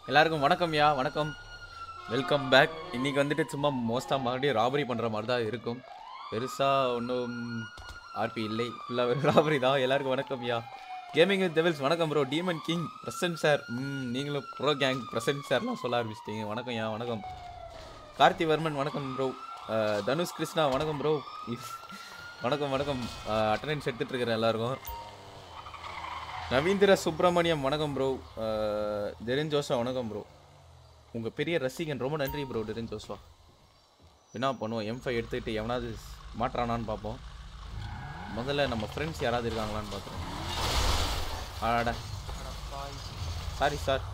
எல்லாருக்கும் வணக்கம்யா வணக்கம் வெல்கம் பேக் இன்னைக்கு வந்துட்டு சும்மா மோஸ்ட்டாக மறுபடியும் ராபரி பண்ணுற மாதிரி தான் இருக்கும் பெருசாக ஒன்றும் ஆர்பி இல்லை ஃபுல்லாக வெறும் ராபரி தான் எல்லாருக்கும் வணக்கம்யா கேமிங் வித் டெவில்ஸ் வணக்கம் bro demon king present sir ம் நீங்களும் ப்ரோ கேங் பிரசன்ட் சார்லாம் சொல்ல ஆரம்பிச்சிட்டீங்க வணக்கம்யா வணக்கம் கார்த்திவர்மன் வணக்கம் ப்ரோ தனுஷ் கிருஷ்ணா வணக்கம் ப்ரோ வணக்கம் வணக்கம் அட்டண்டன்ஸ் எடுத்துட்டு இருக்கிற எல்லாருக்கும் நவீந்திர சுப்பிரமணியம் வணக்கம் ப்ரோ டெரின் ஜோஷா வணக்கம் ப்ரோ உங்கள் பெரிய ரசிகன் ரொம்ப நன்றி ப்ரோ டெரின் ஜோஷா என்ன பண்ணுவோம் எம் ஃபைவ் எடுத்துக்கிட்டு எவனாவது மாட்டுறானான்னு பார்ப்போம் முதல்ல நம்ம ஃப்ரெண்ட்ஸ் யாராவது இருக்காங்களான்னு பார்க்குறோம் ஆடா சாரி சார்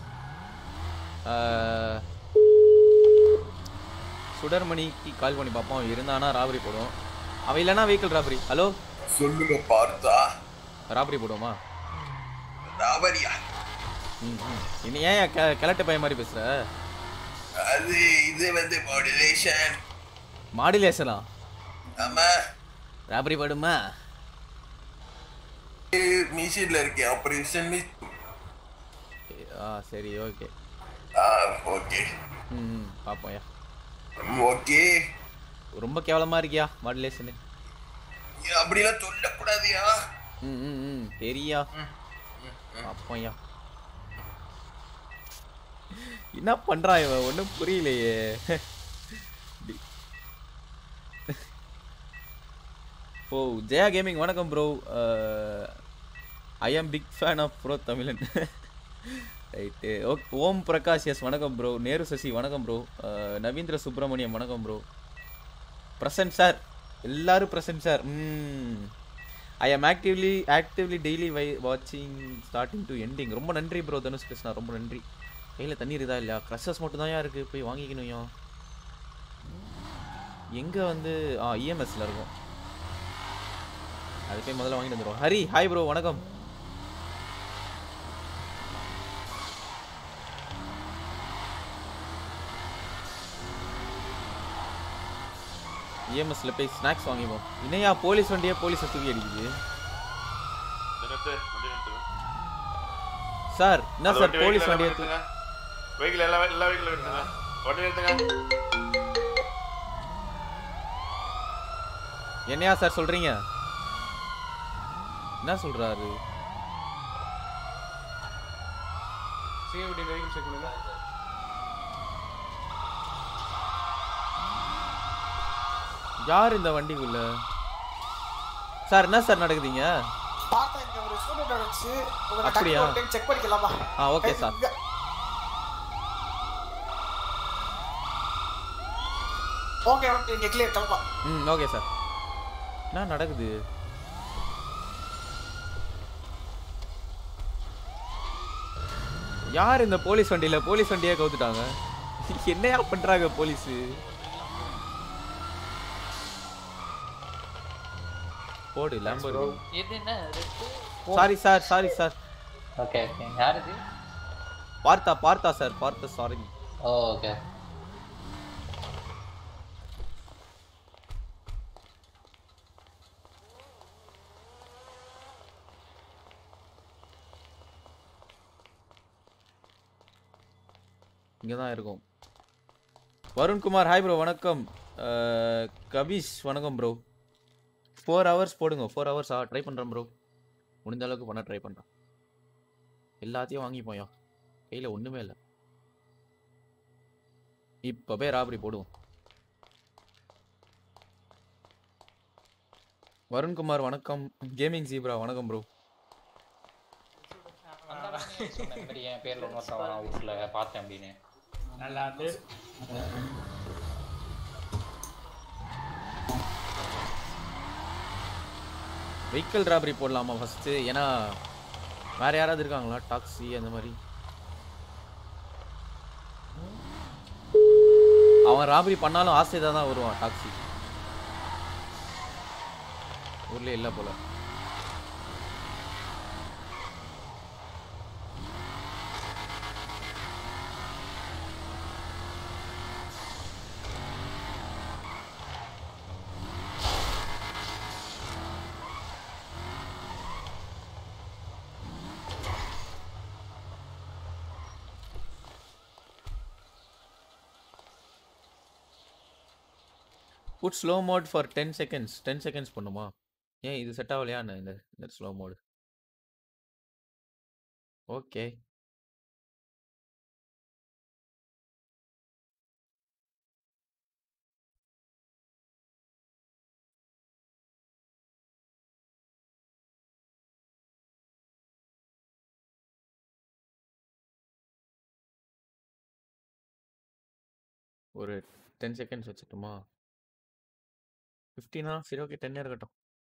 சுடர்மணிக்கு கால் பண்ணி பார்ப்போம் இருந்தானா ராபரி போடுவோம் அவன் இல்லைனா வெஹிக்கிள் ராபரி ஹலோ சொல்லுங்க பார்த்தா ராபரி போடுவோமா ராபரியா ம் ம். இனி ஏன் கெ கிழட்டு பையன் மாதிரி பேசுற அது இது வந்து மாடுலேஷன் மாடுலேஷனா ஆமா ராபரி படுமா மிஷின்ல இருக்கேன் ஆபரேஷன் ஆ சரி ஓகே ஆ ஓகே ம் ம் பார்ப்போம்யா ஓகே ரொம்ப கேவலமாக இருக்கியா மாடுலேஷனு அப்படிலாம் சொல்லக்கூடாதுயா ம் ம் ம் தெரியா பார்ப்போம்யா என்ன பண்ணுறான் இவன் ஒன்றும் புரியலையே டி- ஓ ஜெயா கேமிங் வணக்கம் bro I am big fan of bro Tamilan right ஓ ஓம் பிரகாஷ் எஸ் வணக்கம் ப்ரோ நேரு சசி வணக்கம் ப்ரோ நவீந்திர சுப்பிரமணியம் வணக்கம் ப்ரோ பிரசன்ட் சார் எல்லாரும் பிரசன்ட் சார் ம் ஐ ஆம் ஆக்டிவ்லி ஆக்டிவ்லி டெய்லி வை வாட்சிங் ஸ்டார்டிங் டு எண்டிங் ரொம்ப நன்றி ப்ரோ தனுஷ் கிருஷ்ணா ரொம்ப நன்றி கையில் தண்ணீர் இதா இல்லையா க்ரஷஸ் மட்டும் தான் இருக்கு போய் வாங்கிக்கணும்யா எங்கே வந்து ஆ இஎம்எஸ்ல இருக்கும் அது போய் முதல்ல வாங்கிட்டு வந்துடும் ஹரி ஹாய் ப்ரோ வணக்கம் இஎம்எஸ்ல போய் ஸ்நாக்ஸ் வாங்கிப்போம் இணையா போலீஸ் வண்டியே போலீஸை தூக்கி அடிக்குது சார் என்ன சார் போலீஸ் வண்டியை தூக்கி வெஹிக்கிள் எல்லா எல்லா வெஹிக்கிள் எடுத்துங்க வண்டி எடுத்துங்க என்னையா சார் சொல்றீங்க என்ன சொல்றாரு சிஎம்டி வெஹிக்கிள் செக் பண்ணுங்க யார் இந்த வண்டிக்குள்ள சார் என்ன சார் நடக்குதுங்க பார்த்தா இங்க ஒரு ஸ்டூடெண்ட் வந்துச்சு உங்களை அப்படியா? டக்குனு ஒரு டைம் செக் பண்ணிக்கலாமா ஆ ஓகே சார் இங்க. ஓகே ஓகே இங்க கிளியர் கிளம்பா ம் ஓகே சார் என்ன நடக்குது யார் இந்த போலீஸ் வண்டியில போலீஸ் வண்டியே கவுத்துட்டாங்க என்னையா பண்றாங்க போலீஸ் போடு லேம்பர் இது என்ன sorry sir sorry sir okay okay யார் இது பார்த்தா பார்த்தா சார் பார்த்தா சாரி ஓ ஓகே இங்கே தான் இருக்கும் வருண்குமார் ஹாய் ப்ரோ வணக்கம் அஹ், கபீஷ் வணக்கம் ப்ரோ ஃபோர் ஹவர்ஸ் போடுங்க ஃபோர் ஹவர்ஸ் ஆ ட்ரை பண்ணுறேன் ப்ரோ முடிஞ்ச அளவுக்கு பண்ண ட்ரை பண்ணுறேன் எல்லாத்தையும் வாங்கி போயா கையில் ஒன்றுமே இல்லை இப்போ போய் ராபரி போடுவோம் வருண்குமார் வணக்கம் கேமிங் ஜீப்ரா வணக்கம் ப்ரோ சொன்ன மாதிரி என் பேர்ல இன்னொருத்தன் வரான் வீட்டில் பார்த்தேன் அப்படின்னு நல்லா இருந்து வெஹிக்கிள் ராபரி போடலாமா ஃபஸ்ட்டு ஏன்னா வேற யாராவது இருக்காங்களா டாக்ஸி அந்த மாதிரி அவன் ராபரி பண்ணாலும் ஆசை தான் வருவான் டாக்ஸி ஊர்ல இல்லை போல put slow mode for ten seconds ten seconds பண்ணுமா ஏன் இது செட் ஆகலையா என்ன இந்த இந்த ஸ்லோ மோடு ஓகே ஒரு டென் செகண்ட்ஸ் வச்சுட்டுமா ஃபிஃப்டினா சரி ஓகே டென்னே இருக்கட்டும்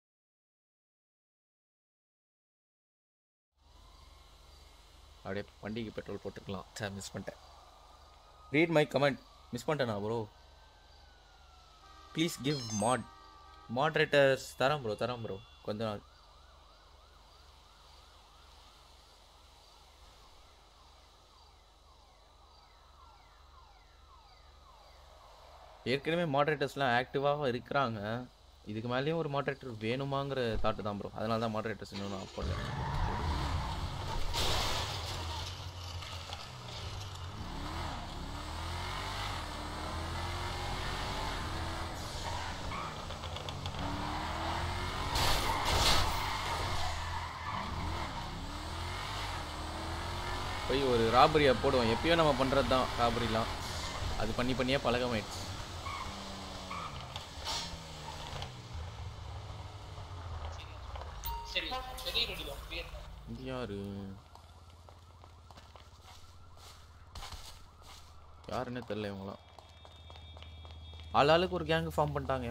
அப்படியே வண்டிக்கு பெட்ரோல் போட்டுக்கலாம் சார் மிஸ் பண்ணிட்டேன் ரீட் மை கமெண்ட் மிஸ் பண்ணிட்டேனா bro please give mod moderators தரேன் ப்ரோ தரேன் ப்ரோ கொஞ்ச நாள் ஏற்கனவே மாடரேட்டர்ஸ்லாம் ஆக்டிவாக இருக்கிறாங்க இதுக்கு மேலேயும் ஒரு மாடரேட்டர் வேணுமாங்கிற தாட்டு தான் ப்ரோ அதனால தான் மாடரேட்டர்ஸ் இன்னும் நான் போடல போய் ஒரு ராபரியை போடுவோம் எப்பயோ நம்ம பண்ணுறது தான் ராபரிலாம் அது பண்ணி பண்ணியே பழக்கமாயிடுச்சு சரி சரி ரெடி தான் clear தான். இது யாரு யாருன்னே தெரியல இவங்களாம் ஆள் ஆளுக்கு ஒரு கேங் ஃபார்ம் பண்ணிட்டாங்க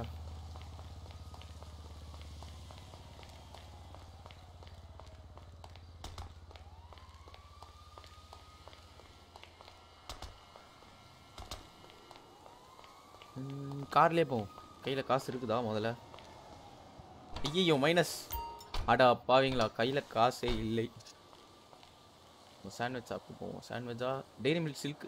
கார்லேயே போவோம் கையில் காசு இருக்குதா முதல்ல ஐயோ மைனஸ் அடா பாவீங்களா கையில் காசே இல்லை சாண்ட்விச் சாப்பிட்டு போவோம் சாண்ட்விச்சா டெய்ரி மில்க் சில்க்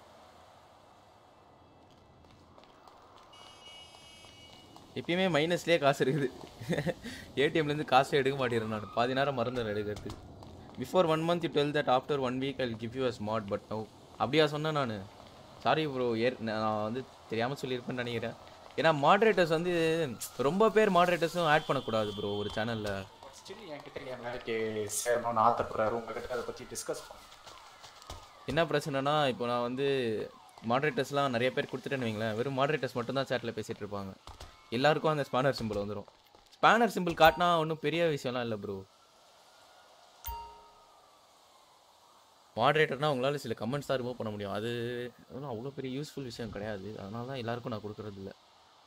எப்பயுமே மைனஸ்லேயே காசு இருக்குது ஏடிஎம்லேருந்து காசே எடுக்க மாட்டேறேன் நான் பாதி நேரம் மறந்துடுறேன் எடுக்கிறது before one month you tell that after one week I give you a smart but no அப்படியா சொன்னேன் நான் சாரி ப்ரோ ஏர் நான் வந்து தெரியாமல் சொல்லியிருப்பேன்னு நினைக்கிறேன் ஏன்னா மாடரேட்டர்ஸ் வந்து ரொம்ப பேர் மாடரேட்டர்ஸும் ஆட் பண்ணக்கூடாது ப்ரோ ஒரு சேனலில் ஸ்டில் என்கிட்ட என் வேலைக்கு சேரணும்னு ஆசைப்படுறாரு உங்ககிட்ட அதை பற்றி டிஸ்கஸ் பண்ண என்ன பிரச்சனைனா இப்போ நான் வந்து மாடரேட்டர்ஸ்லாம் நிறைய பேர் கொடுத்துட்டேன்னு வைங்களேன் வெறும் மாடரேட்டர்ஸ் மட்டும் தான் சேட்டில் பேசிகிட்டு இருப்பாங்க எல்லாருக்கும் அந்த ஸ்பேனர் சிம்பிள் வந்துடும் ஸ்பேனர் சிம்பிள் காட்டினா ஒன்றும் பெரிய விஷயம்லாம் இல்லை ப்ரோ மாடரேட்டர்னா உங்களால் சில கமெண்ட்ஸ் தான் ரிமூவ் பண்ண முடியும் அது ஒன்றும் அவ்வளோ பெரிய யூஸ்ஃபுல் விஷயம் கிடையாது அதனால தான் எல்லாருக்கும் நான் கொடுக்குறது இல்லை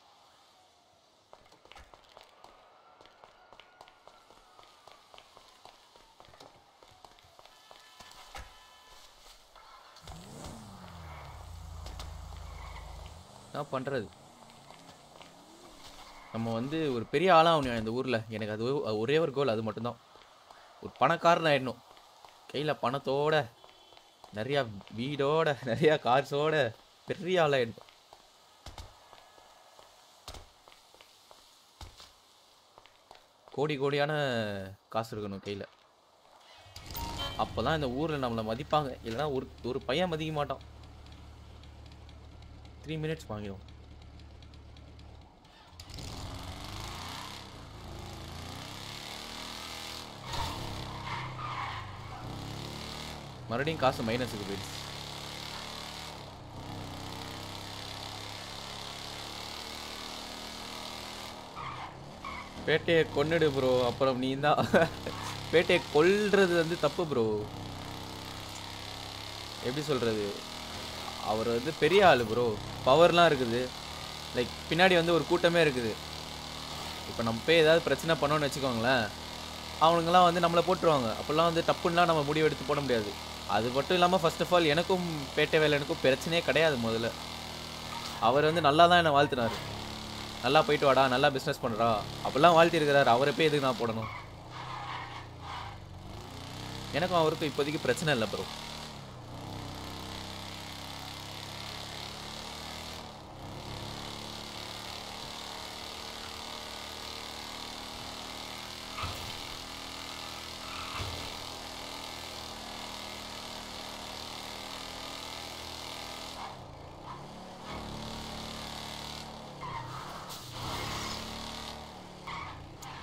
என்ன பண்ணுறது நம்ம வந்து ஒரு பெரிய ஆளாக ஆகணும் இந்த ஊரில் எனக்கு அது ஒ- ஒரே ஒரு கோல் அது மட்டும்தான் ஒரு பணக்காரன் ஆயிடணும் கையில் பணத்தோட நிறையா வீடோட நிறையா கார்ஸோட பெரிய ஆளாயிடணும் கோடி கோடியான காசு இருக்கணும் கையில் அப்போ தான் இந்த ஊரில் நம்மளை மதிப்பாங்க இல்லைன்னா ஒரு ஒரு பையன் மதிக்க மாட்டான் த்ரீ மினிட்ஸ் வாங்கிடும் மறுபடியும் காசு மைனஸுக்கு போயிடுச்சு பேட்டையை கொன்னுடு ப்ரோ அப்புறம் நீ தான் பேட்டையை கொல்றது வந்து தப்பு ப்ரோ எப்படி சொல்றது அவர் வந்து பெரிய ஆள் ப்ரோ பவர்லாம் இருக்குது லைக் பின்னாடி வந்து ஒரு கூட்டமே இருக்குது இப்போ நம்ம போய் ஏதாவது பிரச்சனை பண்ணோன்னு வச்சுக்கோங்களேன் அவனுங்கெல்லாம் வந்து நம்மளை போட்டுருவாங்க அப்போல்லாம் வந்து தப்புன்னெலாம் நம்ம முடிவு எடுத்து போட முடியாது அது மட்டும் இல்லாமல் ஃபர்ஸ்ட் ஆஃப் ஆல் எனக்கும் பேட்டை வேலைனுக்கும் பிரச்சனையே கிடையாது முதல்ல அவர் வந்து நல்லா தான் என்னை வாழ்த்தினார் நல்லா போயிட்டு வாடா நல்லா பிஸ்னஸ் பண்ணுறா அப்படிலாம் வாழ்த்திருக்கிறார் அவரை போய் எதுக்கு நான் போடணும் எனக்கும் அவருக்கும் இப்போதைக்கு பிரச்சனை இல்லை ப்ரோ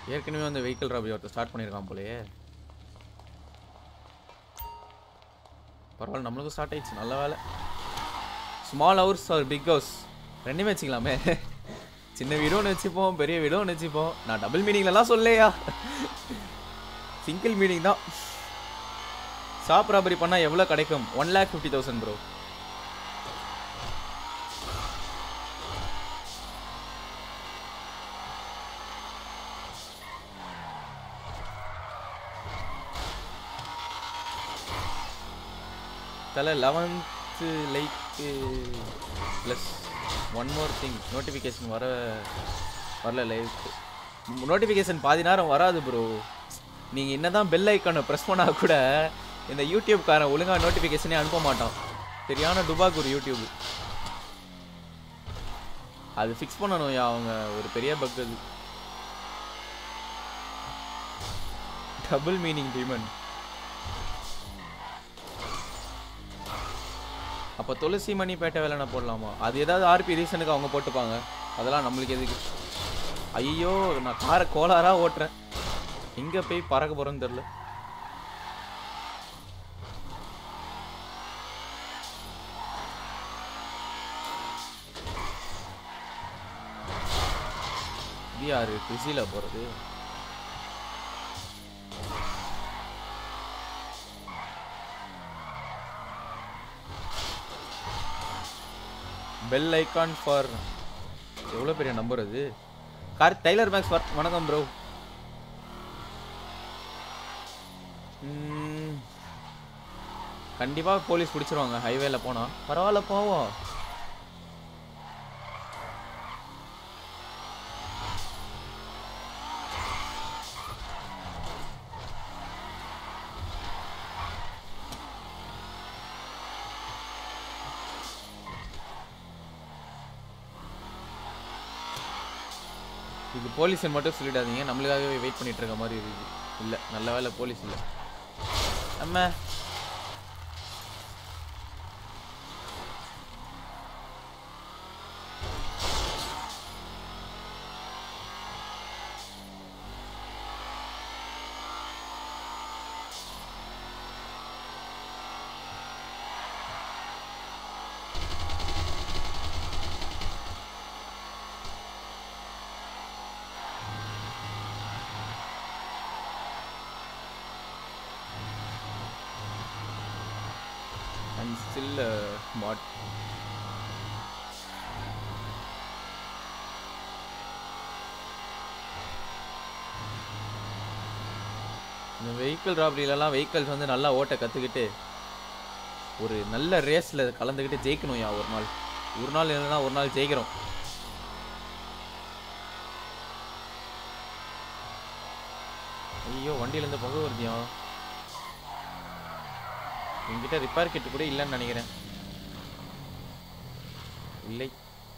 ஏற்கனவே வந்து வெஹிக்கிள் ராபரி ஒருத்தர் ஸ்டார்ட் பண்ணியிருக்கான் போலயே பரவாயில்ல நம்மளுக்கும் ஸ்டார்ட் ஆயிடுச்சு நல்ல வேலை small house or big house ரெண்டுமே வச்சுக்கலாமே சின்ன வீடும் ஒன்று வச்சுப்போம் பெரிய வீடும் ஒன்று வச்சுப்போம் நான் டபுள் மீனிங்லலாம் சொல்லையா சிங்கிள் மீனிங் தான் ஷாப் ராபரி பண்ணால் எவ்வளோ கிடைக்கும் one lakh fifty thousand bro தலை லெவன்த்து லைக்கு plus one more thing notification வர வரல லைவுக்கு நோட்டிஃபிகேஷன் பாதி நேரம் வராது ப்ரோ நீங்கள் என்ன தான் பெல் ஐக்கானை ப்ரெஸ் பண்ணால் கூட இந்த யூடியூப்காரன் ஒழுங்காக நோட்டிஃபிகேஷனே அனுப்ப மாட்டான் சரியான டுபாக் ஒரு யூடியூப் அது ஃபிக்ஸ் பண்ணணும் யா அவங்க ஒரு பெரிய பக் அது டபுள் மீனிங் டிமன் அப்போ துளசி மணி பேட்டை வேலைனா போடலாமா அது ஏதாவது ஆர்பி ரீசனுக்கு அவங்க போட்டுப்பாங்க அதெல்லாம் நம்மளுக்கு எதுக்கு ஐயோ நான் காரை கோளாரா ஓட்டுறேன் எங்கே போய் பறக்க போகிறேன்னு தெரில இது யாரு பிஸியில் போகிறது பெல் ஐகான் ஃபார் எவ்வளோ பெரிய நம்பர் அது கார் டைலர் மேக்ஸ் ஃபார் வணக்கம் ப்ரோ கண்டிப்பாக போலீஸ் பிடிச்சிருவாங்க ஹைவேல போனால் பரவாயில்ல போவோம் இது போலீஸ் மட்டும் சொல்லிடாதீங்க நம்மளுக்காகவே வெயிட் பண்ணிட்டு இருக்க மாதிரி இருக்கு இல்லை நல்ல வேலை போலீஸ் இல்லை நம்ம I'm still uh, mod. இந்த வெஹிக்கிள் ராபரியிலலாம் வெஹிக்கிள்ஸ் வந்து நல்லா ஓட்ட கற்றுக்கிட்டு ஒரு நல்ல ரேஸில் கலந்துக்கிட்டு ஜெயிக்கணும் யா ஒரு நாள் ஒரு நாள் இல்லைன்னா ஒரு நாள் ஜெயிக்கிறோம் ஐயோ வண்டியிலேருந்து புகை வருதியா என்கிட்ட ரிப்பேர் கிட் கூட இல்லைன்னு நினைக்கிறேன் இல்லை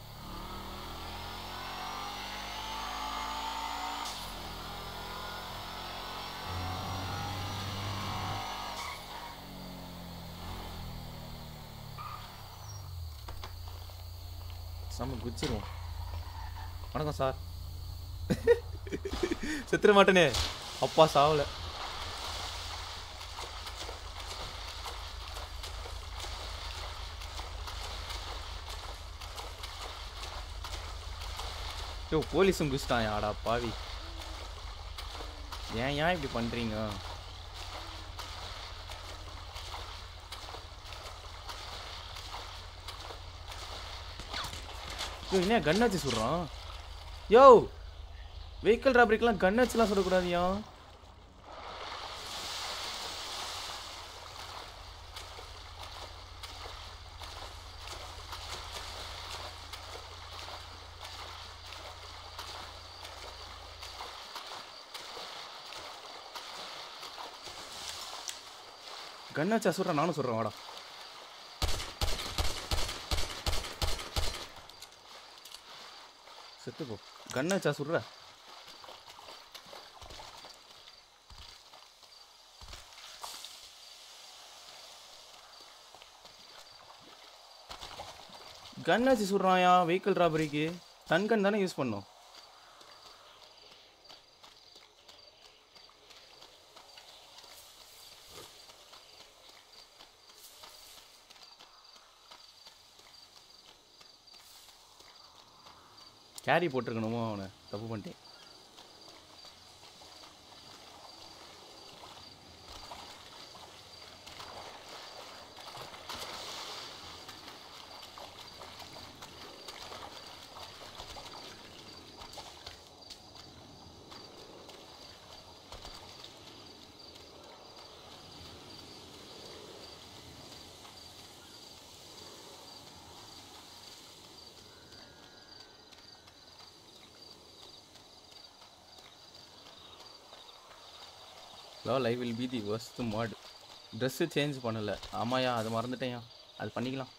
செம்ம குச்சிருவோம் வணக்கம் சார் செத்துற மாட்டேனே அப்பா சாவல யோ போலீஸும் குச்சிட்டான் ஆடா பாவி ஏன் ஏன் இப்படி பண்றீங்க யோ என்ன கன் வச்சு சுடுறான் யோ வெஹிக்கிள் ராபரிக்கெல்லாம் கன் வச்சுலாம் சுடக்கூடாதியா கன் வச்சா சுடுறேன் நானும் சுடுறேன் வாடா செத்து போ கன் வச்சா சுடுற கன் வச்சு சுடுறான்யா வெஹிக்கிள் ராபரிக்கு தன் கன் தானே யூஸ் பண்ணோம் கேரி போட்டிருக்கணுமோ அவனை தப்பு பண்ணிட்டேன் low live will be the worst mod dress change பண்ணலை ஆமாயா அது மறந்துட்டேன்யா அது பண்ணிக்கலாம்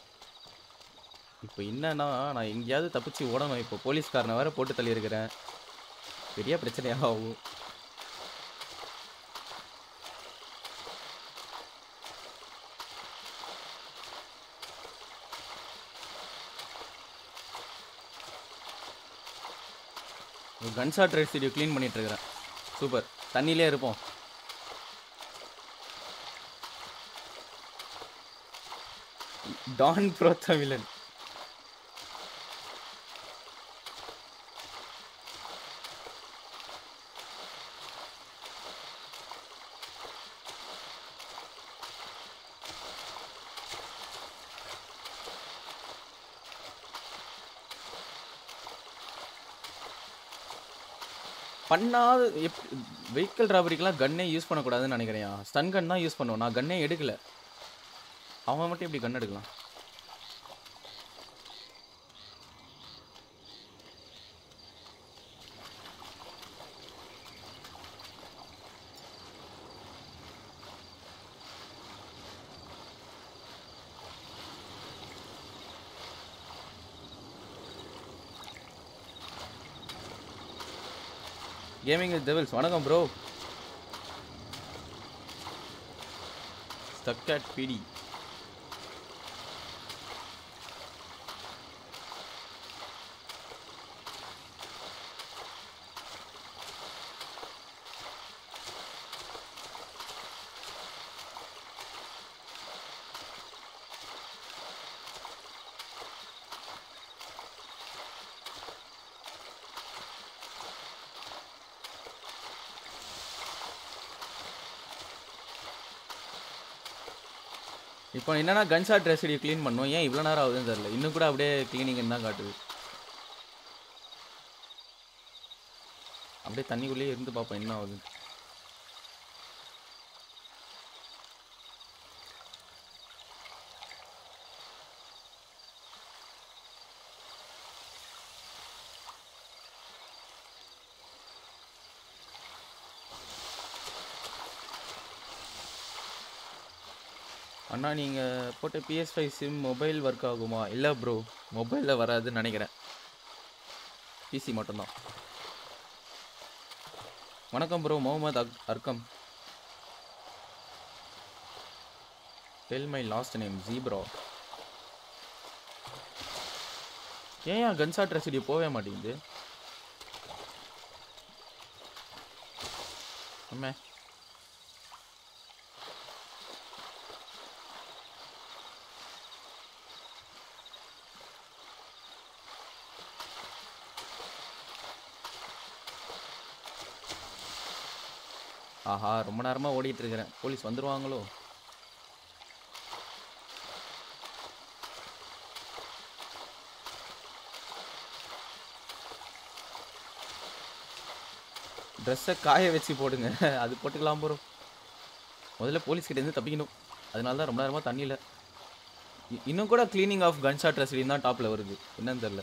இப்போ என்னன்னா நான் எங்கேயாவது தப்பிச்சு ஓடணும் இப்போ போலீஸ்காரனை வேற போட்டு தள்ளியிருக்கிறேன் பெரிய பிரச்சனையாக ஆகும் கன்ஷாட் ரைட் ஸ்டுடியோ க்ளீன் பண்ணிட்டு இருக்கிறேன் சூப்பர் தண்ணியிலே இருப்போம் டான் ப்ரோ தமிழன் பண்ணாத எப் வெஹிக்கிள் ராபரிக்கெலாம் கன்னே யூஸ் பண்ணக்கூடாதுன்னு நினைக்கிறேன் ஸ்டன் கன் தான் யூஸ் பண்ணுவோம் நான் கன்னே எடுக்கல அவன் மட்டும் எப்படி கன் எடுக்கலாம் கேமிங் வித் டெவில்ஸ் வணக்கம் ப்ரோ ஸ்டக் அட் பிடி இப்போ என்னன்னா கன்ஷாட் ரெசிடி க்ளீன் பண்ணோம் ஏன் இவ்வளோ நேரம் ஆகுதுன்னு தெரியல இன்னும் கூட அப்படியே க்ளீனிங் தான் காட்டுது அப்படியே தண்ணிக்குள்ளேயே இருந்து பார்ப்போம் என்ன ஆகுது அண்ணா நீங்கள் போட்ட PS five sim mobile work ஆகுமா இல்லை ப்ரோ மொபைலில் வராதுன்னு நினைக்கிறேன் பிசி மட்டும்தான் வணக்கம் ப்ரோ முகமது அக் Arqam tell my last name ஜீப்ரோ ஏன் கன்சாட் ரெசிடி போகவே மாட்டேங்குது அம்மே ஆஹா ரொம்ப நேரமாக ஓடிட்டு இருக்கிறேன் போலீஸ் வந்துருவாங்களோ ட்ரெஸ்ஸை காய வச்சு போடுங்க அது போட்டுக்கலாம் ப்ரோ முதல்ல போலீஸ் கிட்ட இருந்து தப்பிக்கணும் அதனால தான் ரொம்ப நேரமாக தண்ணியில் இன்னும் கூட க்ளீனிங் ஆஃப் கன் ஷாட் ரெசிடியும் தான் டாப்பில் வருது என்னன்னு தெரில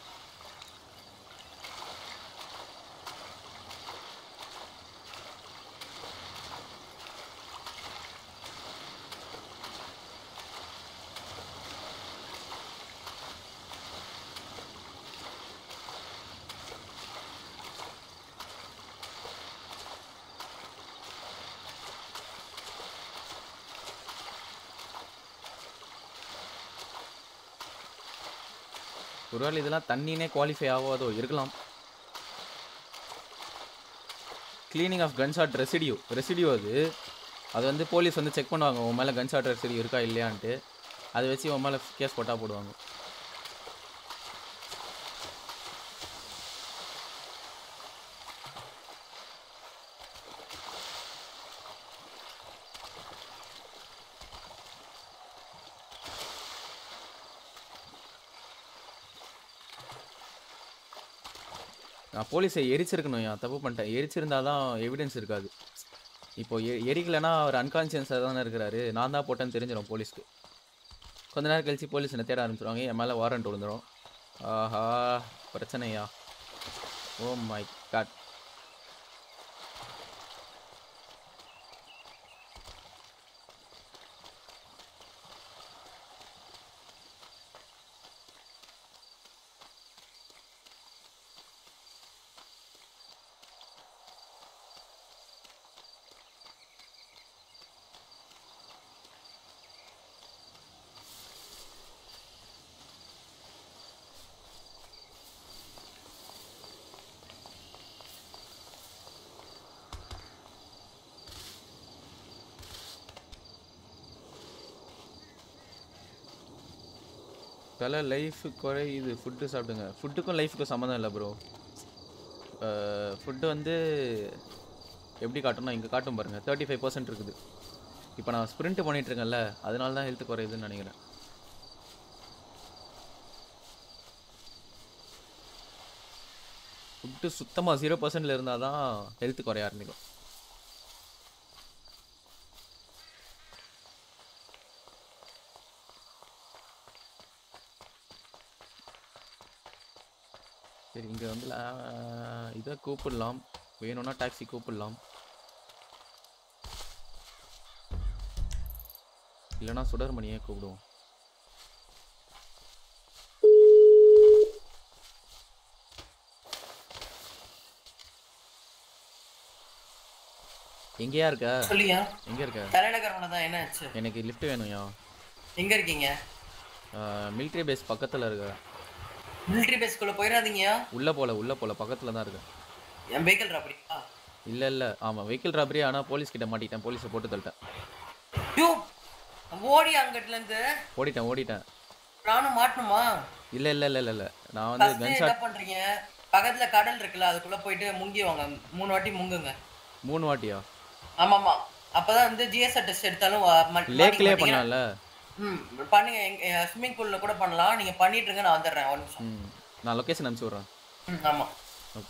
ஒருவேளை இதெல்லாம் தண்ணினே குவாலிஃபை ஆகாதோ இருக்கலாம் cleaning of gunshot residue residue அது அது வந்து போலீஸ் வந்து செக் பண்ணுவாங்க உன் மேலே கன்ஷாட் ரெசிடியூ இருக்கா இல்லையான்ட்டு அதை வச்சு உன் மேலே கேஸ் போட்டால் போடுவாங்க நான் போலீஸை எரிச்சிருக்கணும் ஏன் தப்பு பண்ணிட்டேன் எரிச்சிருந்தா தான் எவிடன்ஸ் இருக்காது இப்போ எ எரிக்கலைன்னா அவர் அன்கான்சியஸாக தானே இருக்கிறாரு நான் தான் போட்டேன்னு தெரிஞ்சிடும் போலீஸ்க்கு கொஞ்ச நேரம் கழிச்சு போலீஸ் என்ன தேட ஆரம்பிச்சிருவாங்க என் மேலே வாரண்ட் விழுந்துடும் ஆஹா பிரச்சனையா ஓ மை காட் தலை லைஃப் குறையுது ஃபுட்டு சாப்பிடுங்க ஃபுட்டுக்கும் லைஃபுக்கும் சம்மந்தம் இல்லை ப்ரோ ஃபுட்டு வந்து எப்படி காட்டும்னா இங்கே காட்டும் பாருங்க தேர்ட்டி ஃபைவ் பர்சன்ட் இருக்குது இப்போ நான் ஸ்ப்ரிண்ட் பண்ணிட்டு இருக்கேன்ல அதனால தான் ஹெல்த் குறையுதுன்னு நினைக்கிறேன் ஃபுட்டு சுத்தமாக ஜீரோ பர்சன்ட்ல இருந்தால் தான் ஹெல்த் குறைய ஆரம்பிக்கும் சரி இங்கே வந்து லா- இதை கூப்பிடலாம் வேணும்னா டாக்ஸி கூப்பிடலாம் இல்லைன்னா சுடர்மணியே கூப்பிடுவோம் எங்கேயா இருக்க சொல்லியா எங்க இருக்க தலைநகர் தான் என்ன ஆச்சு எனக்கு லிஃப்ட் வேணும்யா எங்க இருக்கீங்க மிலிட்ரி பேஸ் பக்கத்தில் இருக்க மிலிட்டரி பேஸ்க்குள்ள போயிடாதீங்கயா உள்ளே போல உள்ளே போல பக்கத்தில் தான் இருக்கேன் என் வெஹிக்கிள் ராபரியா இல்லை இல்லை ஆமாம் வெஹிக்கிள் ராபரி ஆனால் போலீஸ் கிட்ட மாட்டிட்டேன் போலீஸை போட்டு தள்ளிட்டேன் யூ ஓடி அங்கிட்டுல இருந்து ஓடிட்டேன் ஓடிட்டேன் நானும் மாட்டணுமா இல்லை இல்லை இல்லை இல்லை இல்லை நான் வந்து ஃபர்ஸ்ட் கன் என்ன ஷாட் பண்றீங்க பக்கத்துல கடல் இருக்குல்ல அதுக்குள்ள போயிட்டு முங்கி வாங்க மூணு வாட்டி முங்குங்க மூணு வாட்டியா ஆமாமா அப்பதான் வந்து ஜிஎஸ்ஆர் டெஸ்ட் எடுத்தாலும் வ- ம- லேக்லேயே மாட்டிக்க மாட்டீங்க. பண்ணலாம்ல ம் பண்ணுங்க எங்க ஸ்விம்மிங் பூல்ல கூட பண்ணலாம் நீங்க பண்ணிட்டு இருங்க நான் வந்துடுறேன் ஒரு நிமிஷம் ம் நான் லொக்கேஷன் அனுப்பிச்சி விட்றேன் ம் ஆமா ஓகே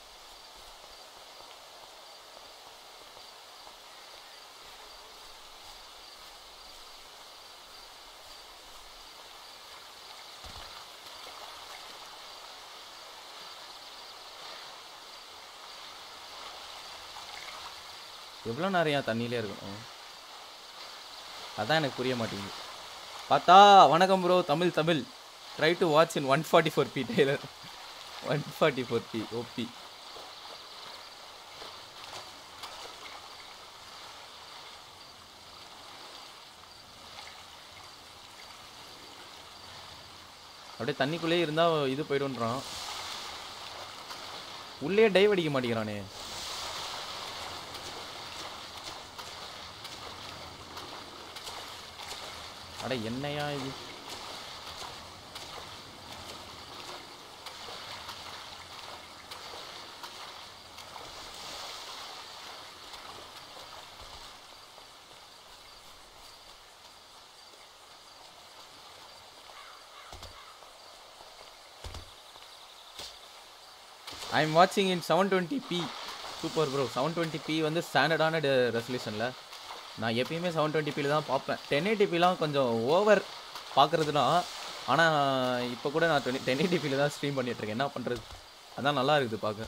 எவ்வளோ நேரம் ஏன் தண்ணியிலே இருக்கணும் அதான் எனக்கு புரிய மாட்டேங்குது பார்த்தா வணக்கம் bro Tamil Tamil try to watch in one forty four p Taylor one forty four p OP அப்படியே தண்ணிக்குள்ளேயே இருந்தா இது போயிடும்ன்றான் உள்ளே டைவ் அடிக்க மாட்டேங்கிறானே அட என்னையா இது ஐ எம் வாட்சிங் in seven twenty p super bro seven twenty p வந்து ஸ்டாண்டர்டான ரெசல்யூஷனில் நான் எப்பயுமே செவன் டுவெண்ட்டி பியில் தான் பார்ப்பேன் டென் எயிட்டிபிலாம் கொஞ்சம் ஓவர் பார்க்குறதுனா ஆனால் இப்போ கூட நான் டுவெண்ட்டி டென் எயிட்டிபியில் தான் ஸ்ட்ரீம் பண்ணிகிட்ருக்கேன் என்ன பண்ணுறது அதான் நல்லா இருக்குது பார்க்க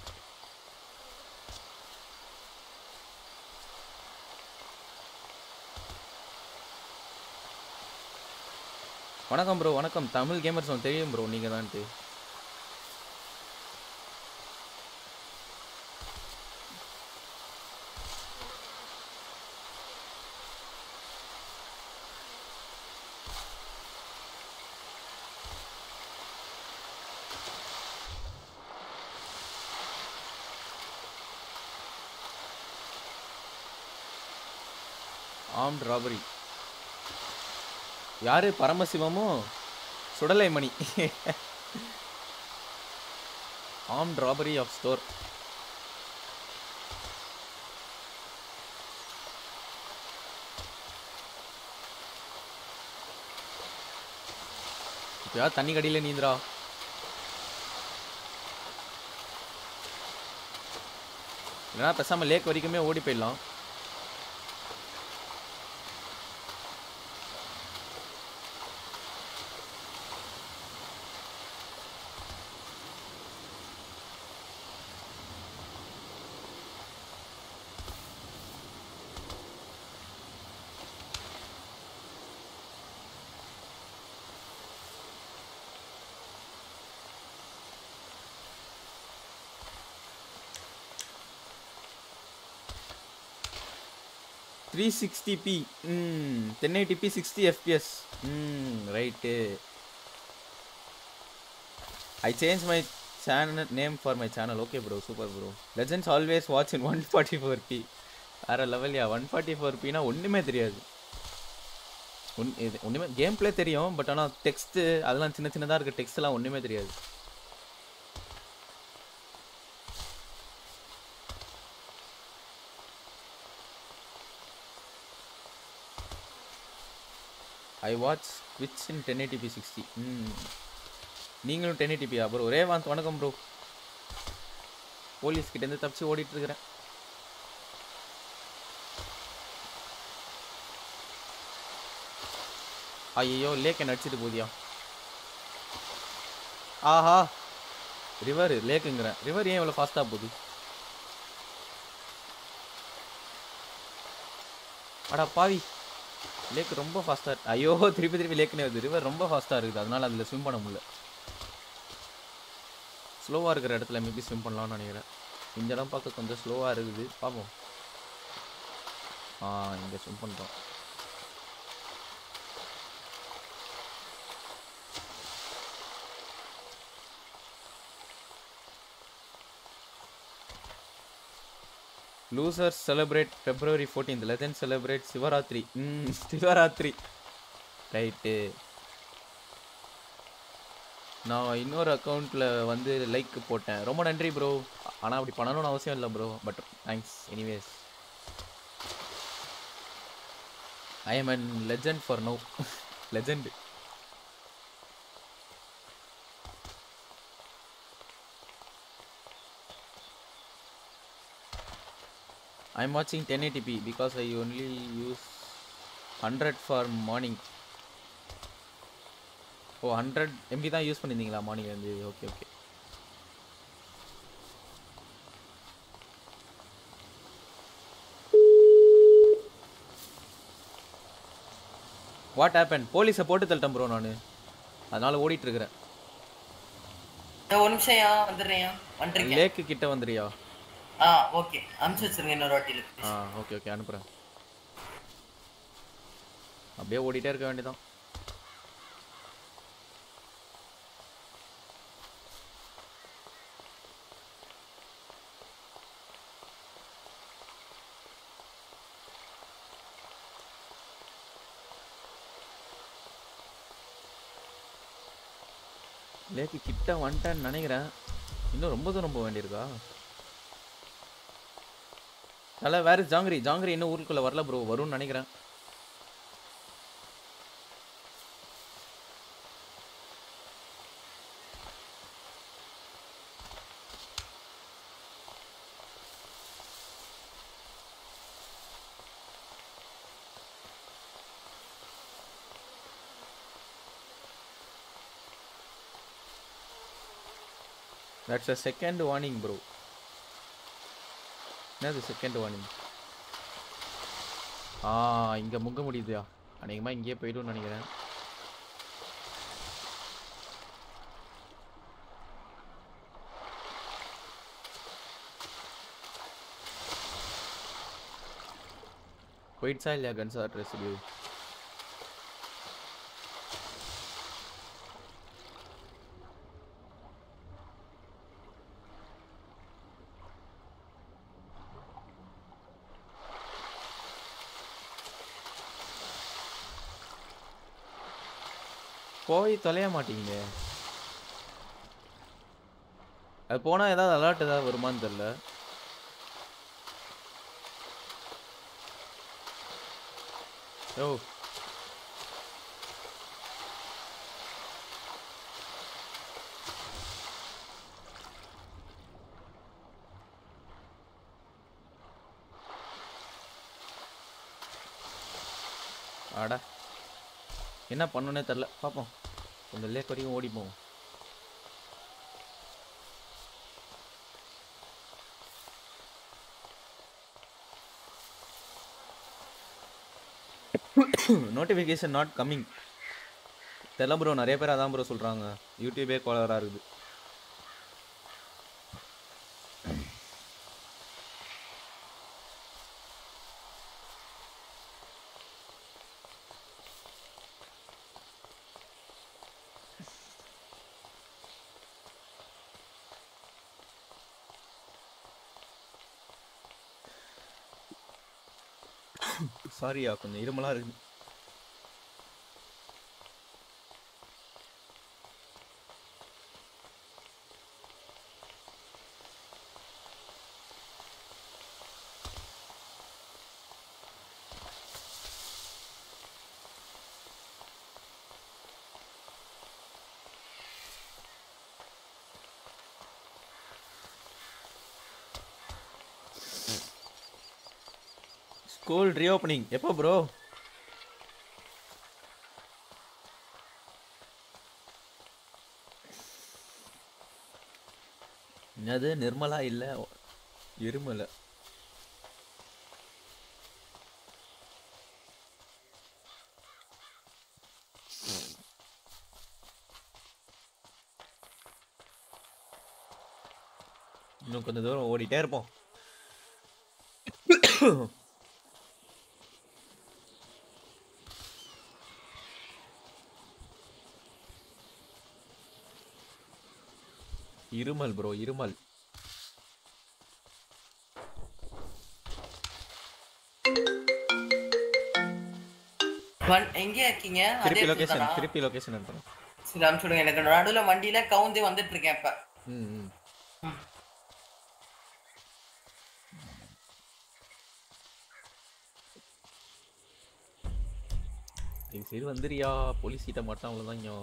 வணக்கம் ப்ரோ வணக்கம் தமிழ் கேமர்ஸ் தெரியும் ப்ரோ நீங்கள் தான்ட்டு ஆர்ம்ட் ராபரி யாரு பரமசிவமும் Sudalai Mani armed robbery of store இப்போ யார் தண்ணி கடியில் நீந்திரா இல்லைனா பேசாமல் லேக் வரைக்குமே ஓடி போயிடலாம் த்ரீ சிக்ஸ்டி பி ம் ten eighty p sixty FPS ம் right I change my channel name for my channel okay bro super bro legends always watch in one forty four p வேறு லெவல்யா ஒன் ஃபார்ட்டி ஃபோர் பினா ஒன்றுமே தெரியாது one இது ஒன்றுமே game play தெரியும் but ஆனால் டெக்ஸ்ட்டு அதெல்லாம் சின்ன சின்னதாக இருக்க டெக்ஸ்ட்லாம் ஒன்றுமே தெரியாது I watch which in ten eighty p sixty ம் நீங்களும் டென் எயிட்டிபியா ப்ரோ ரேவாந்த் வணக்கம் ப்ரோ போலீஸ் கிட்டேருந்து தப்பிச்சு ஓடிட்டு இருக்கிறேன் ஐயோ லேக் என்ன அடிச்சிட்டு போதியா ஆஹா ரிவர் லேக்குங்கிறேன் ரிவர் ஏன் இவ்வளோ ஃபாஸ்ட்டாக போகுது அடா பாவி லேக் ரொம்ப ஃபாஸ்ட்டாக ஐயோ திருப்பி திருப்பி லேக்குனே வருது ரிவர் ரொம்ப ஃபாஸ்ட்டாக இருக்குது அதனால அதில் ஸ்விம் பண்ண முடியல ஸ்லோவாக இருக்கிற இடத்துல மேபி ஸ்விம் பண்ணலாம்னு நினைக்கிறேன் இந்த இடம் பார்க்க கொஞ்சம் ஸ்லோவாக இருக்குது பார்ப்போம் ஆ இங்கே ஸ்விம் பண்ணுறோம் losers celebrate February fourteenth legend celebrate Shivaratri ம் சிவராத்திரி ரைட்டு நான் இன்னொரு அக்கௌண்ட்டில் வந்து லைக் போட்டேன் ரொம்ப நன்றி ப்ரோ ஆனால் அப்படி பண்ணணும்னு அவசியம் இல்லை bro but thanks anyways I am an legend for no legend I'm watching 1080p because I only use 100 for morning. Oh hundred MB தான் யூஸ் பண்ணியிருந்தீங்களா மார்னிங் வந்து ஓகே ஓகே வாட் ஹேப்பன் போலீஸை போட்டு தள்ளிட்டேன் ப்ரோ நான் அதனால ஓடிட்டு இருக்கிறேன் நான் ஒரு நிமிஷம் ஏன் வந்துடுறேன் வந்துருக்கேன் லேக்கு கிட்ட வந்துறியா ஆ ஓகே அனுப்பிச்சு வச்சிருங்க இன்னொரு வாட்டியில் ஆ ஓகே ஓகே அனுப்புகிறேன் அப்படியே ஓடிட்டே இருக்க வேண்டியதான் லேக்கு கிட்ட வந்துட்டேன்னு நினைக்கிறேன் இன்னும் ரொம்ப தூரம் போக வேண்டியிருக்கா தலை வேற ஜாங்கிரி ஜாங்கிரி இன்னும் ஊருக்குள்ள வரல ப்ரோ வரும்னு நினைக்கிறேன் that's a second warning bro என்னது செகண்ட் வார்னிங் ஆ இங்கே முங்க முடியுதுயா அநேகமாக இங்கேயே போய்டும்னு நினைக்கிறேன் போயிடுச்சா இல்லையா கன்ஸ் ஆர் ரெசிடியூ போய் தொலைய மாட்டீங்க அது போனால் ஏதாவது அலர்ட் ஏதாவது வருமான்னு தெரில ஓ ஆடா என்ன பண்ணனே தெரில பார்ப்போம் கொஞ்சம் லேக் வரைக்கும் ஓடி போவோம் நோட்டிஃபிகேஷன் நாட் கம்மிங் தெரியல ப்ரோ நிறைய பேர் அதான் ப்ரோ சொல்கிறாங்க யூடியூபே கோளராக இருக்குது சாரியா கொஞ்சம் இருமலா இருக்கு ஸ்கூல் ரீஓப்பனிங் எப்போ ப்ரோ என்னது நிர்மலா இல்லை இருமலை இன்னும் கொஞ்சம் தூரம் ஓடிட்டே இருப்போம் இருமல் ப்ரோ இருமல் வண்- எங்கேயா இருக்கீங்க அதே திருப்பி இடத்துல லொகேஷன் தானா? திருப்பி லொகேஷன் அனுப்புறேன் சரி அனுப்பிச்சுடுங்க எனக்கு நடுவுல வண்டியில கவுந்து வந்துட்டு இருக்கேன் இப்ப ம் ம் இது சரி வந்துறியா போலீஸ் சீட்டை மாட்டான் அவ்வளோதான் இங்கே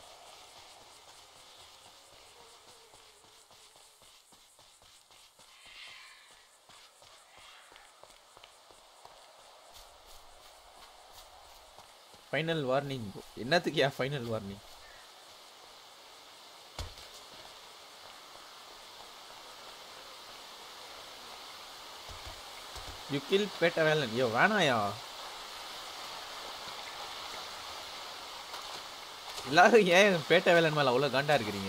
ஃபைனல் வார்னிங் என்னத்துக்கு ஏன் final warning you kill Petta Velan ஐயோ வேணாயா எல்லாரும் ஏன் பேட்ட வேலன் மேல அவ்வளோ காண்டா இருக்கிறீங்க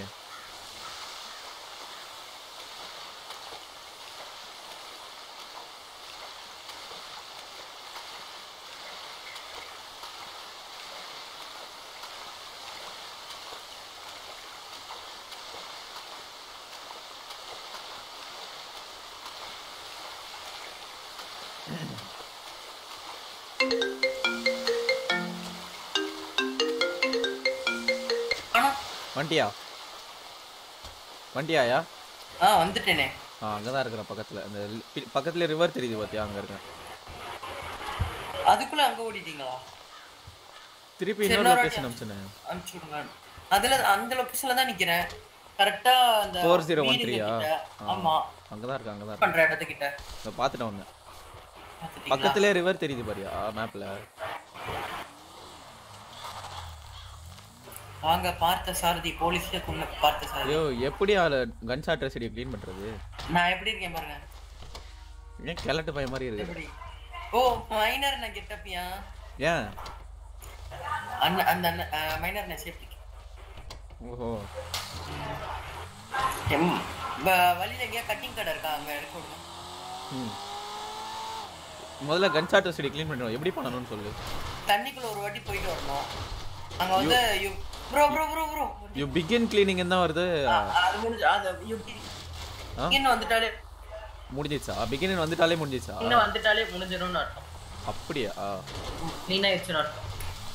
ஆனா வண்டியா வண்டியாயா ஆ வந்துட்டேனே ஆ அங்கே தான் இருக்கிறேன் பக்கத்தில் அந்த பி- பக்கத்துல ரிவர் தெரியுது பார்த்தியா அங்கே இருக்கேன் அதுக்குள்ள அங்க ஓடிட்டீங்களா திருப்பி சரி, இன்னொரு இன்னொரு லொக்கேஷன் வாட்டி அனுப்பிச்சுனேன் அனுப்பிச்சு விடுங்க அதுல அந்த லொகேஷன்ல தான் நிக்கிறேன் கரெக்டா அந்த ஃபோர் ஜீரோ ஒன் வீடுங்க த்ரீயா கிட்ட. ஆமா அங்கே தான் இருக்கேன் அங்கே தான் பண்ற இடத்துக்கிட்ட இருக்கேன் இதை பார்த்துட்டேன் ஒன்று பாத்துட்டீங்களா? பக்கத்துலேயே ரிவர் தெரியுது பாரியா மேப்பில் வாங்க பார்த்த சாரதி போலீஸ்ல கொண்டு பார்த்த சாரதி ஐயோ எப்படி அவளை கன் ஷாட் ரெசிடியை க்ளீன் பண்ணுறது நான் எப்படி இருக்கேன் பாருங்க ஏன் கிழட்டு பையன் மாதிரி இருக்குது எப்படி ஓ மைனர் நான் கெட்டப்பியா ஏன் அண்ணன் அந்த அண்ணன் மைனர் நான் சேஃப்டி ஓஹோ வழியில எங்கேயா கட்டிங் கடை இருக்கா அங்க இருக்க விடுங்க ம் முதல்ல கன் ஷாட் ரெசிடி க்ளீன் பண்ணுறோம் எப்படி பண்ணணும்னு சொல்லு தண்ணிக்குள்ள ஒரு வாட்டி போயிட்டு வரணும் அங்க வந்து bro bro bro bro you begin cleaning தான் வருது அது முடிஞ்சு அது எப்படி ஆ? இன்னும் வந்துட்டாலே முடிஞ்சிச்சா பிகினிங் வந்துட்டாலே முடிஞ்சிச்சா இன்னும் வந்துட்டாலே முடிஞ்சிடும்னு அர்த்தம் அப்படியா க்ளீன் ஆயிடுச்சுன்னு அர்த்தம்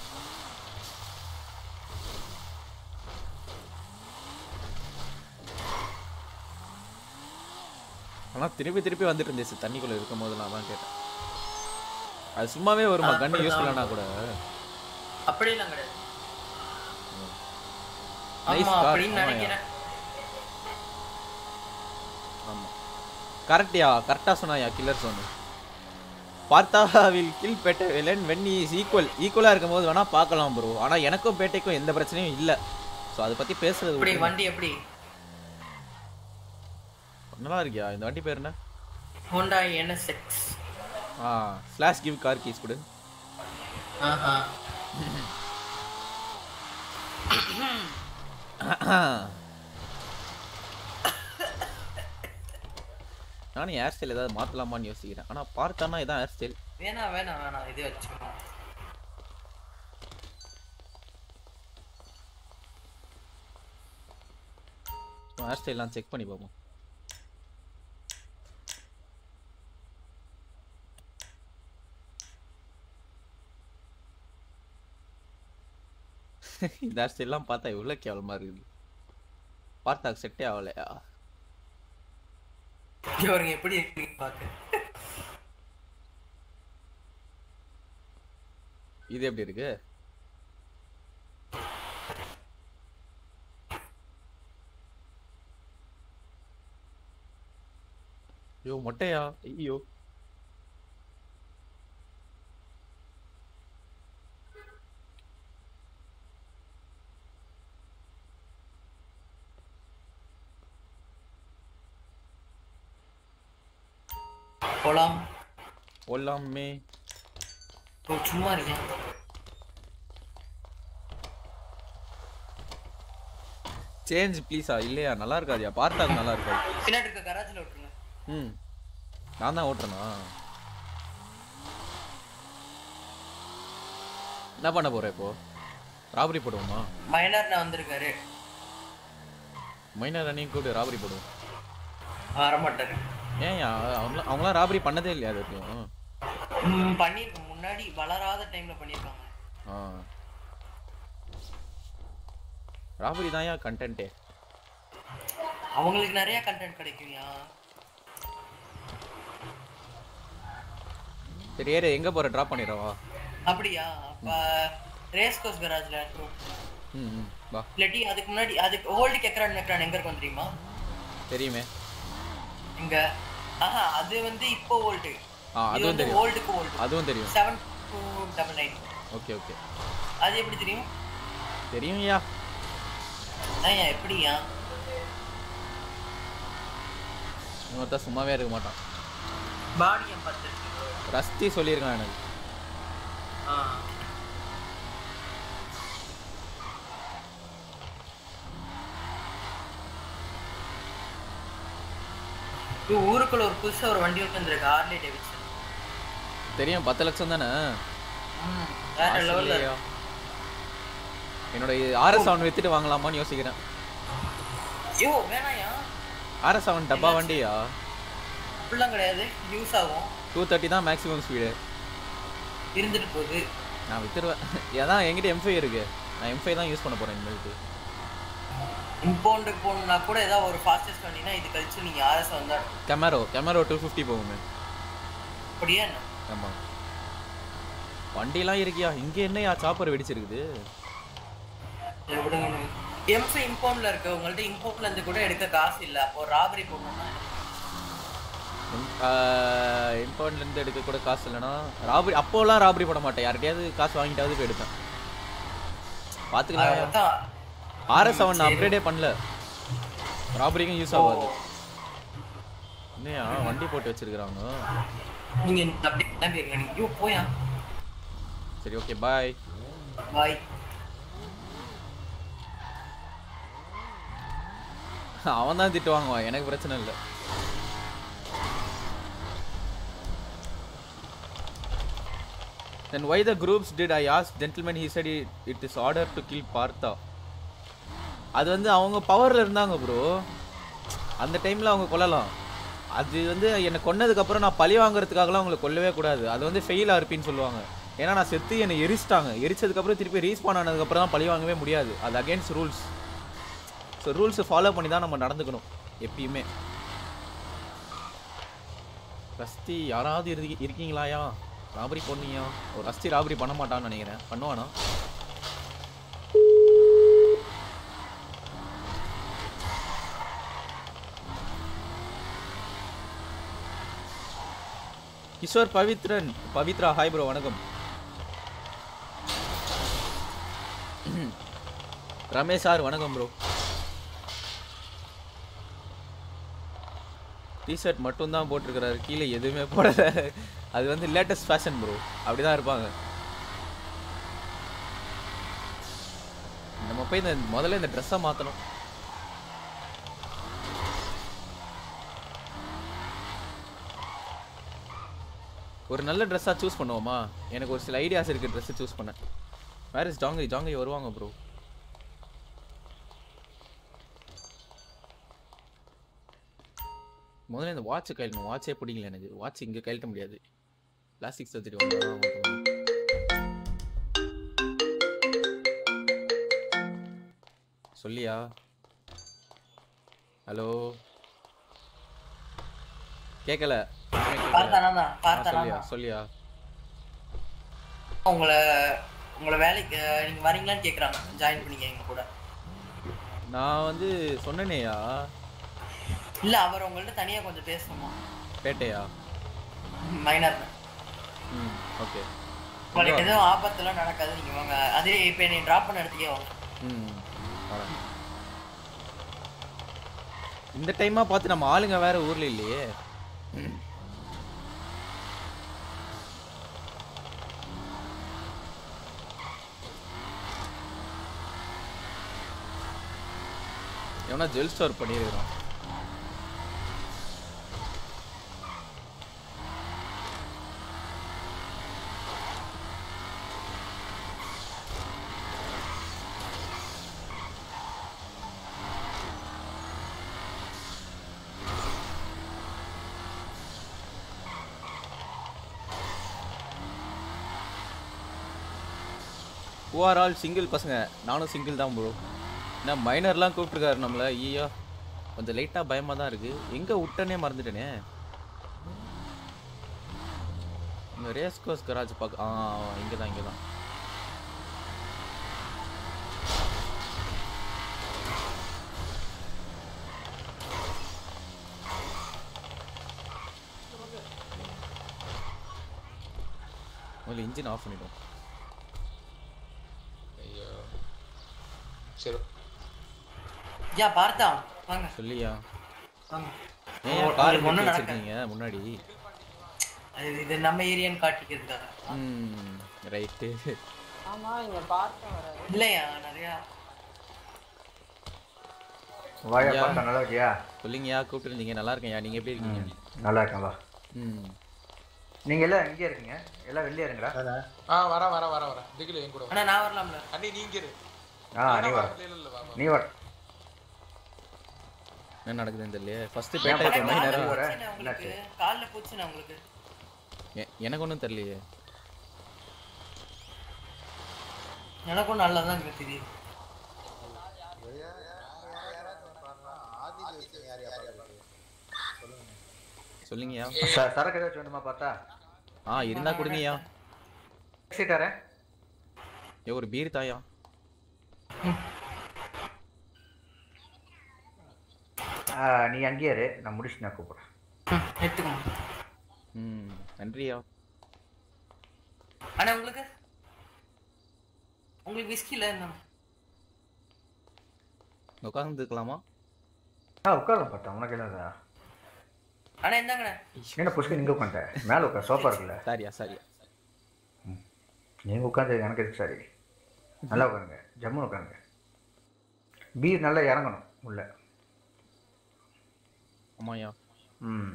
ஆனால் திருப்பி திருப்பி வந்துட்டு இருந்துச்சு தண்ணிக்குள்ளே இருக்கும் போது நான் தான் கேட்டேன் அது சும்மாவே வருமா கன் யூஸ் பண்ணலனா கூட அப்படியெல்லாம் கிடையாது Nice ஆமா car. அப்படின்னு ஆமாய்யா. நினைக்கிறேன் ஆமாம் கரெக்டியா கரெக்டாக சொன்னாயா கில்லர் சொன்னு பார்த்தா will kill Pettai villain when is equal ஈக்குவலாக இருக்கும்போது வேணால் பார்க்கலாம் ப்ரோ ஆனால் எனக்கும் பேட்டைக்கும் எந்த பிரச்சனையும் இல்லை ஸோ அதை பற்றி பேசுறது எப்படி விட்டுருங்க. வண்டி எப்படி நல்லா இருக்கியா இந்த வண்டி பேர் என்ன ஹோண்டா என்எஸ்எக்ஸ் ஆ ஸ்லாஷ் கிவ் கார் கீஸ் கொடு ஆஹா நானும் ஹேர் ஸ்டைல் ஏதாவது மாற்றலாமான்னு யோசிக்கிறேன் ஆனால் பார்த்தானா இதான் ஹேர் ஸ்டைல் வேணாம் வேணாம் வேணாம் இதே வச்சுக்கணும் ஹேர் ஸ்டைல்லாம் செக் பண்ணி பார்ப்போம் இந்த ஹேர் ஸ்டைல்லாம் பார்த்தா எவ்வளோ கேவலமாக இருக்குது பார்த்தாக்கு செட்டே ஆகலையா இவருங்க எப்படி இருக்கீங்க பாக்க இது எப்படி இருக்கு ஐயோ மொட்டையா ஐயோ போலாம் போலாமே ஓ, சும்மா இருக்கேன் சேஞ்ச் ப்ளீஸா இல்லையா நல்லா இருக்காதியா பார்த்தாக்கு நல்லா இருக்காது பின்னாடி இருக்க கராஜில் விட்டுருங்க ம் நான் தான் ஓட்டுறேனா என்ன பண்ண போற இப்போ ராபரி போடுவோமா மைனர் நான் வந்திருக்காரு மைனர் ரன்னிங் கூட ராபரி போடுவோம் வரமாட்டாரு ஏன் அவங்களாம் அவங்களாம் ராபரி பண்ணதே இல்லையா அது வரைக்கும் ம், பண்ணியிருக்கோம் முன்னாடி வளராத டைம்ல பண்ணியிருக்காங்க ஆ ராபரி தான் ஏன் கண்டென்ட்டே அவங்களுக்கு நிறைய கண்டென்ட் கிடைக்கும்யா சரி ஏறு எங்க போற ட்ராப் பண்ணிடுறவா அப்படியா அப்ப ரேஸ் கோர்ஸ் கராஜ்ல ம் ம் வா இல்லாட்டி அதுக்கு முன்னாடி அதுக்கு ஓல்டு கெக்ரான் மெக்ரான் எங்க இருக்கும் தெரியுமா தெரியுமே இங்க ஆஹா அது வந்து இப்போ ஓல்டு ஆ இது அதுவும் வந்து தெரியும் ஓல்டுக்கு ஓல்டு அதுவும் தெரியும் seven two double nine okay okay அது எப்படி தெரியும் தெரியும் யா ஐயா எப்படியா இன்னொருத்தா சும்மாவே இருக்க மாட்டான் பாடி என் பத்து ரஸ்தி சொல்லியிருக்கான் எனக்கு ஆ இது ஊருக்குள்ள ஒரு புதுசா ஒரு வண்டி வந்துருக்கு ஹார்லி டேவிட்சன் தெரியும் பத்து லட்சம் தானே ம், வேற லெவல்ல ஆஸ்திரேலியா. என்னோட ஆர்எஸ் செவன் வித்துட்டு வாங்கலாமான்னு யோசிக்கிறேன் ஐயோ வேணாயா ஆர்எஸ் செவன் டப்பா வண்டியா அப்படிலாம் கிடையாது யூஸ் ஆகும் டூ தேர்ட்டி தான் மேக்ஸிமம் ஸ்பீடு இருந்துட்டு போகுது நான் வித்துருவேன் ஏதான் என்கிட்ட எம் இருக்கு நான் எம் தான் யூஸ் பண்ண போறேன் இனிமேலுக்கு இம்பவுண்டுக்கு போகணும்னா கூட ஏதாவது ஒரு ஃபாஸ்டஸ்ட் வண்டினா இது கழிச்சு நீங்க ஆர்எஸ் வந்தா கெமரோ கெமரோ டூ ஃபிஃப்டி போகுமே அப்படியே என்ன ஆமா வண்டிலாம் இருக்கியா இங்க என்னையா சாப்பர் வெடிச்சிருக்குது எப்படிங்க எம்சி இம்பவுண்ட்ல இருக்கு உங்கள்ட்ட இம்பவுண்ட்ல இருந்து கூட எடுக்க காசு இல்ல அப்போ ராபரி போகணும்னா இம்பவுண்ட்ல இருந்து எடுக்க கூட காசு இல்லைன்னா ராபரி அப்போலாம் ராபரி போட மாட்டேன் யார்கிட்டயாவது காசு வாங்கிட்டாவது போய் எடுப்பேன் பாத்துக்கலாம் அதான் ஆர்எஸ் செவன் அப்கிரேடே பண்ணல ராபரிக்கும் யூஸ் ஆகாது என்னையா வண்டி போட்டு வச்சிருக்காங்க நீங்க அப்படி கிளம்பி இருக்க நீங்க ஐயோ போயா சரி ஓகே பாய் பாய் அவன் தான் திட்டு வாங்குவான் எனக்கு பிரச்சனை இல்லை Then why the groups did I ask gentleman he said it, it is order to kill Partha அது வந்து அவங்க பவர்ல இருந்தாங்க ப்ரோ அந்த டைம்ல அவங்க கொல்லலாம் அது வந்து என்னை கொன்னதுக்கு அப்புறம் நான் பழி வாங்குறதுக்காகலாம் அவங்களை கொல்லவே கூடாது அது வந்து ஃபெயில் ஆர்பின்னு சொல்லுவாங்க ஏன்னா நான் செத்து என்னை எரிச்சிட்டாங்க எரிச்சதுக்கு அப்புறம் திருப்பி ரீஸ்பான் ஆனதுக்கு அப்புறம் தான் பழி வாங்கவே முடியாது அது அகைன்ஸ்ட் ரூல்ஸ் ஸோ ரூல்ஸை ஃபாலோ பண்ணி தான் நம்ம நடந்துக்கணும் எப்பயுமே ரஸ்தி யாராவது இருக்கு இருக்கீங்களாயா ராபரி பொண்ணியா ஒரு ரஸ்தி ராபரி பண்ண மாட்டான்னு நினைக்கிறேன் பண்ணுவானா கிஷோர் பவித்ரன் பவித்ரா ஹாய் ப்ரோ வணக்கம் ரமேஷ் சார் வணக்கம் ப்ரோ டிஷர்ட் மட்டும் தான் போட்டிருக்கிறாரு கீழே எதுவுமே போடல அது வந்து லேட்டஸ்ட் ஃபேஷன் ப்ரோ அப்படிதான் இருப்பாங்க நம்ம போய் இந்த முதல்ல இந்த ட்ரெஸ்ஸை மாற்றணும் ஒரு நல்ல ட்ரெஸ்ஸாக சூஸ் பண்ணுவோமா எனக்கு ஒரு சில ஐடியாஸ் இருக்குது ட்ரெஸ்ஸை சூஸ் பண்ண வேர் இஸ் ஜாங்கை ஜாங்கை வருவாங்க ப்ரோ முதல்ல இந்த வாட்சை கழட்டணும் வாட்சே பிடிக்கல எனக்கு வாட்ச் இங்கே கழட்ட முடியாது பிளாஸ்டிக் சர்ஜரி வந்து சொல்லியா ஹலோ கேட்கல பார்த்தானா தான் பார்த்தானா சொல்லியா சொல்லியா உங்களை உங்களை வேலைக்கு அஹ், நீங்க வரீங்களான்னு கேக்குறாங்க ஜாயின் பண்ணிக்க எங்க கூட நான் வந்து சொன்னனேயா இல்ல அவர் உங்கள்ட்ட தனியா கொஞ்சம் பேசணுமா பேட்டையா மைனர் ம் ஓகே உங்களுக்கு எதுவும் ஆபத்துலாம் நடக்காது நீங்க வாங்க அதே இப்ப என்னை டிராப் பண்ண இடத்துக்கே வாங்க ம் வரேன். இந்த டைமா பார்த்து நம்ம ஆளுங்க வேற ஊர்ல இல்லையே எவனா ஜுவல் ஸ்டோர் பண்ணியிருக்கிறான் ஆர் ஆல் சிங்கிள் பசங்க நானும் சிங்கிள் தான் ப்ரோ என்ன மைனர்லாம் கூப்பிட்ருக்காரு நம்மள ஐயோ கொஞ்சம் லைட்டாக பயமாக தான் இருக்குது எங்கே விட்டனே மறந்துட்டேனே இந்த ரேஸ் கோர்ஸ் கராஜ் பார்க்க ஆ இங்கே தான் இங்கே தான் முதல்ல இன்ஜின் ஆஃப் பண்ணிடும் ஐயோ சரி ஐயா பார்த்தா வாங்க சொல்லியா வாங்க ஏன் ஓ, கார் உங்களுக்கு ஒண்ணும் ஒன்று நடக்காது. வச்சிருக்கீங்க முன்னாடி அது இது நம்ம ஏரியான்னு காட்டிக்கிறதுக்காக ம் ரைட்டு ஆமா இங்க பார்க்க வராது இல்லையா நிறையா வாயா ஐயா. பார்த்தா நல்லா இருக்கியா சொல்லிங்கயா கூப்பிட்டுருந்தீங்க நல்லா இருக்கேன்யா நீங்கள் எப்படி இருக்கீங்க நல்லா இருக்கேன் வா ம் நீங்க எல்லாம் எங்கே இருக்கீங்க எல்லாம் வெளியே இருங்களா ஆ வரேன் வரேன் வரேன் வரேன் திகில என் கூட வா. ஆனா நான் வரலாம்ல அண்ணி நீங்க இரு ஆ நீ வர இல்ல இல்ல வா வா. நீ வர என்ன நடக்குதுன்னு தெரியல ஃபர்ஸ்ட் ஏன் பேட்டை பக்கம் இப்போ கால்ல நேரம் வர? பூச்சிண்ணே உங்களுக்கு கால்ல பூச்சிண்ணே உங்களுக்கு எனக்கு ஒன்றும் தெரியலையே எனக்கும் நல்லா தான் இருக்கு தெரியுது சொல்லுங்கய்யா ச- சரக்கு ஏதாச்சும் வேணுமா பார்த்தா ஆ இருந்தா கொடுங்கய்யா சீட்டாரே ஏ ஒரு பீர் தாயா நீ அங்கேயே இரு நான் முடிச்சு நான் கூப்பிட்றேன் எடுத்துக்கோங்க ம் நன்றியா ஆனா உங்களுக்கு உங்களுக்கு விஸ்கில என்ன உட்காந்துக்கலாமா ஆ உட்காரலாம் பார்த்தா உனக்கு என்னதா ஆனா என்னங்கண்ணே என்ன புஷ்க நீங்க உட்காந்துட்டேன் மேலே உட்கார் சோஃபா இருக்குல்ல சாரியா சாரியா நீங்க உட்காந்து எனக்கு இருக்கு சரி நல்லா உட்காருங்க ஜம்முன்னு உட்காருங்க பீர் நல்லா இறங்கணும் உள்ள ஆமாய்யா ம்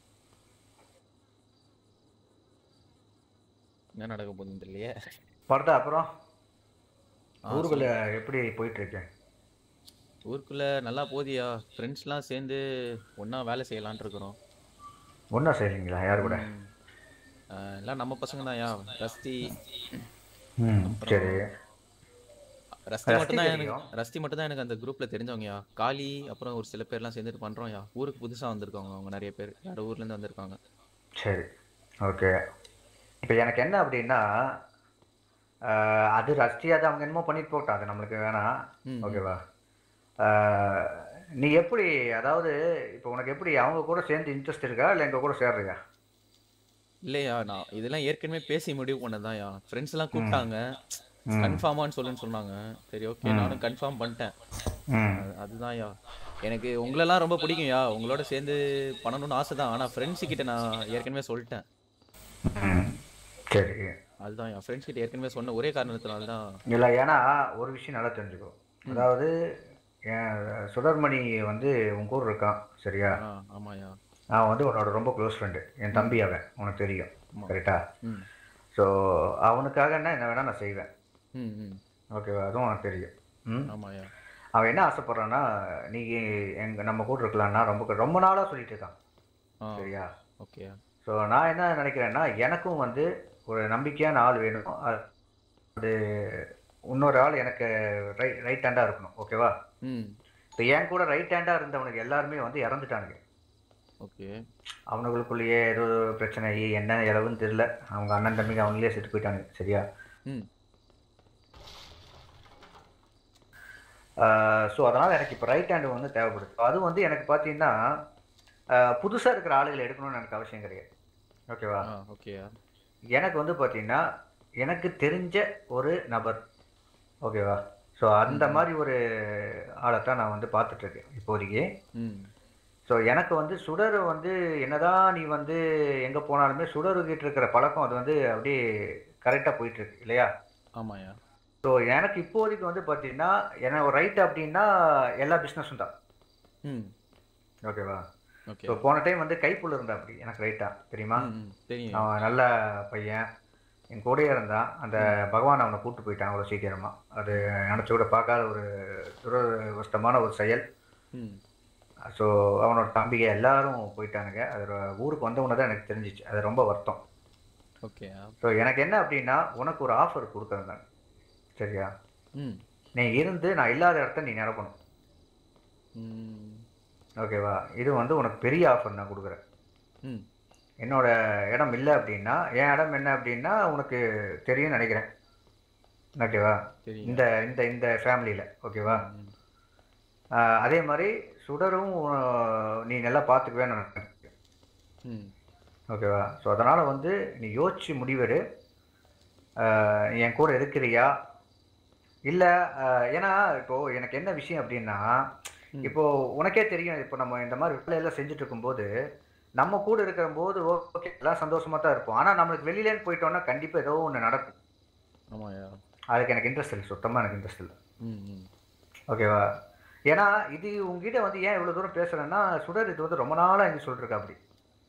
என்ன நடக்க போகுதுன்னு தெரியலையே பார்த்தா அப்புறம் ஆ, ஊருக்குள்ள எப்படி போயிட்டு இருக்கு ஊருக்குள்ள நல்லா போதியா ஃப்ரெண்ட்ஸ்லாம் சேர்ந்து ஒண்ணா வேலை செய்யலாம்னு இருக்கிறோம் ஒன்றா செய்றீங்களா யார் கூட ம். ஆ, எல்லாம் நம்ம பசங்க தான்யா ரஸ்தி ம் சரி ரஸ்தி ரஸ்தி மட்டும் தான் எனக்கு தெரியும். ரஸ்தி மட்டும் தான் எனக்கு அந்த குரூப்ல தெரிஞ்சவங்கயா காளி அப்புறம் ஒரு சில பேர்லாம் சேர்ந்துட்டு பண்றோம்யா ஊருக்கு புதுசா வந்திருக்காங்க அவங்க நிறைய பேர் வேற ஊர்ல இருந்து வந்திருக்காங்க சரி ஓகே இப்போ எனக்கு என்ன அப்படின்னா ஆஹ், அது ரஷ்டியாக தான் அவங்க என்னமோ பண்ணிட்டு போட்டோம் அது நம்மளுக்கு வேணாம் ம், ஓகேவா ஆஹ், நீ எப்படி அதாவது இப்போ உனக்கு எப்படி அவங்க கூட சேர்ந்து இன்ட்ரெஸ்ட் இருக்கா இல்லை எங்கள் கூட சேர்றியா இல்லையா நான் இதெல்லாம் ஏற்கனவே பேசி முடிவு பண்ணதான்யா ஃப்ரெண்ட்ஸ் எல்லாம் கூப்பிட்டாங்க ம். கன்ஃபார்மான்னு சொல்லுன்னு சொன்னாங்க சரி ஓகே ம். நானும் கன்ஃபார்ம் பண்ணிட்டேன் ம் அது- அதுதான்யா எனக்கு உங்களெல்லாம் ரொம்ப பிடிக்கும்யா உங்களோட சேர்ந்து பண்ணணும்னு ஆசை தான் ஆனால் ஃப்ரெண்ட்ஸ் கிட்ட நான் ஏற்கனவே சொல்லிட்டேன் ம் சரி அதுதான் என் ஃப்ரெண்ட்ஸ் கிட்ட ஏற்கனவே சொன்ன ஒரே காரணத்தினால தான் இல்லை ஏன்னா ஒரு விஷயம் நல்லா தெரிஞ்சுக்கோ அதாவது என் சுடர்மணி வந்து உங்க ஊர் இருக்கான் சரியா ஆ ஆமாயா நான் வந்து உன்னோட ரொம்ப க்ளோஸ் ஃப்ரெண்டு என் தம்பி அவன் உனக்கு தெரியும் ஆமா. கரெக்டா ம் ஸோ அவனுக்காக என்ன என்ன வேணால் நான் செய்வேன் ம் ம் ஓகேவா அதுவும் உனக்கு தெரியும் ம் ஆமாயா அவன் என்ன ஆசைப்படுறான்னா நீ எங்க நம்ம கூட இருக்கலாம்னா ரொம்ப ரொம்ப நாளாக சொல்லிட்டு இருக்கான் ஆ சரியா ஓகேயா ஸோ நான் என்ன நினைக்கிறேன்னா எனக்கும் வந்து ஒரு நம்பிக்கையான ஆள் வேணும் அது அது இன்னொரு ஆள் எனக்கு ரைட் ரைட் ஹேண்டாக இருக்கணும் ஓகேவா ம் இப்போ என் கூட ரைட் ஹேண்டாக இருந்தவனுக்கு எல்லாருமே வந்து இறந்துட்டானுங்க ஓகே அவனுங்களுக்குள்ளேயே ஏதோ பிரச்சனை ஆகி என்ன இளவுன்னு தெரியல அவங்க அண்ணன் தம்பிங்க அவங்களே செத்து போயிட்டானுங்க சரியா ம் ஸோ அதனால் எனக்கு இப்போ ரைட் ஹேண்டு வந்து தேவைப்படுது அது வந்து எனக்கு பார்த்தீங்கன்னா புதுசாக இருக்கிற ஆளுகளை எடுக்கணும்னு எனக்கு அவசியம் கிடையாது ஓகேவா ஆ ஓகேயா எனக்கு வந்து பார்த்தீங்கன்னா எனக்கு தெரிஞ்ச ஒரு நபர் ஓகேவா ஸோ அந்த மாதிரி ஒரு ஆளை தான் நான் வந்து பார்த்துட்ருக்கேன் இப்போதைக்கு ம் ஸோ எனக்கு வந்து சுடர் வந்து என்னதான் நீ வந்து எங்கே போனாலுமே சுடருக்கிட்டு இருக்கிற பழக்கம் அது வந்து அப்படியே கரெக்டாக போயிட்டுருக்கு இல்லையா ஆமாயா ஸோ எனக்கு இப்போதைக்கு வந்து பார்த்தீங்கன்னா என்ன ஒரு ரைட் அப்படின்னா எல்லா பிஸ்னஸும் தான் ம் ஓகேவா ஓகே ஸோ போன டைம் வந்து கைப்புள்ள இருந்தா அப்படி எனக்கு ரைட்டா தெரியுமா ம் ம் தெரியும் அவன் நல்ல பையன் என் கூடயே இருந்தான் அந்த பகவான் அவனை கூட்டு போயிட்டான் அவ்வளோ சீக்கிரமா அது நினச்சி கூட பார்க்காத ஒரு துரதிருஷ்டமான ஒரு செயல் ம் ஸோ அவனோட தம்பிக எல்லாரும் போயிட்டானுங்க அது ஒரு ஊருக்கு வந்தவன தான் எனக்கு தெரிஞ்சிச்சு அது ரொம்ப வருத்தம் ஓகேயா ஸோ எனக்கு என்ன அப்படின்னா உனக்கு ஒரு ஆஃபர் கொடுக்குறேன் நான் சரியா ம் நீ இருந்து நான் இல்லாத இடத்த நீ நிரப்பணும் ம் ஓகேவா இது வந்து உனக்கு பெரிய ஆஃபர் நான் கொடுக்குறேன் ம் என்னோட இடம் இல்லை அப்படின்னா என் இடம் என்ன அப்படின்னா உனக்கு தெரியும்னு நினைக்கிறேன் ஓகேவா தெரியும் இந்த இந்த இந்த ஃபேமிலியில் ஓகேவா ம் ஆஹ் அதே மாதிரி சுடரும் உ- நீ நல்லா பார்த்துக்குவேன்னு நான் நினைக்கிறேன் ம் ஓகேவா ஸோ அதனால் வந்து நீ யோசிச்சு முடிவெடு ஆஹ் நீ என் கூட இருக்கிறியா இல்லை ஏன்னா இப்போது எனக்கு என்ன விஷயம் அப்படின்னா ம். இப்போ உனக்கே தெரியும் இப்போ நம்ம இந்த மாதிரி வேலையெல்லாம் செஞ்சுட்டு இருக்கும்போது நம்ம கூட இருக்கிற போது ஓகே எல்லாம் சந்தோஷமா தான் இருப்போம் ஆனால் நம்மளுக்கு வெளியிலேன்னு போயிட்டோம்னா கண்டிப்பாக ஏதோ ஒன்று நடக்கும் ஆமாயா அதுக்கு எனக்கு இன்ட்ரெஸ்ட் இல்லை சுத்தமாக எனக்கு இன்ட்ரெஸ்ட் இல்லை ம் ம் ஓகேவா ஏன்னா இது உங்ககிட்ட வந்து ஏன் இவ்வளோ தூரம் பேசுகிறேன்னா சுடர் இது வந்து ரொம்ப நாளாக எங்க சொல்லிருக்கா அப்படி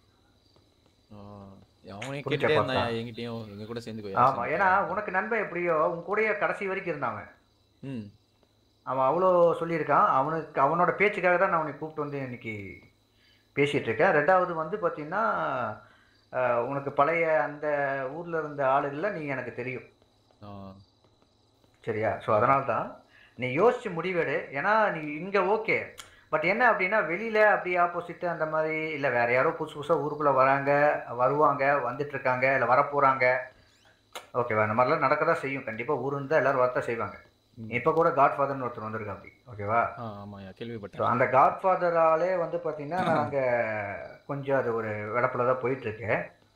ஆ, அவனே புடிச்ச கேட்டுட்டே பார்த்தா. இருந்தான் என்கிட்டயும் எங்க கூட சேர்ந்து ஆமாம் ஏன்னா உனக்கு நண்பன் எப்படியோ உன் கூடயே கடைசி வரைக்கும் இருந்தாங்க ம் அவன் அவ்வளோ சொல்லியிருக்கான் அவனுக்கு அவனோட பேச்சுக்காக தான் நான் உன்னை கூப்பிட்டு வந்து இன்னைக்கு பேசிகிட்டு இருக்கேன் ரெண்டாவது வந்து பார்த்தீங்கன்னா அஹ், உனக்கு பழைய அந்த ஊரில் இருந்த ஆளுகளில் நீ எனக்கு தெரியும் ஆ சரியா ஸோ அதனால தான் நீ யோசிச்சு முடிவெடு ஏன்னா நீ இங்கே ஓகே பட் என்ன அப்படின்னா வெளியில் அப்படி ஆப்போசிட் அந்த மாதிரி இல்லை வேற யாரோ புதுசு புதுசாக ஊருக்குள்ளே வராங்க வருவாங்க வந்துட்டு இருக்காங்க இல்லை வரப்போகிறாங்க ஓகேவா இந்த மாதிரிலாம் நடக்க தான் செய்யும் கண்டிப்பாக ஊர் இருந்தால் எல்லாரும் வரத்தான் செய்வாங்க ம். இப்போ கூட காட் ஃபாதர்னு ஒருத்தர் வந்திருக்கா அப்படி ஓகேவா ஆ ஆமாயா ஸோ கேள்விப்பட்டேன் அந்த காட் ஃபாதராலே வந்து பார்த்தீங்கன்னா நாங்கள் கொஞ்சம் அது ஒரு விடப்பில் தான் போயிட்டுருக்கு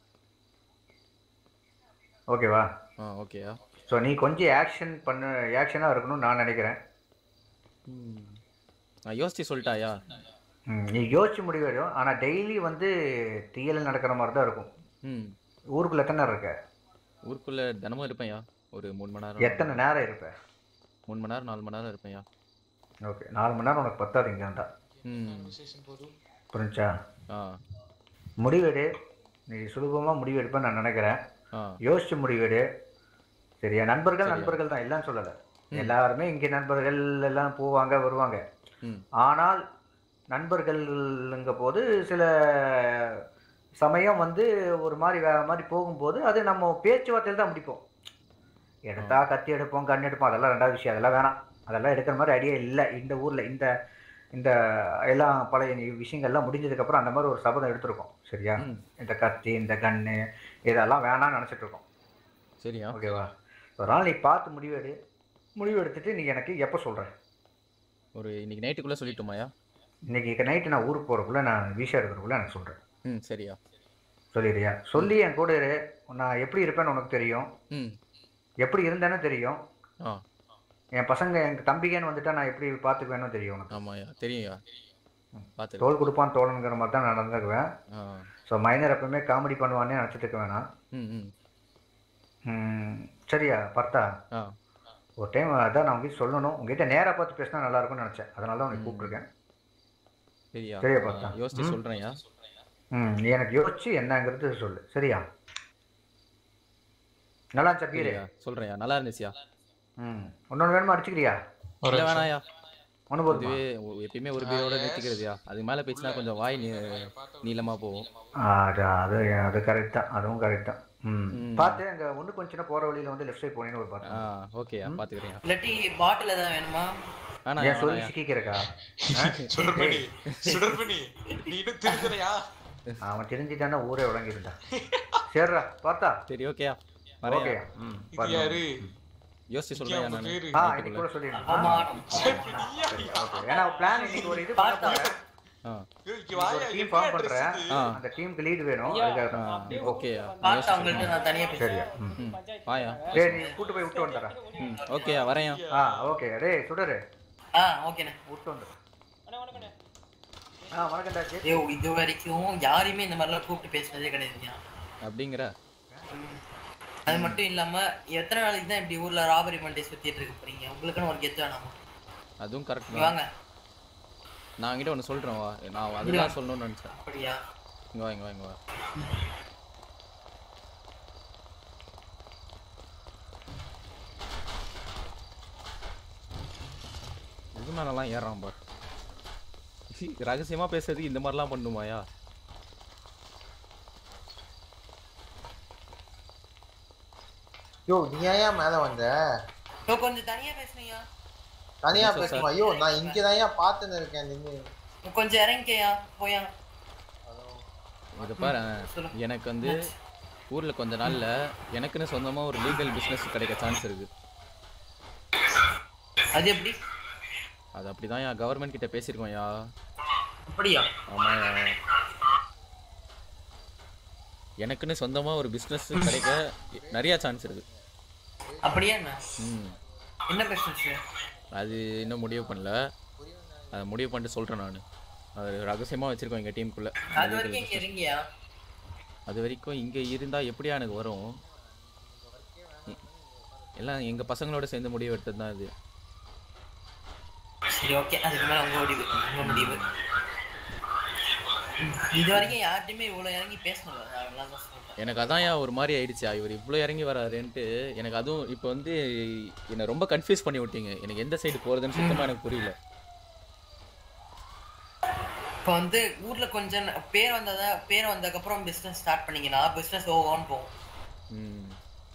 ஓகேவா ஆ ஓகேயா ஸோ நீ கொஞ்சம் ஆக்ஷன் பண்ண ஆக்ஷனாக இருக்கணும்னு நான் நினைக்கிறேன் ம் நான் யோசிச்சு சொல்லிட்டாயா ம், நீ யோசிச்சு முடிவெடும் ஆனால் டெய்லி வந்து தீயல் நடக்கிற மாதிரி தான் இருக்கும் ம் ஊருக்குள்ள எத்தனை நேரம் இருக்க ஊருக்குள்ள தினமும் இருப்பேன்யா ஒரு மூணு மணி நேரம் எத்தனை நேரம் இருப்ப மூணு மணி நேரம் நாலு மணி நேரம் இருப்பேன்யா ஓகே நாலு மணி நேரம் உனக்கு பத்தாது இங்கே இருந்தா ம் புரிஞ்சா ஆ முடிவெடு நீ சுலபமாக முடிவெடுப்பேன்னு நான் நினைக்கிறேன் ஆ யோசிச்சு முடிவெடு சரியா நண்பர்கள் சரியா. நண்பர்கள் தான் இல்லைன்னு சொல்லலை ம். எல்லாருமே இங்கே நண்பர்கள் எல்லாம் போவாங்க வருவாங்க ம் ஆனால் நண்பர்கள்ங்க போது சில சமயம் வந்து ஒரு மாதிரி வேற மாதிரி போகும்போது அது நம்ம பேச்சுவார்த்தையில் தான் முடிப்போம் எடுத்தா கத்தி எடுப்போம் கண் எடுப்போம் அதெல்லாம் ரெண்டாவது விஷயம் அதெல்லாம் வேணாம் அதெல்லாம் எடுக்கிற மாதிரி ஐடியா இல்லை இந்த ஊரில் இந்த இந்த எல்லாம் பழைய நி- விஷயங்கள்லாம் முடிஞ்சதுக்கப்புறம் அந்த மாதிரி ஒரு சபதம் எடுத்திருக்கோம் சரியா ம் இந்த கத்தி இந்த கன்று இதெல்லாம் வேணாம்னு நினச்சிட்டு இருக்கோம் சரியா ஓகேவா ஒரு நாள் நீ பார்த்து முடிவெடு முடிவு எடுத்துட்டு நீ எனக்கு எப்போ சொல்கிற ஒரு இன்னைக்கு நைட்டுக்குள்ள சொல்லிட்டுமாயா இன்னைக்கு நைட்டு நான் ஊருக்கு போகிறக்குள்ள நான் வீசா எடுக்கிறக்குள்ள எனக்கு சொல்கிறேன் ம் சரியா சொல்லிடுறியா சொல்லி என் கூட இரு நான் எப்படி இருப்பேன்னு உனக்கு தெரியும் ம் எப்படி இருந்தேன்னு தெரியும் ஆ என் பசங்க என் தம்பிகன்னு வந்துட்டா நான் எப்படி பார்த்துக்குவேன்னு தெரியும் உனக்கு ஆமாய்யா தெரியும்யா பார்த்து தோல் கொடுப்பான் தோழனுங்கிற மாதிரி தான் நான் நடந்துக்குவேன் ஆ ஸோ மைனர் எப்பவுமே காமெடி பண்ணுவானே நினச்சிட்டு இருக்க வேணாம் ம் ம் ம், சரியா பார்த்தா ஆ ஒரு டைம் அதான் நான் உங்ககிட்ட சொல்லணும் உங்ககிட்ட நேராக பார்த்து பேசினா நல்லா இருக்கும்னு நினச்சேன் அதனால தான் உனக்கு கூப்பிட்ருக்கேன் சரியா சரியா ஆ, பார்த்தா? யோசிச்சு ம். சொல்கிறேன்யா ம் நீ எனக்கு யோசிச்சு என்னங்கிறது சொல்லு சரியா நல்லா இருந்துச்சா பீரு சரியா சொல்கிறேன்யா நல்லா இருந்துச்சியா ம் இன்னொன்று வேணுமா அடிச்சுக்கிறியா இல்லை வேணாயா ஒன்று போதுமா இதுவே ஒ- எப்பயுமே ஒரு பீரோட நிறுத்திக்கிறதுயா அதுக்கு மேலே போயிடுச்சுன்னா கொஞ்சம் வாய் நீ நீளமாக போகும் அது அது அது கரெக்ட் தான் அதுவும் கரெக்ட் தான் ம் ம். பார்த்து அங்கே ஒன்று கொஞ்சம் போகிற வழியில் வந்து லெஃப்ட் சைட் போனீங்கன்னு ஒரு ஆ பார்த்து ஓகேயா பார்த்துக்கிறேன் இல்லாட்டி பாட்டில் ஏதாவது வேணுமா வேணாயா ஏன் சொல்லி வேணாயா சிக்கிக்கிறக்கா சுடர்பணி சுடர்பணி நீ இன்னும் திருந்தலையா அவன் தெரிஞ்சிட்டான்னா ஊரே உடங்கிருந்தா சரிடா பார்த்தா சரி ஓகேயா ஓகே வரேன் ம் இது யாரு யோசிச்சு சொல்கிறேன் உங்க நான் பேரு ஆ இன்னைக்கு கூட சொல்லிடணும் ஆமா சரி, okay. ஏன்னா பிளான் இன்னைக்கு ஒரு இது பண்ண போறேன் ஆ ஐயோ, இங்க வாயா, டீம் என்ன ஃபார்ம் address பண்றேன் இது? ஆ அந்த டீமுக்கு லீடு வேணும் ஐயா, அதுக்காக ஆ தான். அப்படியே ஓகேயா வந்து பார்த்து அவங்கள்ட்ட நான் தனியா பேசுறேன் சரியா ம் ம் வாயா டேய் நீ கூட்டு போய் விட்டு வந்துடுறேன் ம் ஓகேயா வரேன்யா ஆ ஓகே டேய் சுடரு ஆ ஓகேண்ணே விட்டு வந்துடுறேன் அண்ணே, வணக்கண்ணே. ஆ வணக்கம் டாச்சு ஐயோ இது வரைக்கும் யாரையுமே இந்த மாதிரிலாம் கூப்பிட்டு பேசினதே கிடையாதுயா அப்படிங்கிற அது மட்டும் இல்லாம எத்தனை நாளைக்கு தான் இப்படி ஊர்ல ராபரி மண்டே சுத்திட்டு இருக்க போறீங்க உங்களுக்குன்னு ஒரு கெத்து வேணாமா அதுவும் கரெக்ட் இங்க தான் வாங்க நான் உங்ககிட்ட ஒன்று சொல்கிறேன் வா நான் அதெல்லாம் சொல்லணும்னு நினச்சேன் அப்படியா இங்கே வா இங்கே வா இங்கே வா இது மேலலாம் ஏறான் பார் ரகசியமாக பேசுறதுக்கு இந்த மாதிரிலாம் பண்ணுமாயா யோ நீ ஏன் மேல வந்த இப்போ கொஞ்சம் தனியா பேசுனீங்க தனியா Yes, sir. பேசுமா ஐயோ நான் இங்க தான் பார்த்துன்னு இருக்கேன் நின்னு கொஞ்சம் இறங்கிக்கையா போயா இது பாரு சொல்லுங்க. எனக்கு வந்து ஊரில் கொஞ்ச நாளில் எனக்குன்னு சொந்தமாக ஒரு லீகல் பிஸ்னஸ் கிடைக்க சான்ஸ் இருக்கு அது எப்படி அது அப்படி தான் என் கவர்மெண்ட் கிட்ட பேசியிருக்கோம்யா அப்படியா ஆமாயா எனக்குன்னு சொந்தமாக ஒரு பிஸ்னஸ் கிடைக்க நிறைய சான்ஸ் இருக்கு அப்படியா என்ன ம் என்ன பிசினஸ் அது இன்னும் முடிவு பண்ணல அதை முடிவு பண்ணிட்டு சொல்கிறேன் நான் அது ரகசியமாக வச்சுருக்கோம் எங்கள் டீமுக்குள்ளே அது வரைக்கும் இங்க இருங்கியா அது வரைக்கும் இங்கே இருந்தால் எப்படியா எனக்கு வரும் எ- எல்லாம் எங்கள் பசங்களோட சேர்ந்து முடிவு எடுத்தது தான் இது சரி ஓகே அதுக்கு மேல உங்க முடிவு உங்க முடிவு இது வரைக்கும் யார்கிட்டயுமே இவ்வளவு இறங்கி பேசணும் அதெல்லாம் தான் சொல்றேன் எனக்கு அதான் ஏன் ஒரு மாதிரி ஆயிடுச்சா இவர் இவ்வளோ இறங்கி வராருன்ட்டு எனக்கு அதுவும் இப்போ வந்து என்னை ரொம்ப கன்ஃபியூஸ் பண்ணி விட்டீங்க எனக்கு எந்த சைடு போகிறதுன்னு சுத்தமாக எனக்கு புரியல இப்போ வந்து ஊர்ல கொஞ்சம் ந- பேர் வந்ததா பேர் வந்ததுக்கு அப்புறம் பிசினஸ் ஸ்டார்ட் பண்ணீங்கன்னா பிசினஸ் ஓவன் போகும் ம்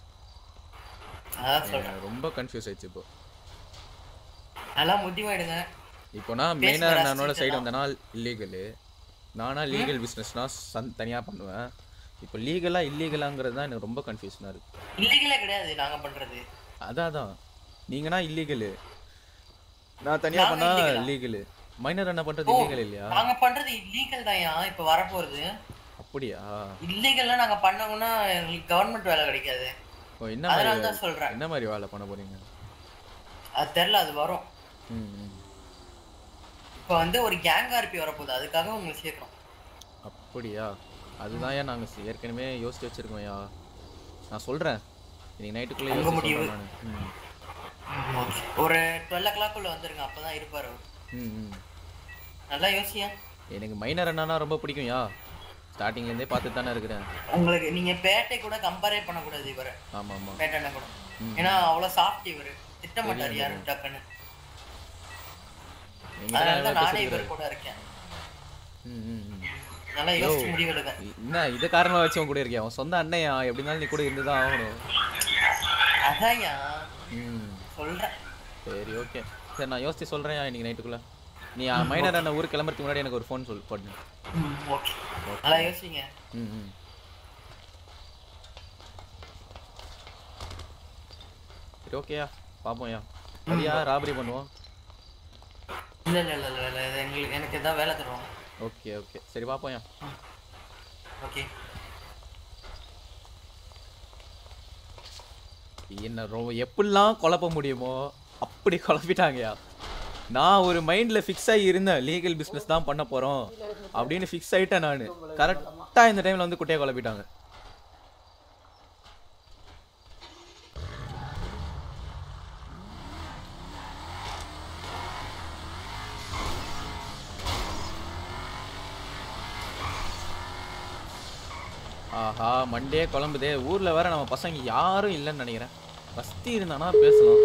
அதான் சொல்றேன் எனக்கு ரொம்ப கன்ஃபியூஸ் ஆயிடுச்சு இப்போ நல்லா முடிவாயிடுங்க இப்போ நான் பேசுங்க மெயினாக ராசி நானோட சைடு இதெல்லாம். வந்தனா இல்லீகலு நானா லீகல் பிஸ்னஸ்னா சன் தனியாக பண்ணுவேன் இப்போ லீகலாக இல்லீகலாங்கிறது தான் எனக்கு ரொம்ப கன்ஃபியூஷனாக இருக்குது இல்லீகலே கிடையாது நாங்க பண்றது அதான் அதான் நீங்கன்னா இல்லீகலு நான் தனியாக நாங்க பண்ணா illegal-ஆ? லீகலு மைனர் என்ன பண்ணுறது ஓ, இல்லீகல் இல்லையா நாங்க பண்றது இல்லீகல் தான்யா இப்ப வரப்போறது அப்படியா இல்லீகல்ல நாங்க பண்ணோம்னா எங்களுக்கு கவர்மெண்ட் வேலை கிடைக்காது ஓ என்ன அதனால மாதிரி தான் சொல்றேன் என்ன மாதிரி வேலை பண்ண போறீங்க அது தெரியல அது வரும் ம் ம். இப்போ வந்து ஒரு கேங் ஆர்பி வரப்போகுது அதுக்காக உங்களுக்கு சேர்க்கணும் அப்படியா அதுதான் ஏன் நாங்கள் ஏற்கனவே யோசிச்சு வச்சிருக்கோம்யா நான் சொல்கிறேன் இன்னைக்கு நைட்டுக்குள்ளே உங்க யோசிச்சு முடிவு. சொல்கிறேன் நான் ம் ஒரு டுவெல் ஓ கிளாக் உள்ள வந்துருங்க அப்பதான் இருப்பாரு அவர் ம் ம் நல்லா யோசியா எனக்கு மைனர் என்னன்னா ரொம்ப பிடிக்கும்யா ஸ்டார்டிங்லேருந்தே பார்த்துட்டு தானே இருக்கிறேன் உங்களுக்கு நீங்க பேட்டை கூட கம்பேரே பண்ணக்கூடாது இவரை ஆமாம் ஆமாம் பேட்டை கூட ம். ஏன்னா அவ்வளவு சாஃப்ட் இவரு திட்ட மாட்டாரு தெரியும், யாரும் டக்குன்னு நீங்கள் அதனால தான் தான் நானே இவர் பேசிருக்கிறாரு கூட இருக்கேன் ம் ம் ம் நல்லா யோ, யோசிச்சு முடிவெடுங்க என்ன இதை காரணம் வச்சு உன் கூட இருக்கியா அவன் சொந்த அண்ணையா எப்படி இருந்தாலும் நீ கூட இருந்து தான் ஆகணும் அதான்யா ம் சொல்றேன் சரி ஓகே சரி நான் யோசிச்சு சொல்கிறேன் இன்னைக்கு நைட்டுக்குள்ளே நீ மைனர் அண்ணன் ஊருக்கு கிளம்புறதுக்கு முன்னாடி எனக்கு ஒரு ஃபோன் சொல் பண்ணு ஓகே நல்லா யோசிங்க ம் ம் சரி ஓகேயா பார்ப்போம்யா சரியா ராபரி பண்ணுவோம் இல்ல இல்ல இல்ல இல்ல இல்ல இது எங்களுக்கு எனக்கு எதாவது வேலை தருவாங்க ஓகே ஓகே சரி பார்ப்போம்யா ஓகே என்ன ரொம்ப எப்படிலாம் குழப்ப முடியுமோ அப்படி குழப்பிட்டாங்கயா நான் ஒரு மைண்டில் ஃபிக்ஸ் ஆகி இருந்தேன் லீகல் பிஸ்னஸ் தான் பண்ண போகிறோம் அப்படின்னு ஃபிக்ஸ் ஆகிட்டேன் நான் கரெக்டாக இந்த டைமில் வந்து குட்டையை குழப்பிட்டாங்க ஆஹா மண்டே குழம்புதே ஊரில் வேற நம்ம பசங்க யாரும் இல்லைன்னு நினைக்கிறேன் பஸ்தி இருந்தானா பேசலாம்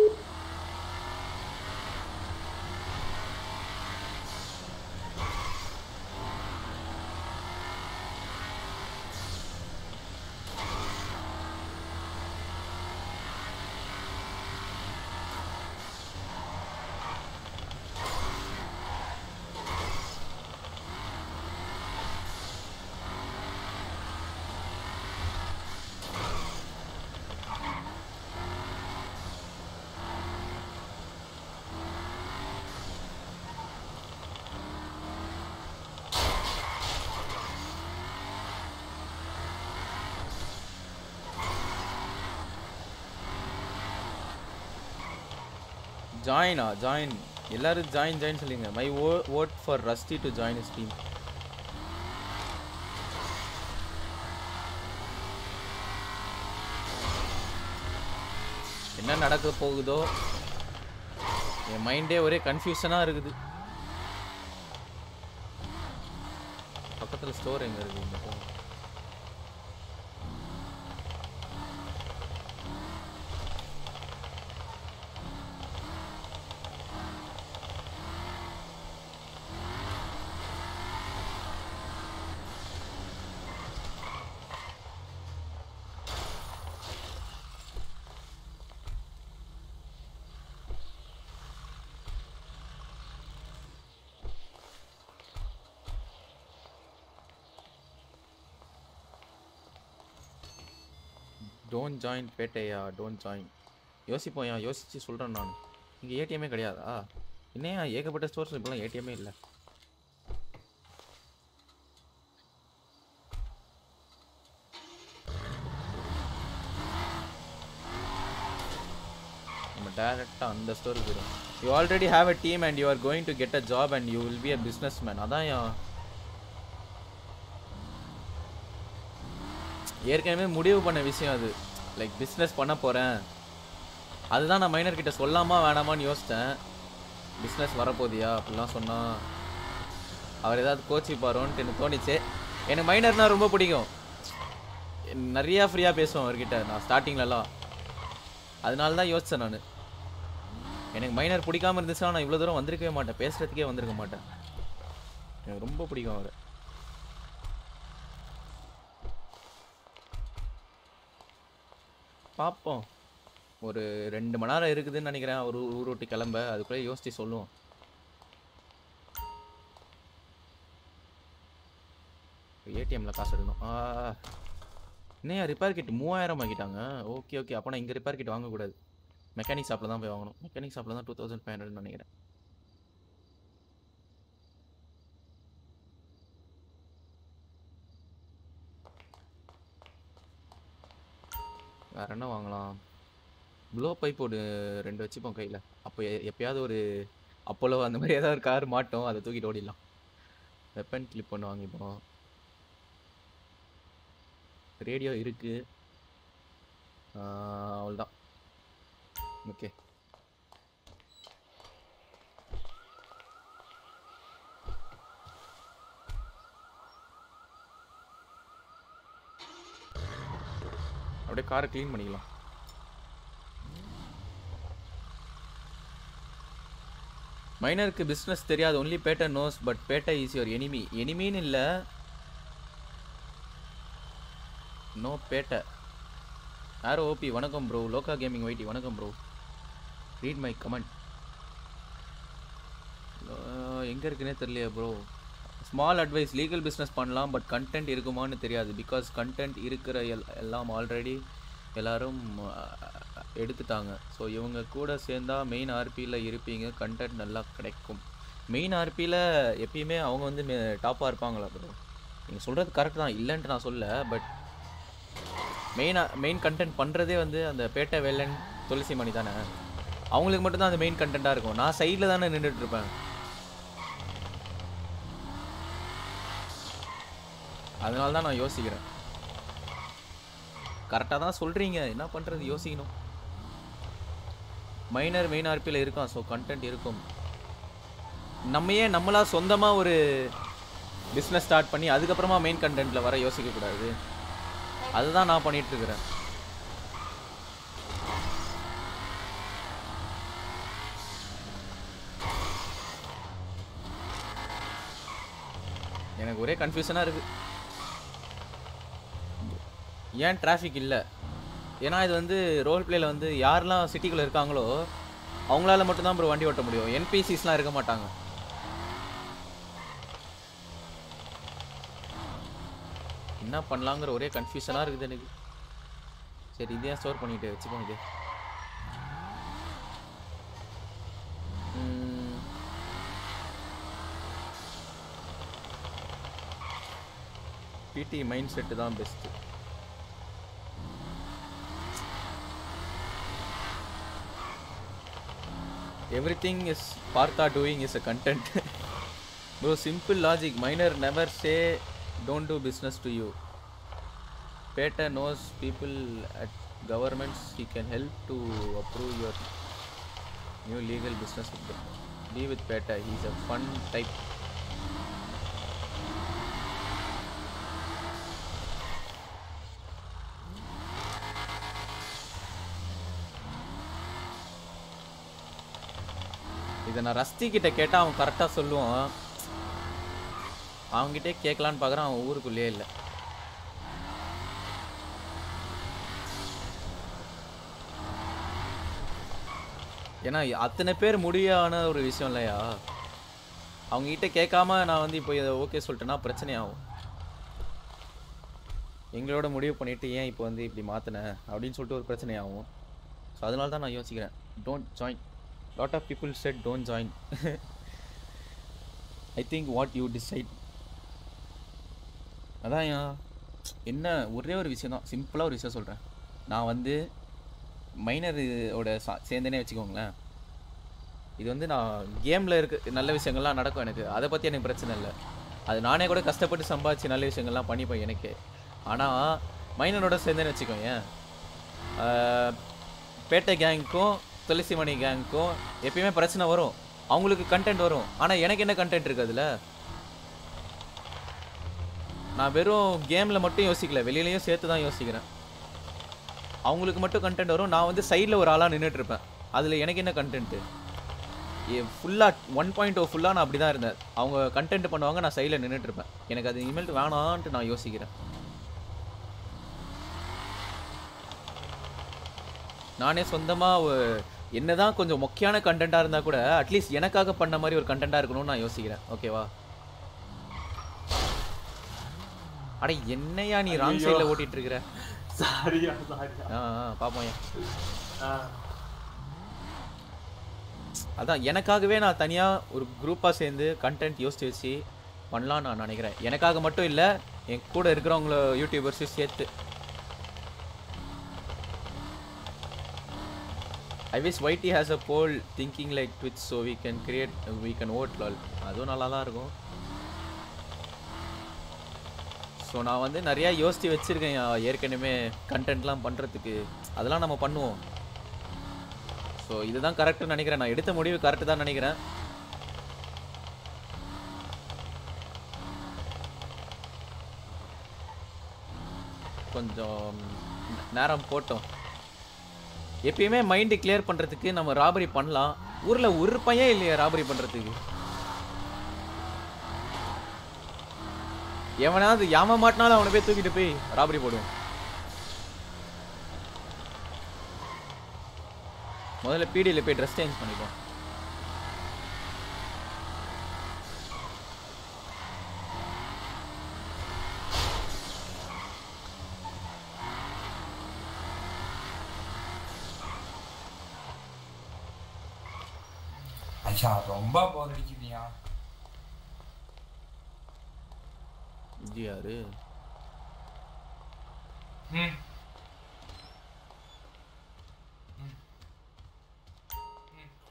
ஜாயினா ஜாயின் எல்லாரும் ஜாயின் ஜாயின் சொல்லுங்க my oh vote for Rusty to join is team என்ன நடக்க போகுதோ என் மைண்டே ஒரே கன்ஃபியூஷனாக இருக்குது பக்கத்தில் ஸ்டோர் எங்கே இருக்குது இந்த phone? டோன்ட் ஜாயின் பேட்டையா டோன்ட் ஜாயின் யோசிப்போம்யா யோசிச்சு சொல்கிறேன் நான் இங்கே ஏடிஎம்மே கிடையாதா என்னையா ஏகப்பட்ட ஸ்டோர்ஸ் இப்போலாம் ஏடிஎம்மே இல்லை நம்ம டேரெக்டாக அந்த ஸ்டோருக்கு போயிடும் you already have a team and you are going to get a job and you will be a businessman அதான் என் ஏற்கனவே முடிவு பண்ண விஷயம் அது லைக் பிஸ்னஸ் பண்ண போகிறேன் அதுதான் நான் மைனர் கிட்ட சொல்லாமா வேணாமான்னு யோசித்தேன் பிஸ்னஸ் வரப்போதியா அப்படிலாம் சொன்னால் அவர் ஏதாவது கோச்சிப்பாரோன்ட்டு எனக்கு தோணுச்சு எனக்கு மைனர்னா ரொம்ப பிடிக்கும் நிறையா ஃப்ரீயாக பேசுவோம் அவர்கிட்ட நான் ஸ்டார்டிங்லலாம் அதனால தான் யோசித்தேன் நான் எனக்கு மைனர் பிடிக்காம இருந்துச்சுன்னா நான் இவ்வளோ தூரம் வந்திருக்கவே மாட்டேன் பேசுகிறதுக்கே வந்திருக்க மாட்டேன் எனக்கு ரொம்ப பிடிக்கும் அவர் பார்ப்போம் ஒரு ரெண்டு மணி நேரம் இருக்குதுன்னு நினைக்கிறேன் அவர் ஊர் விட்டு கிளம்ப அதுக்குள்ளே யோசிச்சு சொல்லுவோம் ஏடிஎம்ல காசு எடுக்கணும் ஆ இன்னையா ரிப்பேர் கிட் மூவாயிரம் ஆக்கிட்டாங்க ஓகே ஓகே அப்போ நான் இங்கே ரிப்பேர் கிட் வாங்கக்கூடாது மெக்கானிக் ஷாப்பில் தான் போய் வாங்கணும் மெக்கானிக் ஷாப்பில் தான் டூ தௌசண்ட் ஃபைவ் ஹண்ட்ரட்னு நினைக்கிறேன் வேற என்ன வாங்கலாம் ப்ளோ பைப் ஒரு ரெண்டு வச்சுப்போம் கையில் அப்போ எ- எப்பயாவது ஒரு அப்போலோ அந்த மாதிரி ஏதாவது ஒரு கார் மாட்டோம் அதை தூக்கிட்டு ஓடிடலாம் வெப்பன் கிளிப் ஒன்று வாங்கிப்போம் ரேடியோ இருக்கு ஆஹ் அவ்வளவுதான் ஓகே அப்படியே காரை க்ளீன் பண்ணிக்கலாம் மைனருக்கு பிஸ்னஸ் தெரியாது only Pettai knows but Pettai is your enemy எனிமின்னு இல்லை நோ பேட்டை யாரோ ஓபி வணக்கம் ப்ரோ லோக்கா கேமிங் வைட்டி வணக்கம் ப்ரோ ரீட் மை கமெண்ட் எங்கே இருக்குன்னே தெரியலையே bro small advice legal business பண்ணலாம் பட் கண்டென்ட் இருக்குமான்னு தெரியாது பிகாஸ் கண்டென்ட் இருக்கிற எல் எல்லாம் ஆல்ரெடி எல்லாரும் அஹ், எடுத்துட்டாங்க ஸோ இவங்க கூட சேர்ந்தா மெயின் ஆர்பியில் இருப்பீங்க கண்டென்ட் நல்லா கிடைக்கும் மெயின் ஆர்பியில் எப்பயுமே அவங்க வந்து டாப்பாக இருப்பாங்களா ப்ரோ நீங்கள் சொல்கிறது கரெக்ட் தான் இல்லைன்ட்டு நான் சொல்ல பட் மெயினாக மெயின் கண்டென்ட் பண்ணுறதே வந்து அந்த பேட்டை வெள்ளன் துளசி மணி தானே அவங்களுக்கு மட்டும்தான் அந்த மெயின் கண்டென்ட்டாக இருக்கும் நான் சைடில் தானே நின்றுட்டு இருப்பேன் அதனால தான் நான் யோசிக்கிறேன் கரெக்டாக தான் சொல்கிறீங்க என்ன பண்ணுறது யோசிக்கணும் மைனர் மெயின் ஆர்பியில் இருக்கான் ஸோ கண்டென்ட் இருக்கும் நம்ம ஏன் நம்மளா சொந்தமாக ஒரு பிஸ்னஸ் ஸ்டார்ட் பண்ணி அதுக்கப்புறமா மெயின் கண்டென்ட்டில் வர யோசிக்கக்கூடாது அதுதான் நான் பண்ணிட்டு இருக்கிறேன் எனக்கு ஒரே கன்ஃபியூஷனாக இருக்கு ஏன் டிராஃபிக் இல்லை ஏன்னா இது வந்து ரோல் பிளேல வந்து யாரெல்லாம் சிட்டிக்குள்ளே இருக்காங்களோ அவங்களால மட்டும்தான் ப்ரோ வண்டி ஓட்ட முடியும் என்பிசிஸ்லாம் இருக்க மாட்டாங்க என்ன பண்ணலாங்கிற ஒரே கன்ஃபியூஷனாக இருக்குது எனக்கு சரி இதே ஸ்டோர் பண்ணிட்டு வச்சுக்கோங்க இது ம். பிடி மைண்ட் செட்டு தான் best everything is partha doing is a content bro simple logic minor never say don't do business to you Peta knows people at governments he can help to approve your new legal business with them. be with Peta he's a fun type இதை நான் ரஸ்தி கிட்ட கேட்டால் அவன் கரெக்டாக சொல்லுவான் அவன்கிட்டே கேட்கலான்னு பார்க்குறான் அவன் ஊருக்குள்ளேயே இல்லை ஏன்னா அத்தனை பேர் முடியான ஒரு விஷயம் இல்லையா அவங்க கிட்ட கேட்காம நான் வந்து இப்போ இதை ஓகே சொல்லிட்டேன்னா பிரச்சனை ஆகும் எங்களோட முடிவு பண்ணிட்டு ஏன் இப்போ வந்து இப்படி மாற்றினேன் அப்படின்னு சொல்லிட்டு ஒரு பிரச்சனை ஆகும் ஸோ அதனால தான் நான் யோசிக்கிறேன் don't join lot of people said don't join I think what you decide அதான் ஏன் என்ன ஒரே ஒரு விஷயம் தான் சிம்பிளாக ஒரு விஷயம் சொல்கிறேன் நான் வந்து மைனரோட சா சேர்ந்தேனே வச்சுக்கோங்களேன் இது வந்து நான் கேமில் இருக்க நல்ல விஷயங்கள்லாம் நடக்கும் எனக்கு அதை பற்றி எனக்கு பிரச்சனை இல்லை அது நானே கூட கஷ்டப்பட்டு சம்பாதிச்சு நல்ல விஷயங்கள்லாம் பண்ணிப்பேன் எனக்கு ஆனால் மைனரோட சேர்ந்தேன்னு வச்சுக்கோங்க பேட்டை கேங்க்கும் துளசிமணி கேங்க்கும் எப்பயுமே பிரச்சனை வரும் அவங்களுக்கு கண்டென்ட் வரும் ஆனால் எனக்கு என்ன கண்டென்ட் இருக்கு அதில் நான் வெறும் கேமில் மட்டும் யோசிக்கல வெளியிலையும் சேர்த்து தான் யோசிக்கிறேன் அவங்களுக்கு மட்டும் கண்டென்ட் வரும் நான் வந்து சைடில் ஒரு ஆளாக நின்றுட்டு இருப்பேன் அதில் எனக்கு என்ன கண்டென்ட்டு ஃபுல்லாக ஒன் பாயிண்ட் ஓ ஃபுல்லாக நான் அப்படி தான் இருந்தேன் அவங்க கண்டென்ட் பண்ணுவாங்க நான் சைடில் நின்றுட்டு இருப்பேன் எனக்கு அது இனிமேல் வேணான்ட்டு நான் யோசிக்கிறேன் நானே சொந்தமாக என்னதான் கொஞ்சம் மொக்கையான கண்டென்ட்டாக இருந்தால் கூட அட்லீஸ்ட் எனக்காக பண்ண மாதிரி ஒரு கண்டென்ட்டாக இருக்கணும்னு நான் யோசிக்கிறேன் ஓகேவா அட என்னையா நீ ராங் ஐயோ. சைடில் ஓட்டிட்டு இருக்கிற சாரியா சாரியா ஆ ஆ பாப்போம்யா ஆ. அதான் எனக்காகவே நான் தனியாக ஒரு குரூப்பாக சேர்ந்து கண்டென்ட் யோசிச்சு வச்சு பண்ணலாம்னு நான் நினைக்கிறேன் எனக்காக மட்டும் இல்லை என் கூட இருக்கிறவங்கள யூடியூபர்ஸையும் சேர்த்து ஐ wish YT has a poll thinking like Twitch so we can create we can vote lol அதுவும் நல்லா தான் இருக்கும் ஸோ நான் வந்து நிறையா யோசித்து வச்சுருக்கேன் ஏற்கனவே கண்டென்ட்லாம் பண்ணுறதுக்கு அதெல்லாம் நம்ம பண்ணுவோம் ஸோ இதுதான் கரெக்டுன்னு நினைக்கிறேன் நான் எடுத்த முடிவு கரெக்டு தான் நினைக்கிறேன் கொஞ்சம் நேரம் போட்டோம் எப்பயுமே மைண்டு கிளியர் பண்ணுறதுக்கு நம்ம ராபரி பண்ணலாம் ஊரில் ஒரு பையன் இல்லையா ராபரி பண்ணுறதுக்கு எவனாவது யாம மாட்டினாலும் அவனை போய் தூக்கிட்டு போய் ராபரி போடுவோம் முதல்ல பீடியில் போய் ட்ரெஸ் சேஞ்ச் பண்ணிப்போம் ஐயா ரொம்ப போர் அடிக்குதுயா இது யாரு ம்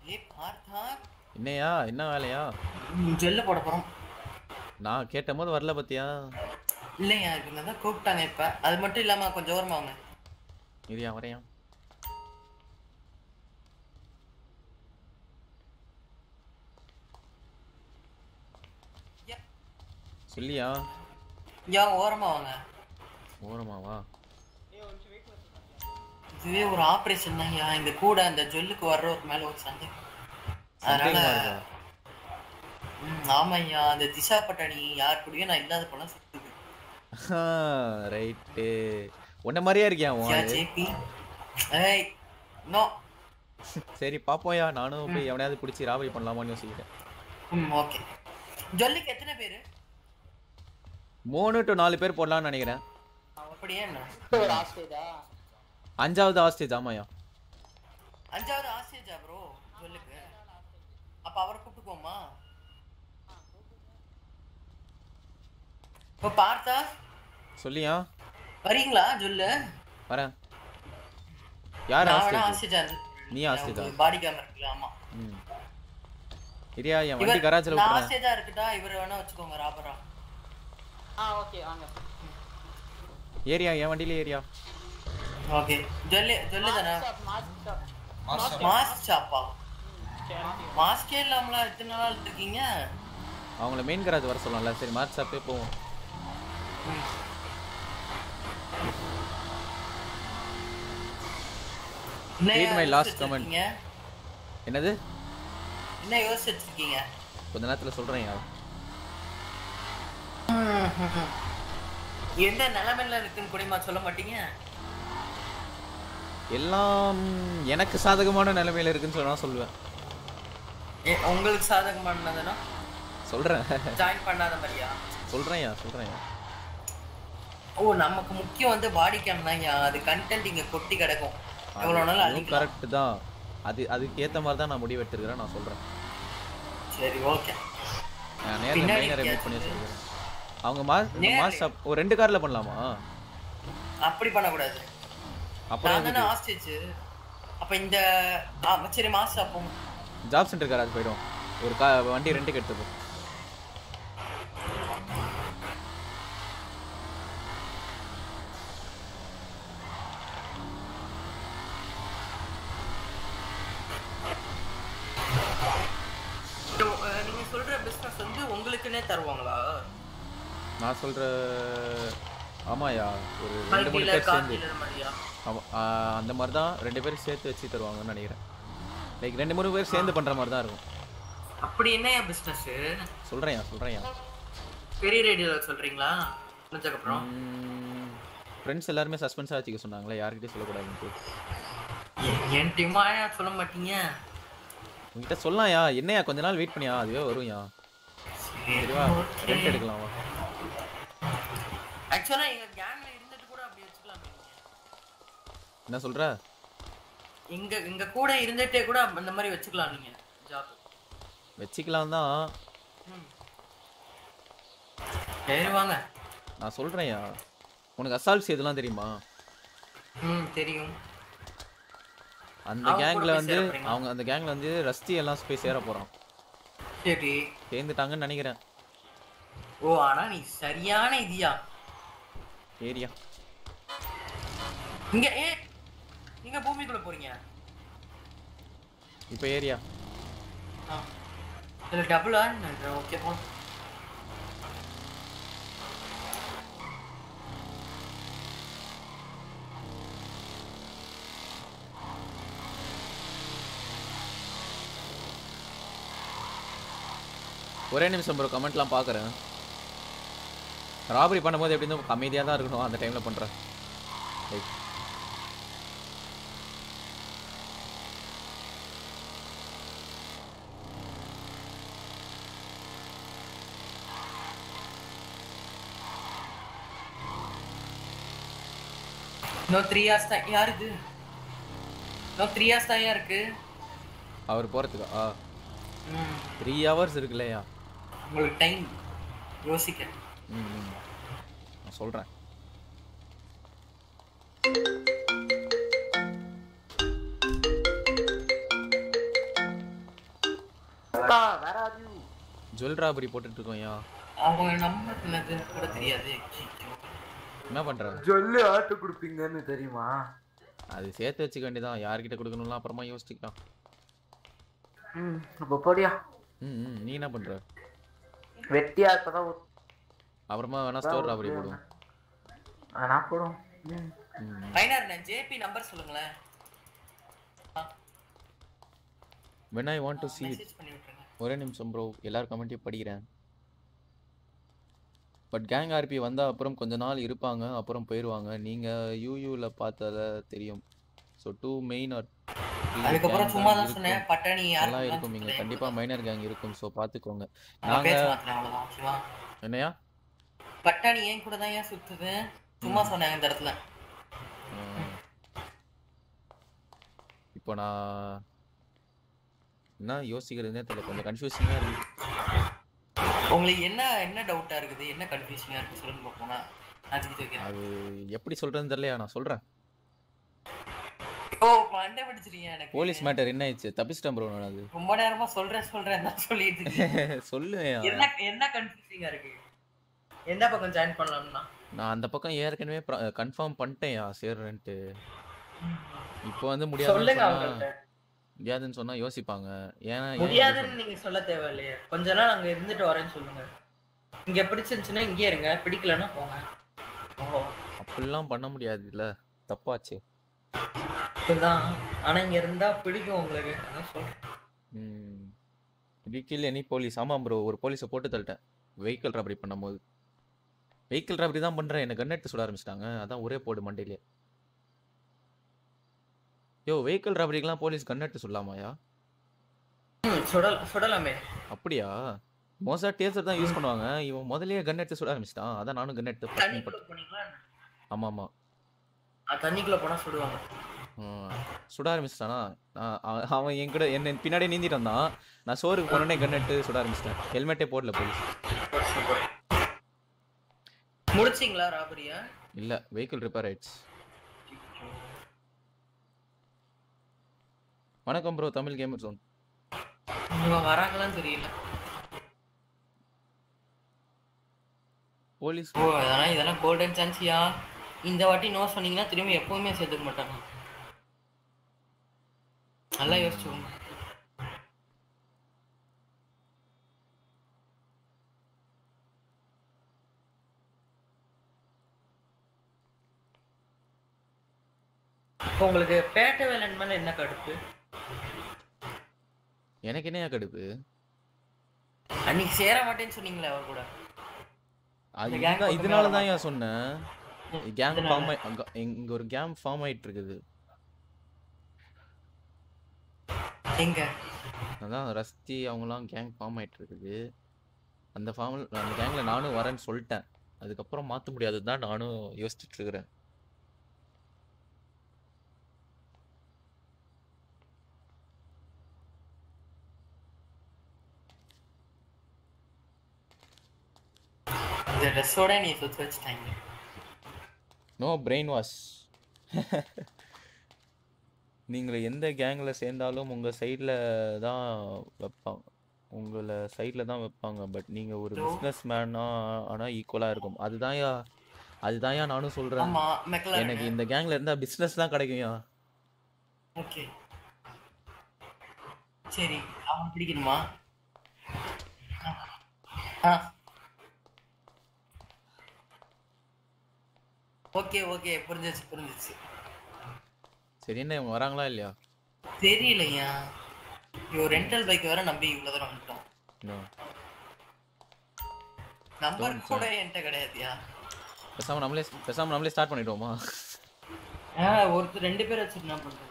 ஏ பார்த்தா என்னையா என்ன வேலையா ஜெல்ல போட போறோம் நான் கேட்ட போது வரல பத்தியா இல்லைங்க இவங்க தான் கூப்பிட்டாங்க இப்ப அது மட்டும் இல்லாம கொஞ்சம் ஓரமா வாங்க இரியா வரையா சொல்லியா யா ஓரமா வாங்க ஓரமாவா இதுவே ஒரு ஆபரேஷன் தான் யா இந்த கூட அந்த ஜொல்லுக்கு வர்ற ஒரு மேல ஒரு சண்டை அதனால சந்தேகமா இருக்கா ம், ஆமாய்யா அந்த திஷா பட்டாணி யார் கூடயும் நான் இல்லாத போனா சுத்துது ரைட்டு உன்ன மாதிரியே இருக்கியா உன் யா ஆளு? ஜேபி ஏய் நோ சரி பாப்போம்யா நானும் போய் எவனையாவது பிடிச்சி ராவரி பண்ணலாமான்னு யோசிக்கிறேன் ம் ஓகே ஜொல்லுக்கு எத்தனை பேரு மூணு டு நாலு பேர் போடலாம்னு நினைக்கிறேன் அப்படியே என்ன ஒரு ஆஸ்டேஜா அஞ்சாவது ஆஸ்டேஜ் ஆமாயா அஞ்சாவது ஆசேஜா ப்ரோ ஜொல்லுக்கு அப்ப அவரை கூப்பிட்டுக்கோமா இப்ப பார்த்தா சொல்லியா வரீங்களா ஜொல்லு வரேன் யார் நான் வேணா ஆஸ்டேஜ் ஆசேஜா நீ ஆஸ்டேஜா பாடி கேமரா இருக்குல்ல ஆமா ம் இரியா என் வண்டி இவர் கராச்சில் நான் விட்டுறேன் ஆசேஜா இருக்குதா இவர் வேணா வச்சுக்கோங்க ராபரா ஆ ஓகே வாங்க ஏரியா என் வண்டியில ஏரியா ஓகே ஜொல்லு ஜொல்லு தானே மாஸ்க் ஷாப் மாஸ்க் ஷாப்பா மாஸ்கே இல்லாமலாம் எத்தனை நாள் இருக்கீங்க அவங்கள மெயின் கராஜ் வர சொல்லலாம்ல சரி மார்ச் ஷாப்பே போவோம் என்ன Read my last யோசிச்சு comment. வச்சிருக்கீங்க? என்னது என்ன யோசிச்சு வச்சிருக்கீங்க கொஞ்ச நேரத்துல சொல்றேன் யா எந்த நிலைமையில இருக்குன்னு கூடமா சொல்ல மாட்டீங்க எல்லாம் எனக்கு சாதகமான நிலைமையில இருக்குன்னு சொன்னா சொல்லுவேன் ஏ, உங்களுக்கு சாதகமானதுன்னா சொல்றேன் ஜாயின் பண்ணாத மாதிரியா சொல்றேன்யா சொல்றேன்யா ஓ நமக்கு முக்கியம் வந்து பாடி கேம் தான் அது கண்டென்ட் இங்க கொட்டி கிடக்கும் எவ்வளவு நாள் அழிக்கலாம் கரெக்ட் தான் அது அதுக்கு ஏத்த மாதிரி தான் நான் முடிவு எடுத்துருக்கிறேன் நான் சொல்றேன் சரி ஓகே நான் நேர்ல பின்னாடி மெயினை ரிமூவ் பண்ணி எங்கேயாச்சும் சொல்றேன் அவங்க மாஸ் நேர்ல. மாஸ் ஷாப் ஒரு ரெண்டு கார்ல பண்ணலாமா அப்படி பண்ணக்கூடாது அப்புறம் நான் தானே ஆஸ்டேஜ் அப்ப இந்த ஆ, சரி மாஸ் அப்போ ஜாப் சென்டர் கராஜ் போயிடும் ஒரு கா வண்டி ரெண்டுக்கு எடுத்துப்போம் நீங்க சொல்ற பிசினஸ் வந்து உங்களுக்குன்னே தருவாங்களா நான் சொல்ற ஆமாயா ஒரு ரெண்டு பல்க் மூணு டீலர் பேர் கார் சேர்ந்து டீலர் மாதிரியா ஆமா ஆ, அந்த மாதிரி தான் ரெண்டு பேரும் சேர்த்து வச்சு தருவாங்கன்னு நினைக்கிறேன் லைக் ரெண்டு மூணு பேர் சேர்ந்து பண்ற மாதிரி தான் இருக்கும் அப்படி என்ன பிசினஸ் சொல்றேன்யா சொல்றேன்யா பெரிய ரேடியோல சொல்றீங்களா முடிஞ்சதுக்கப்புறம் ஃப்ரெண்ட்ஸ் எல்லாருமே சஸ்பென்ஸாக வச்சுக்க சொன்னாங்களே யார்கிட்டயும் சொல்லக்கூடாதுன்ட்டு என் டீமாயா சொல்ல மாட்டீங்க உங்ககிட்ட சொல்லலாம்யா என்னையா கொஞ்ச நாள் வெயிட் பண்ணியா அதுவே வரும்யா சரிவா ரெண்ட் எடுக்கலாம் வா ஆக்சுவலா எங்க கேங்ல இருந்துட்டு கூட அப்படி வச்சுக்கலாமே என்ன சொல்ற எங்க எங்க கூட இருந்துட்டே கூட அந்த மாதிரி வச்சுக்கலாம் நீங்க ஜாப் வச்சுக்கலாம் தான் சரி வாங்க நான் சொல்றேன்யா உனக்கு அசால்ட்ஸ் எதுலாம் தெரியுமா ம் தெரியும் அந்த அவங்க கூட கேங்ல போய் வந்து சேர போறீங்களா? அவங்க அந்த கேங்ல வந்து ரஸ்தி எல்லாம் போய் சேர போறான் சரி சேர்ந்துட்டாங்கன்னு நினைக்கிறேன் ஓ ஆனா நீ சரியான இதியா ஏரியா இங்க ஏ நீங்க பூமிக்குள்ள போறீங்க இப்போ ஏரியா ஆ இதுல டபுளா ஓகே போ ஒரே நிமிஷம் ப்ரோ கமெண்ட்லாம் பார்க்குறேன் ராபரி பண்ணும்போது எப்படி இருந்தும் அமைதியாக தான் இருக்கணும் அந்த டைமில் பண்ணுறேன் ரைட் இன்னும் த்ரீ ஹார்ஸ் தான் யாருக்கு இன்னும் த்ரீ ஹார்ஸ் தான் இருக்கு அவர் போகிறதுக்கா ஆ ம் த்ரீ ஹவர்ஸ் இருக்குல்லையா உங்களுக்கு டைம் யோசிக்க ம் ம். நான் சொல்கிறேன் அக்கா வேற ஆர் யூ ஜுவல் ராபரி போட்டுட்டு இருக்கோம் யா அவங்க நம்பர் என்னது கூட தெரியாது என்ன பண்ற சொல்லு ஆட்டு கொடுப்பீங்கன்னு தெரியுமா அது சேர்த்து வச்சுக்க வேண்டியதான் யார்கிட்ட கொடுக்கணும்லாம் அப்புறமா யோசிச்சுக்கலாம் ம் அப்போ போடியா ம் ம், நீ என்ன பண்ற வெட்டியா இப்பதான் ஒரு- அப்புறமா வேணா ஸ்டோர் ராபரி போடுவோம் ஆ, நான் போடுவோம் ம். ம். மைனர் ஜேபி நம்பர் சொல்லுங்களேன் when i want to see it message பண்ணி விட்டுருங்க ஒரே நிமிஷம் ப்ரோ எல்லார் கமெண்ட்டையும் படிக்கிறேன் பட் கேங் ஆர்பி வந்தால் அப்புறம் கொஞ்ச நாள் இருப்பாங்க அப்புறம் போயிடுவாங்க நீங்கள் யூயூவில் பார்த்தத தெரியும் ஸோ டூ மெயின் ஆர் அதுக்கப்புறம் சும்மா தான் சொன்னேன் பட்டாணி நல்லா யாருக்கு இருக்கும் இங்கே கண்டிப்பாக மைனர் கேங் இருக்கும் ஸோ பார்த்துக்கோங்க நான் பேச நாங்கள் மாட்டேன் அவ்வளவுதான் ஓகேவா என்னையா பட்டாணி ஏன் கூட தான் ஏன் சுத்துது சும்மா சொன்னேன் இந்த இடத்துல ஆ. இப்போ நான் என்ன யோசிக்கிறதுனே தெரியல கொஞ்சம் கன்ஃபியூசிங்காக இருக்கு உங்களுக்கு என்ன என்ன டவுட்டா இருக்குது என்ன கன்ஃபியூஷனா இருக்கு சொல்லுங்க பாப்போம் நான் அதுக்கு வைக்கிறேன் அது எப்படி சொல்கிறதுன்னு தெரியலையா நான் சொல்கிறேன் ஓ மண்டை பிடிச்சிருக்கீங்க எனக்கு போலீஸ் மேட்டர் என்ன ஆயிடுச்சு தப்பிச்சிட்டேன் ப்ரோ நான் அது ரொம்ப நேரமா சொல்றேன் சொல்றேன் தான் சொல்லிட்டு இருக்கீங்க. சொல்லுவேன் என்ன என்ன கன்ஃபியூசிங்கா இருக்கு எந்த பக்கம் ஜாயின் பண்ணலாம்னா நான் அந்த பக்கம் ஏற்கனவே கன்ஃபார்ம் பண்ணிட்டேன்யா சேர்றேன்ட்டு இப்போ வந்து முடியாதுன்னு சொல்லுங்க சொன்னா அவங்கள்ட்ட முடியாதுன்னு சொன்னா யோசிப்பாங்க ஏன்னா ஏன் இப்படி முடியாதுன்னு நீங்க சொல்ல தேவையில்லையே கொஞ்ச நாள் அங்க இருந்துட்டு வரேன்னு சொல்லுங்க இங்க பிடிச்சிருந்துச்சுன்னா இங்கே இருங்க பிடிக்கலன்னா போங்க ஓ சொல்~ அப்படிலாம் பண்ண முடியாது இல்ல தப்பாச்சு இதுதான் ஆனா இங்க இருந்தா பிடிக்கும் உங்களுக்கு அதான் சொல்றேன் ம் விக்கில் எனி போலீஸ் ஆமாம் ப்ரோ ஒரு போலீஸை போட்டு தள்ளிட்டேன் வெஹிக்கிள் ராபரி பண்ணும்போது வெஹிக்கிள் ராபரி தான் பண்றேன் எனக்கு கன் எடுத்து சுட ஆரம்பிச்சிட்டாங்க அதான் ஒரே போடு மண்டையிலே யோ வெஹிக்கிள் ராபரிக்கெல்லாம் போலீஸ் கன் எடுத்து சுடலாமாயா ம், சுடல் சுடலாமே அப்படியா மோஸ்டா டேசர் தான் யூஸ் பண்ணுவாங்க இவன் முதல்லயே கன் எடுத்து சுட ஆரம்பிச்சிட்டான் அதான் நானும் கன் எடுத்து பட்டு தண்ணிக்குள்ள பட்டு போனீங்களா ஆமா ஆமா ஆ, தண்ணிக்குள்ள போனா சுடுவாங்க ம், சுட ஆரம்பிச்சிட்டானா நான் அவ- அவன் என் கூட என்ன பின்னாடி நீந்திட்டு வந்தான் நான் சோறுக்கு போனோடனே கன் எடுத்து சுட ஆரம்பிச்சிட்டேன் ஹெல்மெட்டே போடல போலீஸ் முடிச்சிங்களா ராபரியா இல்ல வெஹிக்கிள் ரிப்பேர் ஆயிடுச்சு வணக்கம் ப்ரோ தமிழ் கேமர் ஜோன் இவங்க வராங்களான்னு தெரியல போலீஸ் ஓ அதெல்லாம் இதெல்லாம் கோல்டன் சான்ஸியா இந்த வாட்டி நோ சொன்னீங்கன்னா திரும்பி எப்பவுமே சேர்த்துக்க மாட்டாங்க நல்லா யோசிச்சுக்கோங்க இப்போ உங்களுக்கு பேட்டை வேலன் மேல என்ன கடுப்பு எனக்கு என்னையா கடுப்பு அன்னைக்கு சேர மாட்டேன்னு சொன்னீங்களே அவர் கூட அது இந்த gang இதுதான் பக்கமே இதனால வர தான் ஏன் சொன்னேன் கேங் இதனால? ஃபார்ம் ஆயி இங்க ஒரு கேங் ஃபார்ம் ஆயிட்டு இருக்குது எங்க அதான் ரஸ்தி அவங்கலாம் கேங் ஃபார்ம் ஆயிட்டு இருக்குது அந்த ஃபார்மில் அந்த கேங்கில் நானும் வரேன்னு சொல்லிட்டேன் அதுக்கப்புறம் மாற்ற முடியாது தான் நானும் யோசிச்சுட்டு இருக்கிறேன் இந்த ட்ரெஸ்ஸோட நீ சுத்தி வச்சுட்டாங்க நோ பிரெயின் வாஷ் நீங்கள் எந்த கேங்கில் சேர்ந்தாலும் உங்கள் சைடில் தான் வைப்பாங்க உங்களை சைடில் தான் வைப்பாங்க பட் நீங்கள் ஒரு No. பிஸ்னஸ் மேனாக ஆனால் ஈக்குவலாக இருக்கும் அதுதான்யா அதுதான்யா நானும் சொல்கிறேன் ஆமா மெக்லாரன் எனக்கு இந்த கேங்கில் இருந்தால் பிஸ்னஸ் தான் கிடைக்கும்யா ஓகே சரி அவன் பிடிக்கணுமா ஆ ஓகே ஓகே புரிஞ்சிச்சு புரிஞ்சிச்சு சரி என்ன இவங்க வராங்களா இல்லையா தெரியலையா ஐயோ ரெண்டல் பைக் வேற நம்பி இவ்வளவு தூரம் வந்துட்டோம் இன்னும் நம்பர் Don't கூட என்கிட்ட கிடையாதுயா பேசாமல் நம்மளே பேசாமல் நம்மளே ஸ்டார்ட் பண்ணிடுவோமா ஆ ஒருத்தர் ரெண்டு பேர் வச்சுட்டு என்ன பண்றது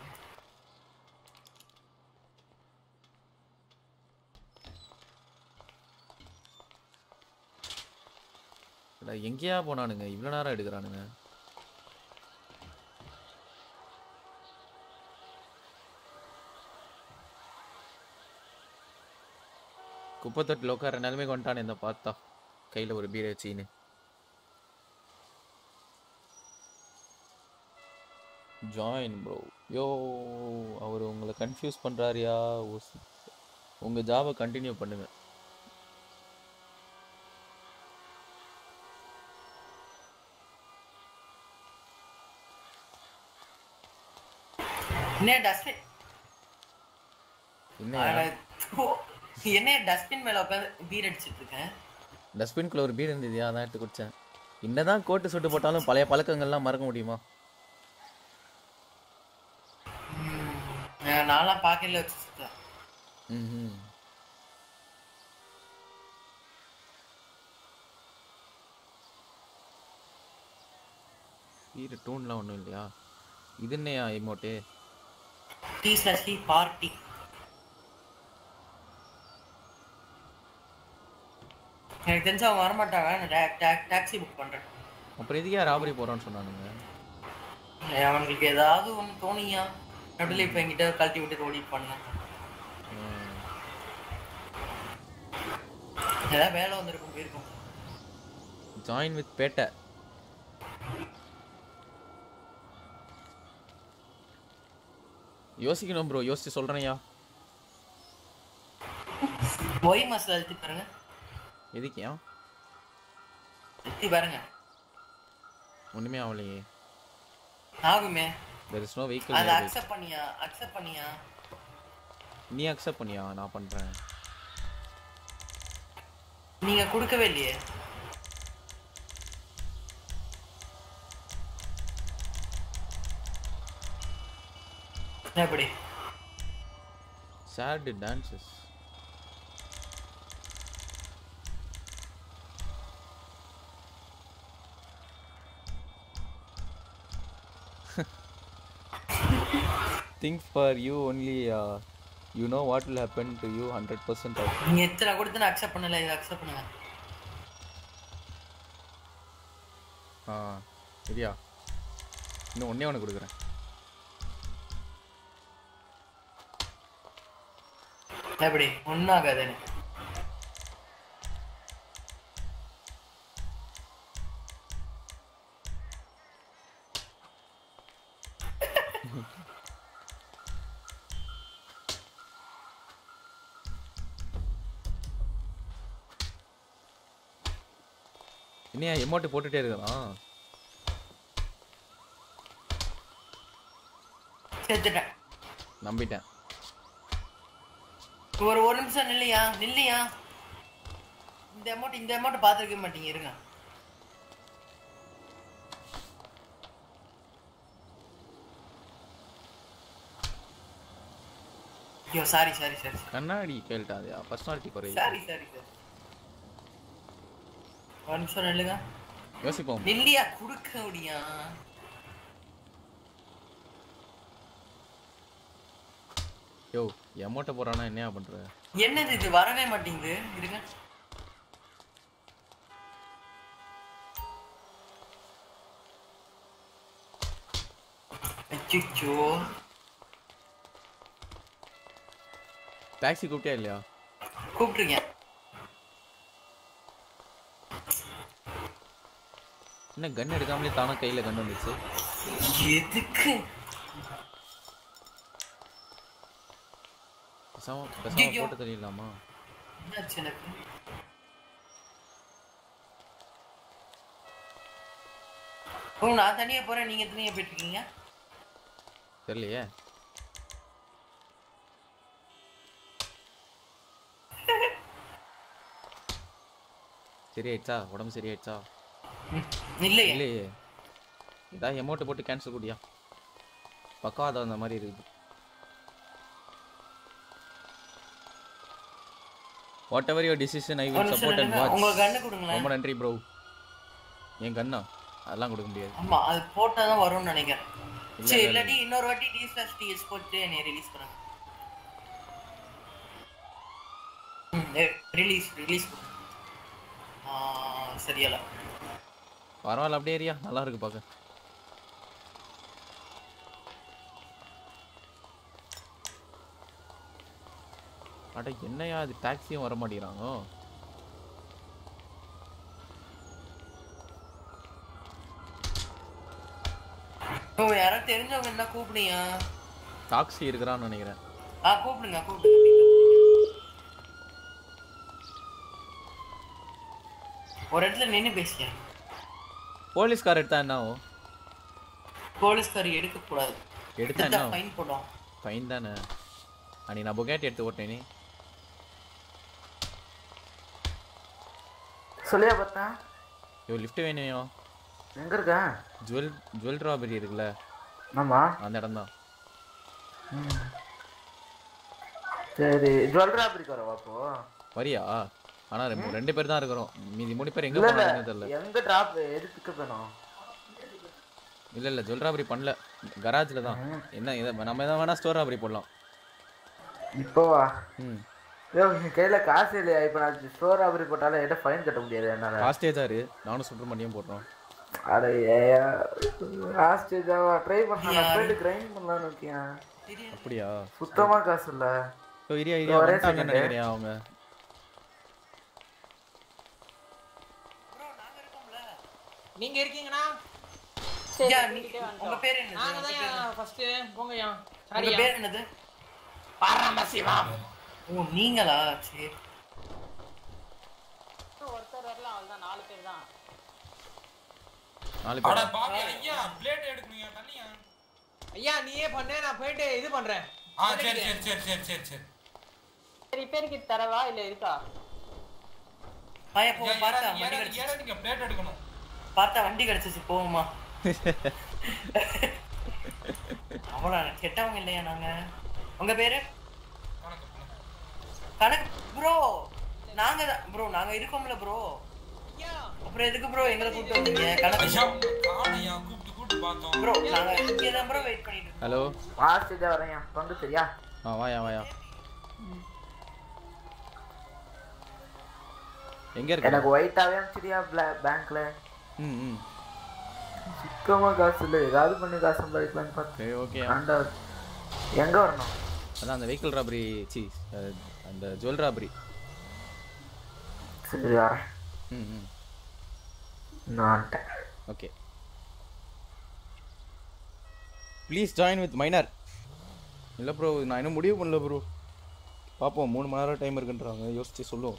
அட, எங்கேயா போனானுங்க இவ்வளோ நேரம் எடுக்கிறானுங்க குப்பத்தொட்டில் உட்கார நிலைமை கொண்டானே இந்த பார்த்தா கையில் ஒரு பீரை வச்சின்னு ஜாயின் ப்ரோ யோ அவர் உங்களை கன்ஃபியூஸ் பண்ணுறாருயா உங்கள் ஜாபை கண்டினியூ பண்ணுங்க என்ன டஸ்ட்பின் என்ன என்ன டஸ்ட்பின் மேல உட்காந்து பீர் அடிச்சிட்டு இருக்கேன் டஸ்ட்பின்குள்ள ஒரு பீர் இருந்தது அதான் எடுத்து குடித்தேன் என்னதான் கோட்டு சுட்டு போட்டாலும் பழைய பழக்கங்கள்லாம் மறக்க முடியுமா நான் நான்லாம் பாக்கெட்ல வச்சு சுத்தேன் ம் பீர் டூன்லாம் ஒன்றும் இல்லையா இது என்னையா emote D slash D party எனக்கு தெரிஞ்சு அவங்க வரமாட்டாங்க நான் டாக்ஸி புக் பண்றேன் அப்புறம் எதுக்கே ராபரி போகிறோன்னு சொன்னானுங்க ஏய், அவனுங்களுக்கு ஏதாவது ஒன்று தோணியா நடுவில் இப்போ என்கிட்ட கழட்டி விட்டு ஓடிட்டு பண்ண ம். ஏதாவது வேலை வந்திருக்கும் போயிருக்கும் ஜாயின் வித் பேட்டை யோசிக்கணும் ப்ரோ யோசிச்சு சொல்கிறேன்யா ஒய் மசாலா அழுத்தி பாருங்க எதுக்கியா அழுத்தி பாருங்க ஒன்றுமே ஆகலையே ஆகுமே தெர் இஸ் நோ அதை வெஹிக்கிள் அக்செப்ட் பண்ணியா அக்செப்ட் பண்ணியா நீ அக்செப்ட் பண்ணியா நான் பண்ணுறேன் நீங்க கொடுக்கவே இல்லையே எப்படி sad dances think for you only you know what will happen to you hundred percent of நீங்க எத்தனை கொடுத்து நான் அக்செப்ட் பண்ணல இதை அக்செப்ட் பண்ணுங்க ஆ சரியா இன்னும் ஒன்றே ஒன்று கொடுக்குறேன் எப்படி ஒன்றும் ஆகாது எனக்கு என்னையா எமௌண்ட் போட்டுட்டே இருக்கலாம் சேர்த்துட்டேன் நம்பிட்டேன் ஒரு ஒரு நிமிஷம் நில்லையா நில்லையா இந்த அமௌண்ட் இந்த அமௌண்ட் பார்த்துருக்க மாட்டீங்க இருங்க ஐயோ சாரி சாரி சாரி கண்ணாடி கேள்ட்டாதையா பர்சனாலிட்டி குறையுது சாரி சாரி சார் ஒரு நிமிஷம் நில்லுங்க யோசிப்போம் நில்லையா கொடுக்க முடியா யோ எமௌண்ட்டை போடுறானா என்னையா பண்ற என்னது இது வரவே மாட்டேங்குது இருங்க அச்சோ டாக்ஸி கூப்பிட்டியா இல்லையா கூப்பிட்டுருக்கேன் என்ன கன் எடுக்காமலே தானா கையில கன் வந்துச்சு எதுக்கு பேசாம பேசாம ஐயையோ. போட்டு தெரியலாமா என்னாச்சு எனக்கு ஓ நான் தனியா போறேன் நீங்க தனியா போயிட்டு இருக்கீங்க தெரியலையே சரியாயிடுச்சா உடம்பு சரியாயிடுச்சா இல்லையே இல்லையே ஏதாவது அமௌண்ட்டை போட்டு கேன்சல் கூடியா பக்காவாதம் அந்த மாதிரி இருக்குது whatever your decision I ஒரு வில் நிமிஷம் சப்போர்ட் அண்ட் நில்லுங்க. வாட்ச் உங்க கண்ணு கொடுங்களேன் ரொம்ப நன்றி ப்ரோ என் கண்ணா அதெல்லாம் கொடுக்க முடியாது ஆமா அது போட்டா தான் வரும்னு நினைக்கிறேன் இல்ல, சரி இல்ல, இல்லாட்டி இன்னொரு வாட்டி டி ஸ்லாஷ் டிஎஸ் போட்டு என்னை ரிலீஸ் பண்ணுங்க ரிலீஸ் ரிலீஸ் சரியல பரவாயில்ல அப்படியே ஏரியா நல்லா இருக்கு பார்க்க அட என்னையா அது டாக்ஸியும் வர மாட்டேங்கிறாங்க ஓ யாராவது தெரிஞ்சவங்க என்ன கூப்பிடுங்க டாக்ஸி இருக்கிறான்னு நினைக்கிறேன் ஆ கூப்பிடுங்க கூப்பிடுங்க ஒரு இடத்துல நின்னு பேசியா போலீஸ்கார் எடுத்தா என்ன ஆகும் போலீஸ்கார் எடுக்க கூடாது எடுத்தா என்ன ஃபைன் போடும் ஃபைன் தானே அன்னைக்கு நான் பொகேட் எடுத்து ஓட்டேனே சொல்லியா பார்த்தேன் ஐயோ லிஃப்ட் வேணும் எங்க இருக்க ஜுவல் ஜுவல் ராபரி இருக்குல்ல ஆமா அந்த இடம் தான் ம். சரி ஜுவல் ராபரிக்கு வரவா அப்போ வரியா ஆனா ரெண்டு- ரெண்டு பேர் தான் இருக்கிறோம் மீதி மூணு பேர் எங்க இல்ல இல்ல போனாங்கன்னு தெரியல எங்க டிராப் எது பிக்கப் வேணும் இல்ல இல்ல ஜுவல் ராபரி பண்ணல கராஜ்ல தான் என்ன இதை நம்ம எதாவது வேணா ஸ்டோர் ராபரி போடலாம் இப்போ வா ம் ஐயோ என் கையில காசு இல்லையா இப்போ நான் ஸ்டோர் ராபரி போட்டாலும் என்கிட்ட ஃபைன் கட்ட முடியாது என்னால காஸ்டேஜா இரு நானும் சுப்பிரமணியம் போடுறோம் அட ஏயா ஆஸ்டேஜாவா ட்ரை பண்ணா நான் போயிட்டு கிரைண்ட் பண்ணலாம்னு இருக்கேன் அப்படியா சுத்தமா காசு இல்ல ஓ இரியா இதோ இரியா ஒரே வந்துட்டாங்கன்னு second. நினைக்கிறேன் அவங்க நீங்க இருக்கீங்கண்ணா ஐயா, நீ- உங்க பேர் என்னது? நாங்க உங்க தான் பேர் ஃபர்ஸ்ட் போங்கய்யா உங்க சரியா பேர் என்னது பரமசிவா ஓ நீங்களா சரி ஒருத்தர் வரல அவ்வளவுதான் நாலு பேர் தான் நாலு அட பேர் பாவி ஐயா பிளேட் எடுக்கணும்யா தள்ளியா ஐயா நீயே பண்ணு நான் போயிட்டு இது பண்றேன் ஆ சரி சரி சரி சரி சரி சரி ரிப்பேர் கிட் தரவா இல்ல இருக்கா பாயா போ ஐயா, பார்த்தா ஏறாதீங்க, வண்டி ஏறாதீங்க, கிடைச்சிச்சு ஏறாதீங்க, பிளேட் எடுக்கணும் பார்த்தா வண்டி கிடைச்சிச்சு போவோமா அவ்வளோ கெட்டவங்க இல்லையா நாங்க உங்க பேரு கணக்கு ப்ரோ நாங்க தான் ப்ரோ நாங்க இருக்கோம்ல ப்ரோ அப்புறம் எதுக்கு ப்ரோ எங்களை கூப்பிட்டு வந்தீங்க கணக்கு ஐயா காணையா கூப்பிட்டு கூப்பிட்டு பார்த்தோம் ப்ரோ நாங்க இங்கே தான் ப்ரோ வெயிட் பண்ணிட்டு இருக்கோம் ஹலோ ஆஸ்டேஜா வரேன் பங்கு சரியா ஆ வாயா வாயா எங்க இருக்க எனக்கு ஒயிட்டாவே அனுப்பிச்சிடியா பேங்க்ல ம் ம் சுத்தமா காசு இல்லை ஏதாவது பண்ணி காசு சம்பாதிக்கலாம்னு பார்த்தேன் சரி ஓகே ஆண்டா எங்க வரணும் அதான் அந்த வெஹிக்கிள் ராபரி சி அந்த ஜுவல் ராபரி சரி வரேன் ம் ம் நான் வந்துட்டேன் okay please join with minor இல்லை ப்ரோ நான் இன்னும் முடிவு பண்ணல ப்ரோ பார்ப்போம் மூணு மணி நேரம் டைம் இருக்குன்றாங்க யோசிச்சு சொல்லுவோம்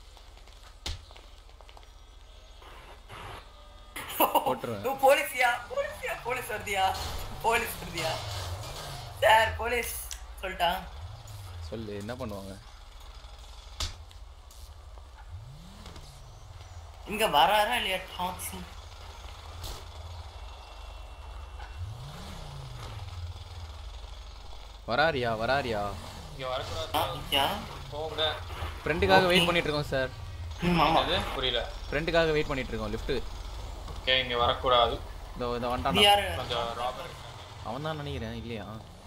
போட்டுருவேன் ஓ, போலீஸ்யா போலீஸ்யா போலீஸ் வருதியா போலீஸ் வருதியா சார் போலீஸ் சொல்லிட்டா சொல்லு என்ன பண்ணுவாங்க இங்க வராரா இல்லையா டாக்ஸி வராரியா வராரியா இங்க வரக்கூடாது யா போங்க ஃப்ரெண்டுக்காக வெயிட் பண்ணிட்டு இருக்கோம் சார் ம் ஆமா அது புரியல ஃப்ரெண்டுக்காக வெயிட் பண்ணிட்டு இருக்கோம் லிஃப்ட் ஓகே இங்க வரக்கூடாது இதோ இதை இது வந்துட்டான் யாரு கொஞ்சம் ராபர் அவன் தான் நினைக்கிறேன் இல்லையா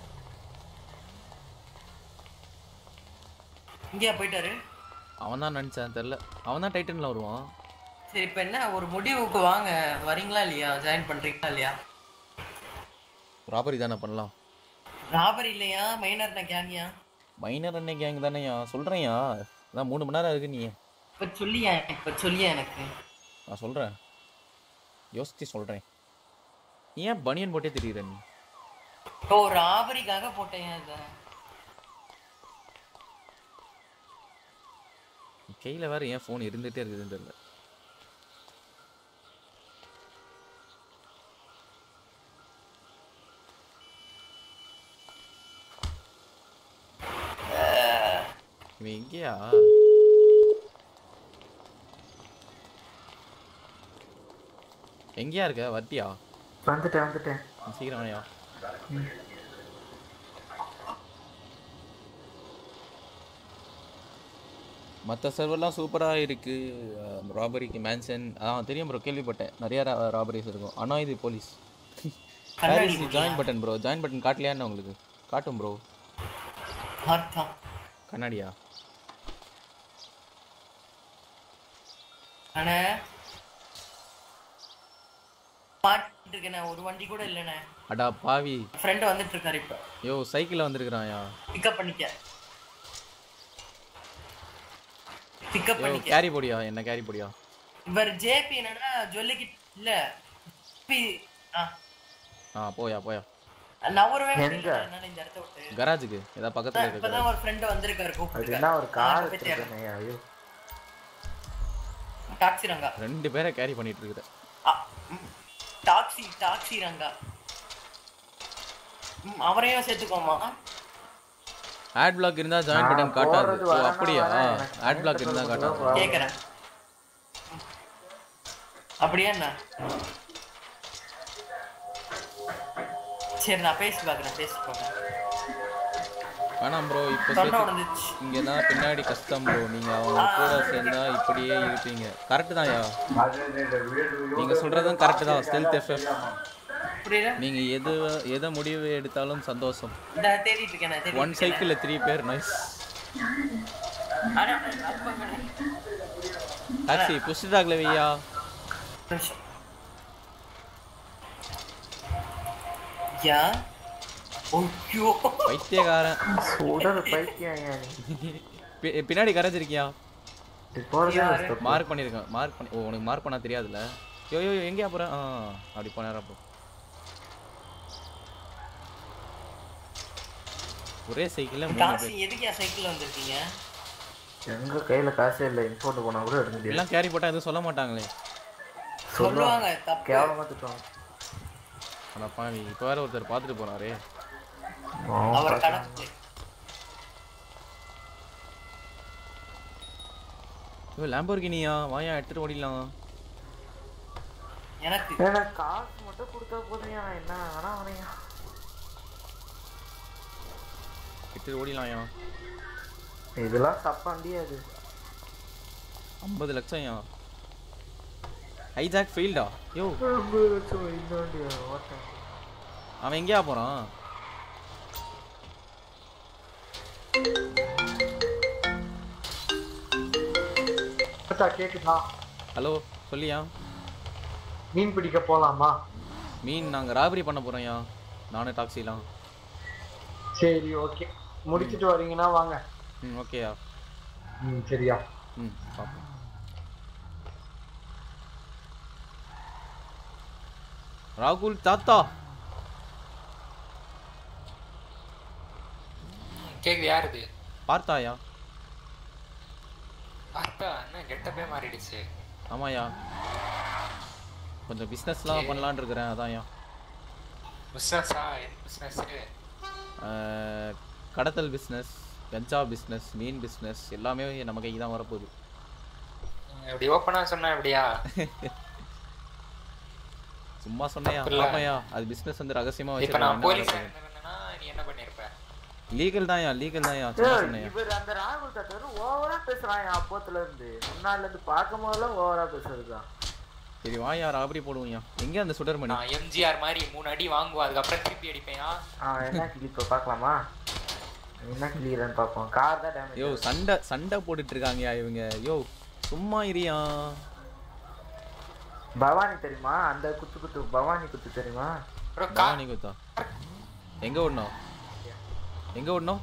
இங்கேயா போயிட்டாரு அவன் தான் நினச்சேன் தெரில அவன் தான் டைட்டனில் வருவான் சரி இப்போ என்ன ஒரு முடிவுக்கு வாங்க வரீங்களா இல்லையா ஜாயின் பண்றீங்களா இல்லையா ராபரி தானே பண்ணலாம் ராபரி இல்லையா மைனர் கேங்கியா மைனர் அன்னை கேங் தானேயா சொல்கிறேன்யா அதான் மூணு மணி நேரம் இருக்கு நீ இப்ப சொல்லியா இப்ப சொல்லியா எனக்கு நான் சொல்கிறேன் யோசிச்சு சொல்கிறேன் ஏன் பனியன் போட்டே தெரியுற நீ ஓ ராபரிக்காக போட்டேன் இதை கையில் வேற ஏன் ஃபோன் இருந்துகிட்டே இருக்குதுன்னு தெரியல இவன் எங்கேயா எங்கேயா இருக்க வட்டியா வந்துட்டேன் வந்துட்டேன் சீக்கிரம் வாயா மற்ற சர்வர்லாம் சூப்பராக இருக்குது ராபரிக்கு மேன்சன் அதான் தெரியும் ப்ரோ கேள்விப்பட்டேன் நிறையா ராபரிஸ் இருக்கும் ஆனால் இது police join button bro join button காட்டலையான்னு உங்களுக்கு காட்டும் ப்ரோ பார்த்தோம் கண்ணாடியா அண்ணே பாட்டு இருக்கேண்ணே ஒரு வண்டி கூட இல்லைண்ணே அடா பாவி ஃப்ரெண்டு வந்துட்டு இருக்காரு இப்ப யோ சைக்கிளில் வந்திருக்கிறான்யா பிக்கப் பண்ணிக்க பிக்கப் யோ பண்ணிக்க கேரி போடியா என்ன கேரி போடியா இவர் ஜேபி என்னன்னா ஜொல்லிக்கு இல்ல பி ஆ ஆ போயா போயா நவரவே எங்க? முடியல என்னால இந்த இடத்த விட்டு கராஜுக்கு ஏதாவது பக்கத்தில் இருக்க இப்பதான் ஒரு ஃப்ரெண்ட் வந்திருக்காரு அது கூப்பிட்டு என்ன ஒரு கார் எடுத்துருக்கேன் ஐயோ டாக்ஸி ரங்கா ரெண்டு பேரை கேரி பண்ணிட்டு இருக்கிற டாக்ஸி டாக்ஸி ரங்கா ம், அவரையும் சேர்த்துக்கோமா ஆட் பிளாக் இருந்தா ஜாயின் பட்டன் நான் காட்டாது போறது ஓ வரேனா அப்படியா வரேன், எனக்கு ஆட் பிளாக் இருந்தா காட்டாது கேக்குறேன் அப்படியா என்ன சரி நான் பேசி பார்க்குறேன் பேசி பார்க்குறேன் வேணாம் ப்ரோ இப்போ தொண்டை சேர்த்து உடஞ்சிச்சு இங்க தான் பின்னாடி கஷ்டம் ப்ரோ நீங்க அவங்க கூட சேர்ந்தா இப்படியே இருப்பீங்க கரெக்ட் தான்யா நீங்க சொல்றதும் கரெக்ட் தான் ஸ்டெல்த் எஃப்எஃப் புரியல நீங்க எது எதை முடிவு எடுத்தாலும் சந்தோஷம் இந்த தேடிட்டு இருக்கேன் நான் தேடிட்டு ஒன் இருக்கேன். சைக்கிள் த்ரீ பேர் நைஸ் ஆனா, அப்ப- டாக்ஸி புஷ் டாக்ல வையா யா ஐயோ பைத்தியக்காரன் சுடர் பைத்தியம் ஏன் நீ பி- பின்னாடி கரைஞ்சிருக்கியா போறதே யாரு? ஒரு step. மார்க் பண்ணிருக்கேன் மார்க் பண்ணி ஓ உனக்கு மார்க் பண்ணா தெரியாதுல்ல யோ யோ யோ, எங்கேயா போற ஆ அப்படி போனாரா போ ஒரே சைக்கிள்ல மூணு காசு பேர் எதுக்கு என் சைக்கிள் வந்திருக்கீங்க எங்க கையில காசே இல்ல இம்போர்ட் போனா கூட எடுக்க முடியாது எல்லாம் கேரி போட்டா எதுவும் சொல்ல மாட்டாங்களே சொல்லுவாங்க தப்பு கேவலமா திட்டுவாங்க ஆனா பாவி இப்போ வேற ஒருத்தர் பார்த்துட்டு போனாரே அவர் கணக்கு ஐயோ லேம்போர்கினியா வாயா எடுத்துட்டு ஓடிடலாம் எனக்கு எனக்கு காசு மட்டும் கொடுத்தா போதும் நான் என்ன வேணா வரையா எடுத்துட்டு ஓடிடலாம்யா இதெல்லாம் தப்பாண்டியா அது ஐம்பது லட்சம் யா ஹைஜாக் ஃபெயில்டா யோ அவன் எங்கேயா போறான் கேக்குதா ஹலோ சொல்லியா மீன் பிடிக்க போலாமா மீன் நாங்க ராபரி பண்ண போறோம்யா நானும் டாக்ஸிலாம் சரி ஓகே முடிச்சிட்டு வரீங்கன்னா வாங்க ம் ஓகேயா ம் சரியா ம் பார்ப்போம் ராகுல் தாத்தா கேக்குது யார் இது பார்த்தாயா பார்த்தா என்ன கெட்டப்பே மாறிடுச்சு ஆமாயா கொஞ்சம் பிஸ்னஸ்லாம் பண்ணலான்னு இருக்கிறேன் அதான்யா பிஸ்னஸா என்ன பிஸ்னஸ் அஹ், கடத்தல் பிஸ்னஸ் கஞ்சா பிஸ்னஸ் மீன் பிஸ்னஸ் எல்லாமே நம்ம கைக்கு தான் வரப்போகுது இப்படி ஓப்பனா சொன்னா எப்படியா சும்மா சொன்னையா தப்பில்ல. ஆமாயா அது பிஸ்னஸ் வந்து ரகசியமா இப்ப நான் போலீஸ் வச்சிருக்கேன் இருந்தேன்னா நீ என்ன பண்ணிருப்ப லீகல் தான்யா லீகல் தான்யா சும்மா ஏய், சொன்னையா இவர் அந்த ராகுல் தாத்தர் ஓவரா பேசுறான் என் அப்போத்துல இருந்து முன்னால இருந்து பார்க்கும் போதெல்லாம் ஓவரா பேசுறதுதான் சரி வாயா ராபரி போடுவோம்யா எங்க அந்த சுடர்மணி நான் எம்ஜிஆர் மாதிரி மூணு அடி வாங்குவோம் அதுக்கப்புறம் திருப்பி அடிப்பேன் ஆ என்ன கிளிப்ப பார்க்கலாமா என்ன கிளியரன்னு பார்ப்போம் கார் தான் டேமேஜ் யோ சண்டை சண்டை போட்டுட்டு இருக்காங்கயா இவங்க யோ சும்மா இரியா பவானி தெரியுமா அந்த குத்து குத்து பவானி குத்து தெரியுமா பவானி குத்தா எங்க ஓடணும் எங்க ஓடணும்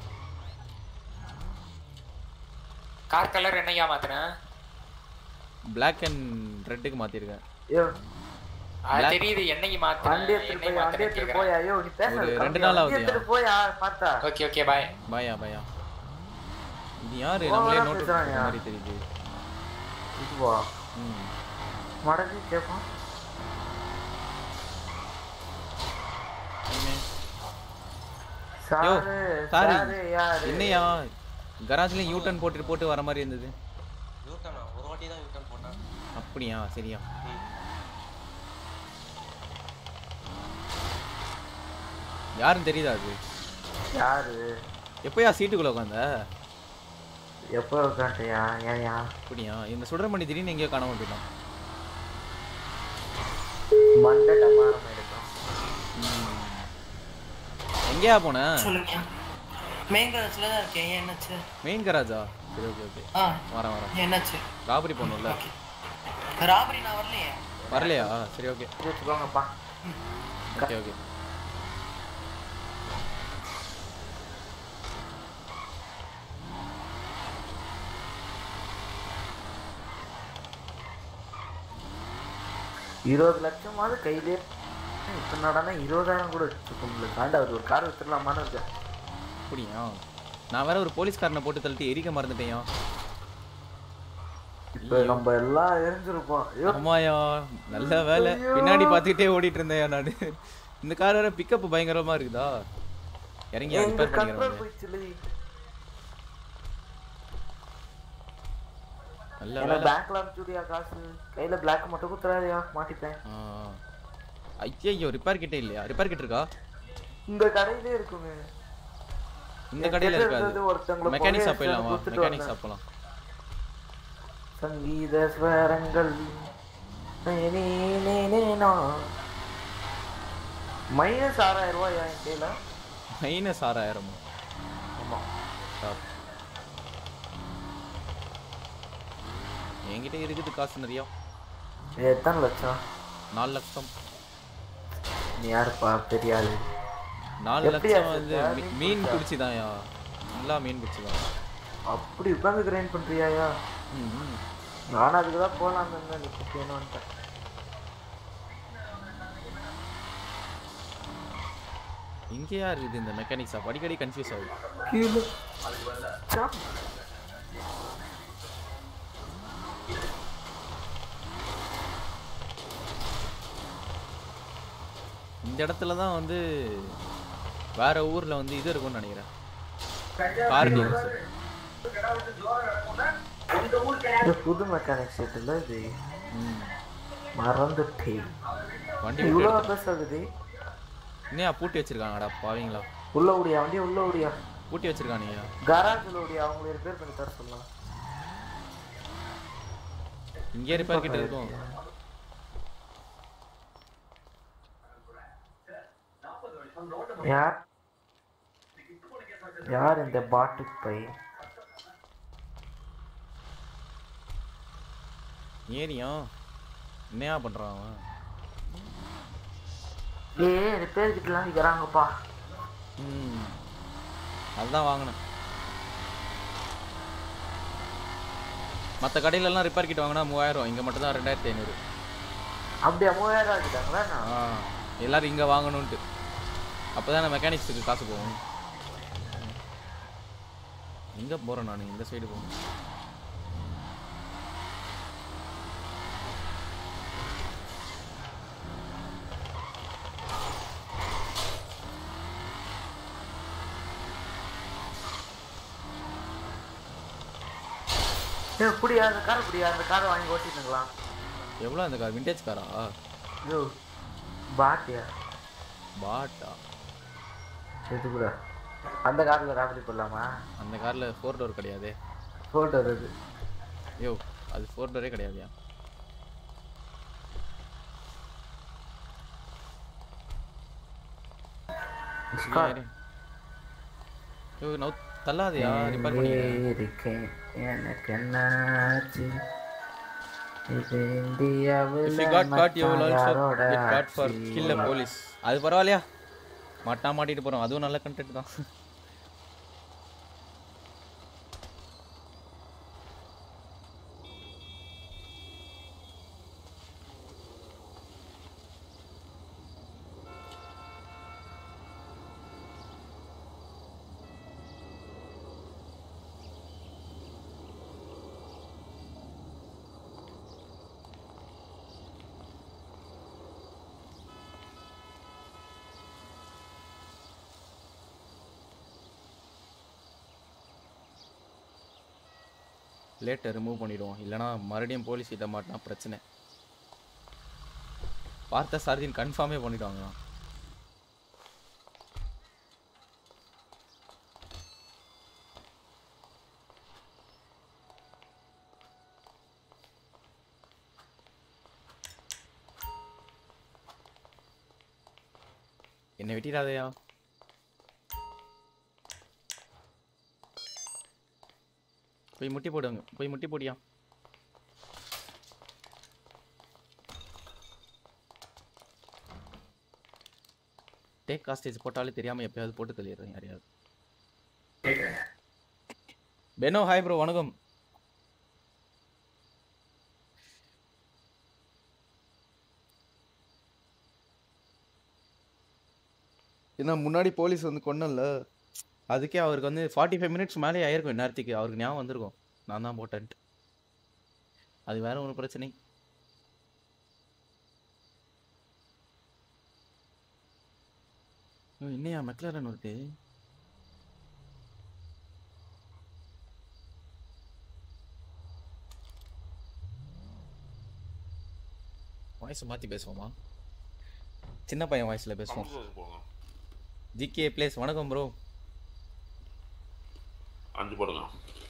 கார் கலர் என்னையா மாத்துறேன் Black அண்ட் ரெட்டுக்கு மாத்திருக்கேன் ஐயோ அது Black- தெரியுது என்னைக்கு வண்டி மாத்துறேன் எடுத்துட்டு என்னை போய் வண்டி மாத்துறேன் எடுத்துட்டு போய் ஐயோ நீ பேச ஒரு ரெண்டு நாள் ஆகுதுயா. எடுத்துட்டு போயா பார்த்தா ஓகே ஓகே பாய் பாயா பாயா இது யாரு ஓவரா நம்மளே நோட் பேசுறாங்க. மாதிரி தெரியுது இதுவா ம் மடங்கு கேட்பான் என்ன? யோ சாரு சாரி சாரு யாரு என்னையா கராஜ்லயும் யூ டர்ன் போட்டு போட்டு வர மாதிரி இருந்தது யூட்டனா ஒரு வாட்டி தான் யூட்டன் போட்டேன் அப்படியா சரியா யாருன்னு தெரியுதா அது யாரு எப்பயா சீட்டுக்குள்ள உட்காந்த எப்போ உட்காந்துயா ஏன்யா அப்படியா இந்த சுடர்மணி திடீர்னு எங்கேயோ காணாம போயிட்டான் மண்டை டமாரம் எடுக்கும் எங்கேயா போன சொல்லுங்க மெயின் கிராஸ்ல தான் இருக்கேன் ஏன் என்னாச்சு மெயின் கராஜா சரி ஓகே ஓகே ஆ வரேன் வரேன் என்னாச்சு ராபரி பண்ணும்ல ராபரி நான் வரலையே வரலையா சரி ஓகே வச்சுக்கோங்கப்பா ஓகே ஓகே இருபது லட்சமாவது கையிலே இப்போ நடனா இருபதாயிரம் கூட வச்சுக்க முடியல தாண்டா அது ஒரு கார் வித்துடலாமான்னு இருக்கு அப்படியா நான் வேற ஒரு போலீஸ்காரனை போட்டு தள்ளிட்டு எரிக்க மறந்துட்டேன் இப்ப நம்ம எல்லாம் எரிஞ்சிருப்போம் ஐயோ. ஆமாயா நல்ல வேலை ஐயோ. பின்னாடி பார்த்துக்கிட்டே ஓடிட்டு இருந்தேன் நான் இந்த கார் வேற பிக்கப் பயங்கரமா இருக்குதா இறங்கி எங்க ரிப்பேர் கண்ட்ரோல் பண்ணிக்கிறேன் போயிடுச்சுல நல்ல எனக்கு வேலை பேங்க்ல அனுப்பிச்சுடியா காசு கையில பிளாக் மட்டும் குத்துறாதியா மாட்டிப்பேன் ஐயோ ரிப்பேர் கிட்ட இல்லையா ரிப்பேர் கிட்ட இருக்கா இந்த கடையிலே இருக்குமே இந்த என் கடையில கிட்ட இருக்காது இருந்தது ஒருத்தங்கள மெக்கானிக் போலீஸ் ஷாப் போயிடலாம் வா கொடுத்துட்டு மெக்கானிக் வந்தேன். ஷாப் போலாம் சங்கீத ஸ்வரங்கள் மைனஸ் ஆறாயிரம் ரூபாயா என் கையில மைனஸ் ஆறாயிரமா ஆமா ஷாப் என்கிட்ட இருக்குது காசு நிறையா எத்தனை லட்சம் நாலு லட்சம் நீ யாருப்பா பெரிய ஆளு நாலு எப்படியா லட்சம் வந்து செத்த? மீ- மீன் மீன் பிடிச்சா? பிடிச்சிதான்யா நல்லா மீன் பிடிச்சிதான் அப்படி உட்காந்து கிரைண்ட் பண்றியாயா ம் நானும் அதுக்கு தான் போகலான்னு இருந்தேன் நீ குட்டியன்னு வந்துட்டேன் இங்கேயா இருக்குது இந்த மெக்கானிக் ஷாப் அடிக்கடி கன்ஃபியூஸ் ஆகுது கீழே சா. இந்த இடத்துல தான் வந்து வேற ஊர்ல வந்து இது இருக்கும்னு நினைக்கிறேன் கார் டீலர்ஸ் இது புது மெக்கானிக் செட் இல்ல இது மறந்துட்டேன் வண்டி இவ்வளோ விட்டு பெருசு ஆகுது என்னையா பூட்டி வச்சிருக்காங்கடா பாவீங்களா உள்ள ஓடியா வண்டி உள்ள ஓடியா பூட்டி வச்சிருக்கானுங்க கராஜில் ஓடியா அவங்களை ரிப்பேர் பண்ணி தர சொல்லலாம் இங்கே ரிப்பேர் கிட்ட இருக்கும் யார் யார் இந்த பாட்டு பை ஏரியா என்னையா பண்றான் அவன் ஏய் ரிப்பேர் கிட்டலாம் விற்கிறாங்கப்பா ம் அதுதான் வாங்கினேன் மற்ற கடையிலலாம் ரிப்பேர் கிட் வாங்கினா மூவாயிரம் இங்கே மட்டும் தான் ரெண்டாயிரத்தி ஐநூறு அப்படியே மூவாயிரம் ஆகிட்டாங்களா ஆ எல்லாரும் இங்கே வாங்கணுன்ட்டு அப்போ தான் மெக்கானிக்ஸுக்கு காசு போகும் எங்கே போகிறேன் நான் இந்த சைடு போகணும் ஏய் புடியா அந்த கார் புடியா அந்த காரை வாங்கி ஓட்டிட்டுங்களா எவ்வளோ அந்த கார் விண்டேஜ் காரா ஐயோ பாட்டியா பாட்டா இது கூட அந்த காரில் ராபரி போடலாமா அந்த காரில் ஃபோர் டோர் கிடையாதே ஃபோட்டோ வருது யோ அது ஃபோர் டோரே கிடையாதுயா Discord. யோ நவு தள்ளாதயா ரிப்பேர் பண்ணிக்கிறேன் இருக்கேன் எனக்கு என்னாச்சு இது இந்தியாவில் If you got caught, you will also யாரோட get caught for ஆட்சி? kill a police. அது பரவாயில்லையா மாட்டா மாட்டிட்டு போறோம் அதுவும் நல்ல கண்டென்ட் தான் லேட்டை ரிமூவ் பண்ணிடுவோம் இல்லைனா மறுபடியும் போலீஸ் கிட்ட மாட்டினா பிரச்சனை பார்த்த சாரதின் கன்ஃபார்மே பண்ணிடுவாங்க என்னை வெட்டிடாதயா போய் முட்டி போடுங்க போய் முட்டி போடியா டேக் காஸ்டேஜ் போட்டாலே தெரியாம எப்பயாவது போட்டு தள்ளிடுறேன் யாரையாவது பெனோ ஹாய் ப்ரோ வணக்கம் ஏன்னா முன்னாடி போலீஸ் வந்து கொன்னல அதுக்கே அவருக்கு வந்து ஃபார்ட்டி ஃபைவ் மினிட்ஸ் மேலே ஆயிருக்கும் இந்நேரத்துக்கு அவருக்கு ஞாபகம் வந்திருக்கும் நான் தான் போட்டேன்ட்டு அது வேற ஒரு பிரச்சனை ஓ, என்னையா மெக்லரன் இருக்கு வாய்ஸ் மாத்தி பேசுவோமா சின்ன பையன் வாய்ஸ்ல பேசுவோம் போங்க ஜிகே பிளேஸ் வணக்கம் ப்ரோ அஞ்சு போடுங்க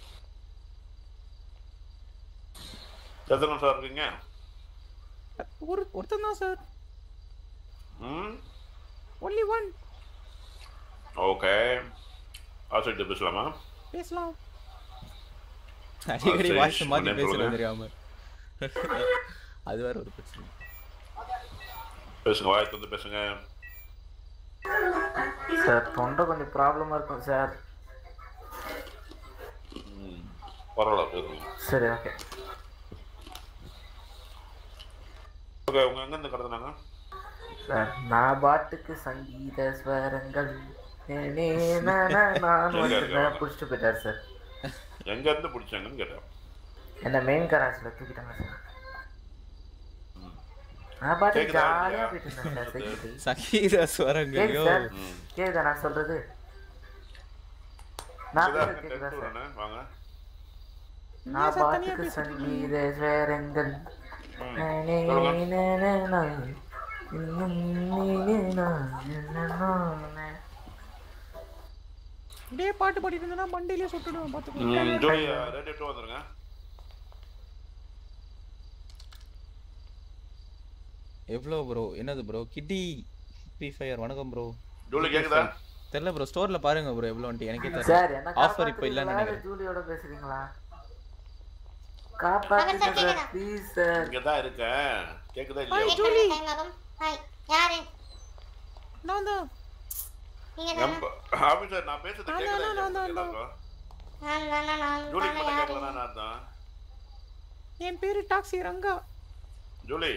எத்தனை சார் இருக்கீங்க ஒரு ஒருத்தன் தான் சார் ம் ஒன்லி ஒன் ஓகே ஆசிட்டு பேசலாமா பேசலாம் அடிக்கடி சரி, வாய்ஸ் மாத்தி உடனே பேசுறது சொல்லுங்க. தெரியாம அது வேற ஒரு பிரச்சனை பேசுங்க வாய் வந்து பேசுங்க சார் தொண்டை கொஞ்சம் ப்ராப்ளமாக இருக்கும் சார் ம் பரவாயில்ல பேசுங்க சரி ஓகே ஓகே உங்க எங்கேருந்து கடத்துனாங்க சார் நான் பாட்டுக்கு சங்கீத ஸ்வரங்கள் ஏனே நானா நான் எங்க வந்து இருக்காங்க? பிடிச்சிட்டு போயிட்டார் சார் எங்கேருந்து பிடிச்சாங்கன்னு கேட்டேன் என்ன மெயின் கராச்சியில் தூக்கிட்டாங்க சார் நான் பாட்டுக்கு கேக்குதா ஜாலியாக இல்லையா? போயிட்டு இருந்தேன் சார் சைக்கிள் சங்கீத ஸ்வரங்கள் கேக்குது யோ சார் கேக்குதா நான் சொல்றது நான் இங்கதான் பேசுறது கேக்குதா டென்த் சார் தானே வாங்க நான் பாட்டுக்கு சங்கீத ஸ்வரங்கள் ம். நானே சொல்லுங்க. நானா, இன்னும் நீனே நான் நானே. இதே பாட்டு பாடிட்டு இருந்தா மண்டையிலே சுட்டுடுவேன் ம், பாத்துக்கோ ஜோடி ரேடியோ டூ வந்துருங்க எவ்வளோ ப்ரோ என்னது ப்ரோ கிட்டி ஃப்ரீ ஃபயர் வணக்கம் ப்ரோ ஜூலி கேக்குதா தெரியல ப்ரோ ஸ்டோர்ல பாருங்க ப்ரோ எவ்வளோன்ட்டு எனக்கே சார் தெரியல என்ன ஆஃபர் இப்போ இல்லைன்னு காப்பாத்துறீங்களா இல்ல நினைக்கிறேன் ஜூலியோட பேசுறீங்களா காப்பாத்துங்க சார் ப்ளீஸ் சார் இங்க தான் இருக்கேன் கேக்குதா இல்லையா ஜூலி ஹாய் யாரு நான் தான் நீங்க நம்ம ஆபீசர் நான் பேசுறது நான் கேக்குதா தான், நான் தான், இல்லையா நான் எல்லாருக்கும்? நான் நான் நான் ஜூலி நான் மட்டும் யாரு கேட்கலாம் நான் தான் என் பேரு டாக்ஸி ரங்கா ஜூலி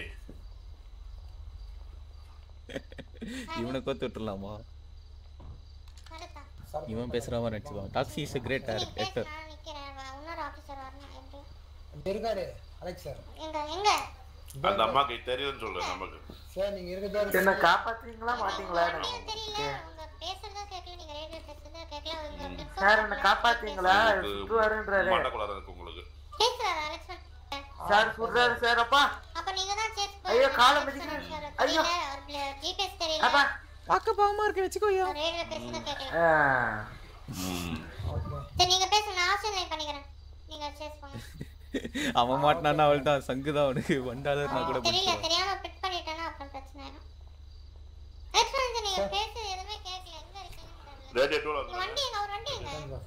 இவனை கோத்து விட்டுறலாமா வரதா இவன் பேசுற மாதிரி நடிச்சுவான் டாக்ஸி இஸ் கிரேட் ஆக்டர் நான் நிக்கிறேன் வா, இன்னொரு ஆபீசர் வரணும் எப்படி இங்க இருக்காரு அலெக்ஸ் சார் எங்க எங்க அந்த அம்மாக்கு தெரியுதுன்னு சொல்லு நமக்கு சார் நீங்க இருக்கிறது என்ன காப்பாத்துறீங்களா மாட்டீங்களா எனக்கு தெரியல உங்க பேசுறதா கேட்கல நீங்க ரேடியோ பேசுறதா கேட்கல உங்க info சார் என்ன காப்பாத்தீங்களா சுற்றுவாருன்றாரு மண்டக்குள்ளார இருக்கு உங்களுக்கு பேசுறாரு அலெக்ஸ் சார் சுடுறாரு சார் அப்பா அப்ப நீங்க தான் சேஸ் ஐயோ, காலை மிதிக்கிறேன். ஐயோ. தெரியல ஜிபிஎஸ் தெரியல அப்பா பார்க்க பாவமா இருக்கு வச்சுக்கோயா ரேடியோ பேசுறதா கேட்கல ஆ. சரி நீங்க பேசுங்க நான் ஆப்ஷன் லைன் பண்ணிக்கிறேன் நீங்க சேஸ் பண்ணுங்க அவன் மாட்டினான்னா அவள் தான் சங்கு தான் அவனுக்கு வண்டாதர் நான் கூட தெரியல பிடிச்சிருவேன் தெரியாம பிட் பண்ணிட்டேன்னா அப்புறம் பிரச்சனை ஆயிடும் ஆக்சுவலி நீங்க பேசுறது எதுவுமே கேட்கல எங்க இருக்கீங்கன்னு தெரியல ரேடியோ டூல உங்க வண்டி எங்க ஒரு வண்டி எங்க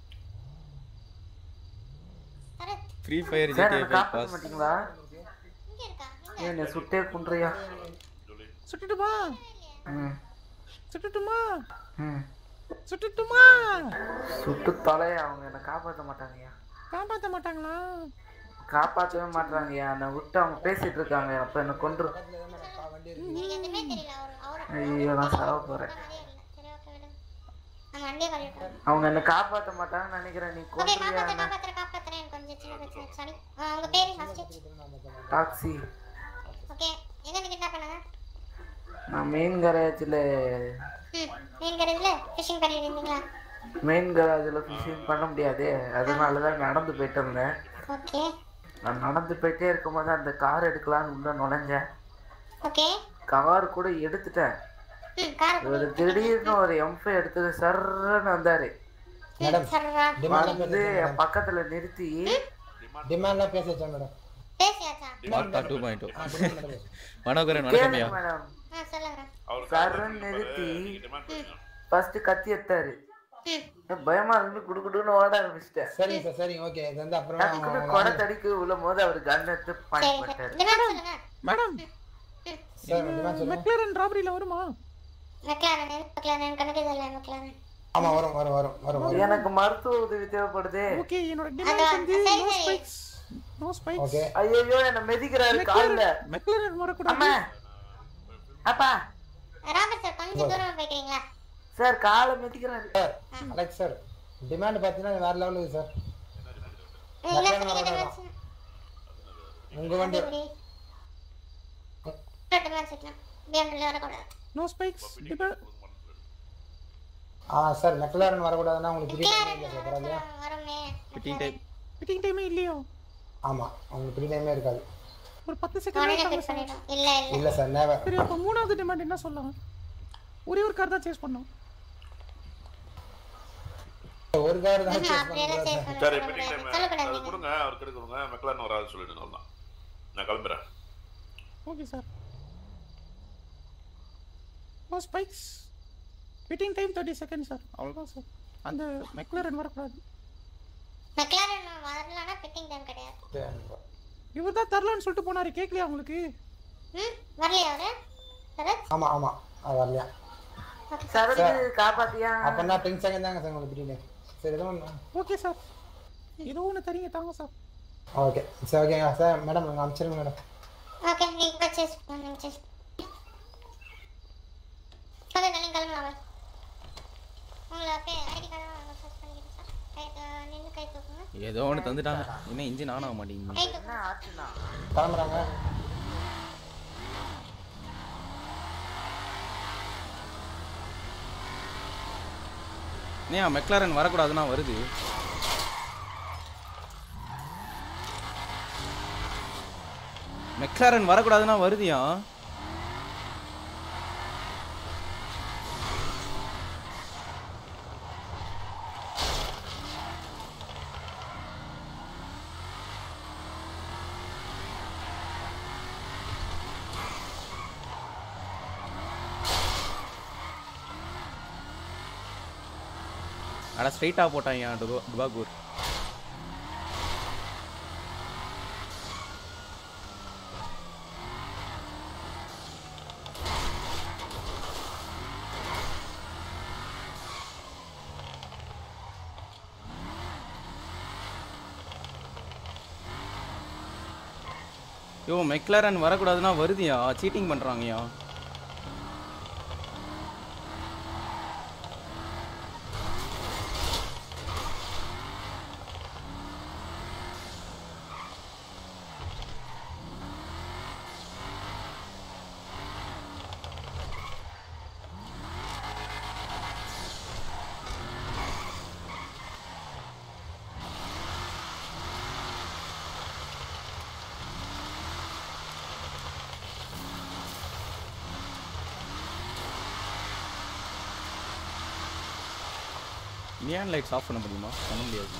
Sarath Free Fire sir GTA என்ன ஃபைவ் காப்பாத்த பாஸ் மாட்டீங்களா இங்க இருக்கா என்ன சுட்டே குன்றியா சுட்டுட்டுமா ம் சுட்டுட்டுமா ம் சுட்டுட்டுமா சுட்டு தொலைய அவங்க என்ன காப்பாத்த மாட்டாங்கய்யா காப்பாத்த மாட்டாங்களா காப்பாத்தவே மாட்டாங்கய்யா என்னை விட்டு அவங்க பேசிட்டு இருக்காங்க அப்ப என்ன கொன்று நீங்க எதுவுமே தெரியல அவர் அவரை ஐயோ நான் சாவ போறேன் சரி ஓகே விடுங்க நான் வண்டியை கழிவிட்டோம் அவங்க என்ன காப்பாத்த மாட்டாங்கன்னு நினைக்கிறேன் நீ ஓகே கொன்றியா காப்பாத்த என்ன காப்பாத்துற காப்பாத்துறேன் எனக்கு கொஞ்சம் சின்ன பிரச்சனை சாரி உங்க பேரு ஃபர்ஸ்ட் டாக்ஸி ஓகே எங்க இருந்து கிட்னாப் பண்ணுங்க நான் மெயின் கராஜில் ம் நீங்க இதுல ஃபிஷிங் பண்ணிட்டு இருந்தீங்களா மெயின் கராஜில் ஃபிஷிங் பண்ண முடியாது அதனால தான் நடந்து போயிட்டு இருந்தேன் ஓகே நான் நடந்து போயிட்டே இருக்கும்போது அந்த கார் எடுக்கலான்னு உள்ள நுழைஞ்சேன் ஓகே கார் கூட எடுத்துட்டேன் ம் கார் ஒரு திடீர்னு ஒரு எம்ஃபை எடுத்து சர்ன்னு வந்தாரு மேடம் சர்ரா வந்து என் பக்கத்துல நிறுத்தி டிமாண்ட்லாம் பேச வச்சேன் மேடம் பேசியாச்சா மார்க்கா டூ பாயிண்ட் மனோகரன் வணக்கம்யா கேளுங்க மேடம் ஆ சொல்லுங்க அவர் சர்ன்னு நிறுத்தி டிமாண்ட் பண்ணுங்க ஃபர்ஸ்ட் கத்தி எடுத்தாரு ம் பயமா இருந்து குடுகுடுன்னு ஓட ஆரம்பிச்சிட்டேன் சரிங்க சார் சரிங்க ஓகே இது வந்து அப்புறம் டக்குனு கொடை தடிக்கு விழும் போது அவர் கன் எடுத்து பாயிண்ட் சரி பண்ணிட்டாரு டிமாண்ட் சொல்லுங்க மேடம் சார் டிமாண்ட் சொல்லுங்க மெக்லரன் ராபரியில வருமா மெக்லாரன் மெக்லாரன் கணக்கு தெரியல மெக்லாரன் ஆமா வரும் வரும் வரும் வரும் வரும் எனக்கு மருத்துவ உதவி தேவைப்படுது ஓகே என்னோட அது டிமாண்ட் வந்து சரி, நோ சரி. ஸ்பைக்ஸ் நோ ஸ்பைக்ஸ் ஓகே ஐயோ என்ன மெதிக்கிறாரு கால்ல மெக்லரன் வரக்கூடாது அம்மா அப்பா ராபர்ட் சார் கொஞ்சம் தூரமா போய்க்கிறீங்களா சார் காலை மிதிக்கிறாரு சார் அலெக்ஸ் சார் டிமாண்ட் பார்த்தீங்கன்னா வேற லெவலுக்கு சார் என்ன மெக்லாரன் சொன்னீங்க வரணும். டிமாண்ட் உங்க வண்டி இப்படி ரெண்டு மேட்ச் வைக்கலாம் பிஎம்டபிள்யூ வரக்கூடாது நோ ஸ்பைக்ஸ் ஆ சார் மெக்லாரன் வரக்கூடாதுன்னா உங்களுக்கு ஃப்ரீ டைமே இல்லை சார் பரவாயில்லையா வருமே ஃபிட்டிங் டைம் ஃபிட்டிங் டைமே இல்லையோ ஆமா உங்களுக்கு ஃப்ரீ டைமே இருக்காது ஒரு பத்து உடனே செகண்ட் ஃபிட் பண்ணிடும் இல்ல இல்ல இல்ல சார் நேவர் சரி அப்போ மூணாவது டிமாண்ட் என்ன சொல்லலாம் ஒரே ஒரு கார் தான் சேஸ் பண்ணோம் ஒரு கார் தான் ம்ஹும், chase அப்படியெல்லாம் சேவ் பண்ணக்கூடாது. பண்ண சரி முடியாது. மீட்டிங் டைம் சொல்லக்கூடாது அது கொடுங்க அவர் கிட்ட கொடுங்க மெக்கலான்னு வராது சொல்லிடுங்க அவ்வளோதான் நான் கிளம்புறேன் okay sir no spikes fitting time thirty second sir அவ்வளோதான் சார் அந்த மெக்லரன் வரக்கூடாது மெக்லாரன் வரலன்னா ஃபிட்டிங் டைம் கிடையாது இவர் தான் தரலான்னு சொல்லிட்டு போனாரு கேட்கலையா உங்களுக்கு ம் வரலையா அவரு சரத் ஆமா ஆமா அது வரலையா சரக்கு காப்பாத்தியா அப்பனா டென் செகண்ட் தாங்க சார் உங்களுக்கு ஃப்ரீ டைம் சரி எதுவும் ஓகே சார் ஏதோ ஒன்று தரீங்க தாங்க சார் ஓகே சரி ஓகேங்க சார் மேடம் நீங்கள் அனுப்பிச்சிருங்க மேடம் ஓகே நீங்க பர்ச்சேஸ் பண்ணுங்க சேஸ் ஓகே நீங்க கிளம்பலாம் அவர் உங்களை ஓகே ஐடி கார்டு நாங்கள் சர்ச் பண்ணிக்கிறோம் சார் கை நின்று கை தூக்குங்க ஏதோ ஒன்று தந்துட்டாங்க இன்னும் இன்ஜின் ஆன் ஆக மாட்டேங்குது கை தூக்குங்க கிளம்புறாங்க ஏன் மெக்லாரன் வரக்கூடாதுன்னா வருது மெக்லாரன் வரக்கூடாதுன்னா வருதியா அட ஸ்ட்ரைட்டாக போட்டாங்க டுபா டுபாகூர் யோ மெக்லாரன் வரக்கூடாதுன்னா வருதியா சீட்டிங் பண்ணுறாங்கயா நியான் லைட்ஸ் ஆஃப் பண்ண முடியுமா பண்ண முடியாது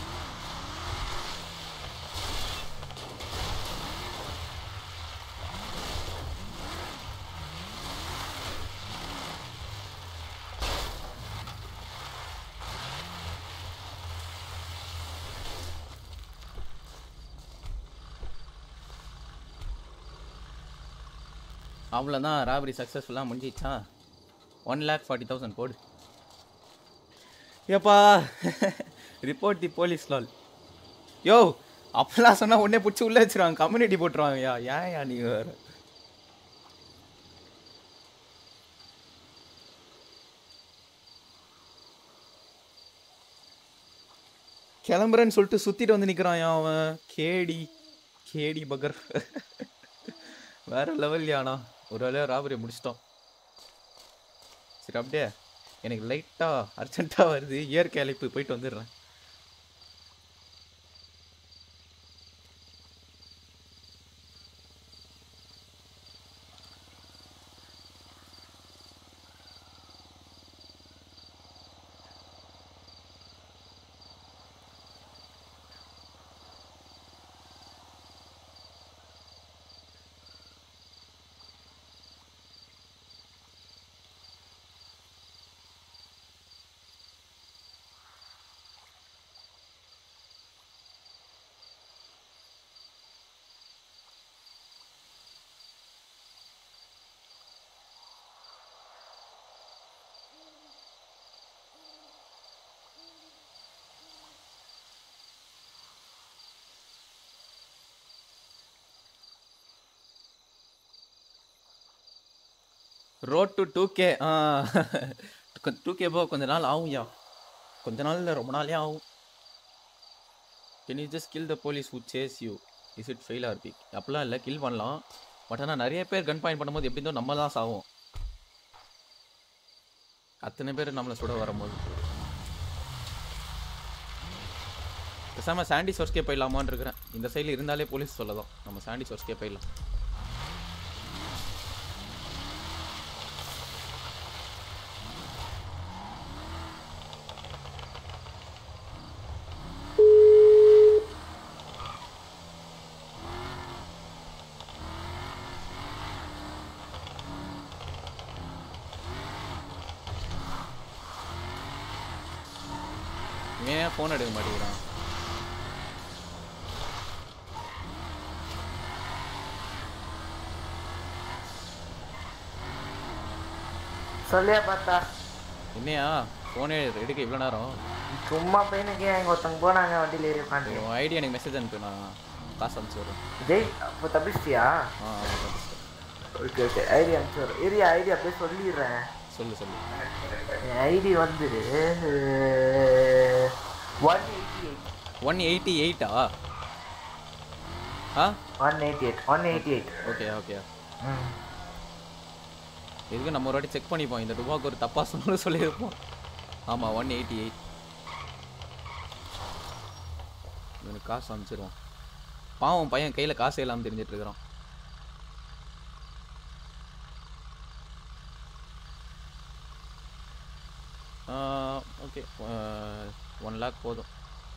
அவ்வளோதான் ராபரி சக்ஸஸ்ஃபுல்லாக முடிஞ்சிச்சா ஒன் லேக் ஃபார்ட்டி தௌசண்ட் போடு ஏப்பா ரிப்போர்ட் தி போலீஸ் லால் யோ அப்பெல்லாம் சொன்னா உடனே பிடிச்சி உள்ள வச்சிருவாங்க கம்யூனிட்டி போட்டுருவாங்கயா ஏன்யா நீ வேற கிளம்புறேன்னு சொல்லிட்டு சுத்திட்டு வந்து நிக்கிறான் அவன் கேடி கேடி பகர் வேற லெவல் யானா ஒரு வேலையா ராபரி முடிச்சிட்டோம் சரி அப்படியே எனக்கு லைட்டாக அர்ஜென்ட்டாக வருது இயற்கை அழைப்பு போயிட்டு வந்துடுறேன் road to two K two K போக கொஞ்ச நாள் ஆகும்யா கொஞ்ச நாள் இல்லை ரொம்ப நாளே ஆகும் can you just kill the police who chase you is it fail or peak அப்படிலாம் இல்லை கில் பண்ணலாம் பட் ஆனால் நிறைய பேர் கன் பாயிண்ட் பண்ணும்போது எப்படி இருந்தோ நம்ம தான் சாவோம் அத்தனை பேர் நம்மளை சுட வரும்போது பேசாமல் சாண்டி சோர்ஸ்கே போயிடலாமான்னு இருக்கிறேன் இந்த சைடில் இருந்தாலே போலீஸ் சொல்லலாம் நம்ம சாண்டி சோர்ஸ்கே போயிடலாம் இவன் ஏன் ஃபோன் எடுக்க மாட்டேங்கிறான் சொல்லியா பார்த்தா என்னையா ஃபோனே எடுக்க இவ்வளோ நேரம் சும்மா பையனுக்கு எங்க ஒருத்தங்க போனாங்க வண்டியில ஏறி உட்காந்து உன் ஐடி எனக்கு மெசேஜ் அனுப்பு நான் காசு அனுப்பிச்சு வரேன் ஜெய் அப்போ தப்பிச்சிட்டியா ஆ ஆமா, தப்பிச்சிட்டேன். ஓகே ஓகே ஐடி அனுப்பிச்சு ஏரியா ஐடி அப்படியே சொல்லிடுறேன் சொல்லு சொல்லு என் ஐடி வந்து one eighty eight one eighty எயிட்டா ஆ one eighty eight one eighty eight okay okay ம் இதுக்கு நம்ம ஒரு வாட்டி செக் பண்ணிப்போம் இந்த டுபாக்கு ஒரு தப்பா சொன்னாலும் சொல்லியிருப்போம் ஆமாம் ஒன் எயிட்டி எயிட் இவனுக்கு காசு அனுப்பிச்சிருவோம் பாவம் பையன் கையில் காசு இல்லாமல் தெரிஞ்சிட்டு இருக்கிறான் ஓகே ஒன் லேக் போதும்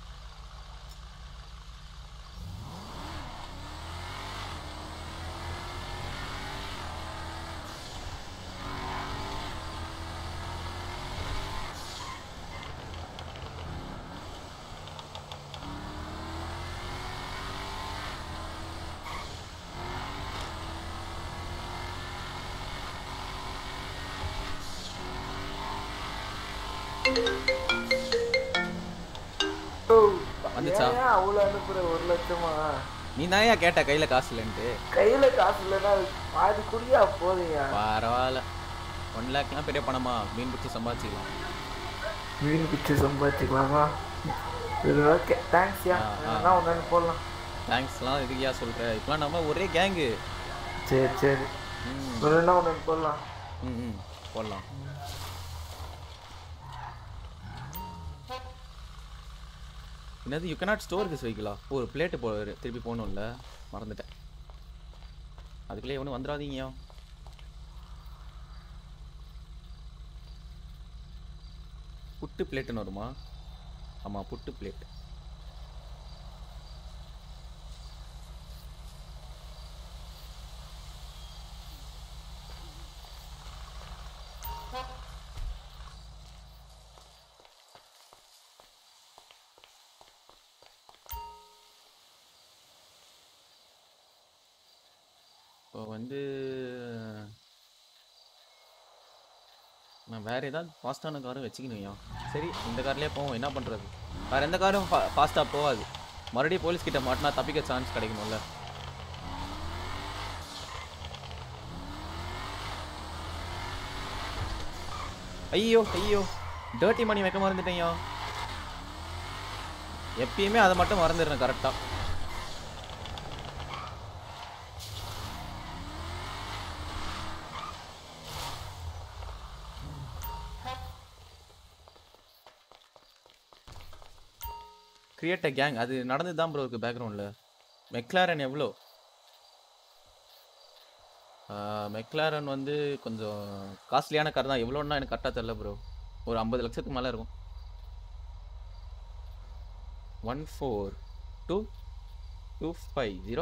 வந்துச்சா? ஏன் அவ்வளோ அனுப்புற ஒரு லட்சமா நீ தானே கேட்ட கையில் காசு இல்லைன்ட்டு கையில காசு இல்லைன்னா பாதி குடியா போதையா பரவாயில்ல ஒன் லேக்லாம் பெரிய பணமா மீன் பிடிச்சி சம்பாதிச்சிக்கலாம் மீன் பிச்சு சம்பாதிச்சுக்கலாமா சரி ஓகே தேங்க்ஸ்யா ஆ, ஆ. வேணா ஒன்று போடலாம் தேங்க்ஸ்லாம் இதுக்கியா சொல்கிற இப்போலாம் நம்ம ஒரே கேங்கு சரி சரி ம் வேணா ஒன்று போடலாம் ம் ம் போடலாம் என்னது யூ cannot ஸ்டோர் திஸ் வெஹிக்கிளா ஒரு பிளேட்டு போ திருப்பி போகணும்ல மறந்துட்டேன் அதுக்குள்ளே எவனும் வந்துடாதீங்க புட்டு பிளேட்டுன்னு வருமா ஆமாம் புட்டு பிளேட் இப்போ வந்து நான் வேற ஏதாவது ஃபாஸ்ட்டான காரும் வச்சுக்கணும்யா சரி இந்த கார்லயே போவோம் என்ன பண்றது வேற எந்த காரும் ஃபாஸ்ட்டாக போகாது மறுபடியும் போலீஸ் கிட்ட மாட்டினா தப்பிக்க சான்ஸ் கிடைக்கணும்ல ஐயோ ஐயோ டர்ட்டி மணி வைக்க மறந்துட்டேன்யா எப்பயுமே அதை மட்டும் மறந்துடுறேன் கரெக்டாக கிரியேட் அ கேங் அது நடந்து தான் ப்ரோ இருக்கு பேக்ரவுண்டில் மெக்லாரன் எவ்வளோ மெக்லாரன் வந்து கொஞ்சம் காஸ்ட்லியான கார் தான் எவ்வளோன்னா எனக்கு கரெக்டாக தெரில ப்ரோ ஒரு ஐம்பது லட்சத்துக்கு மேலே இருக்கும் one four two two five zero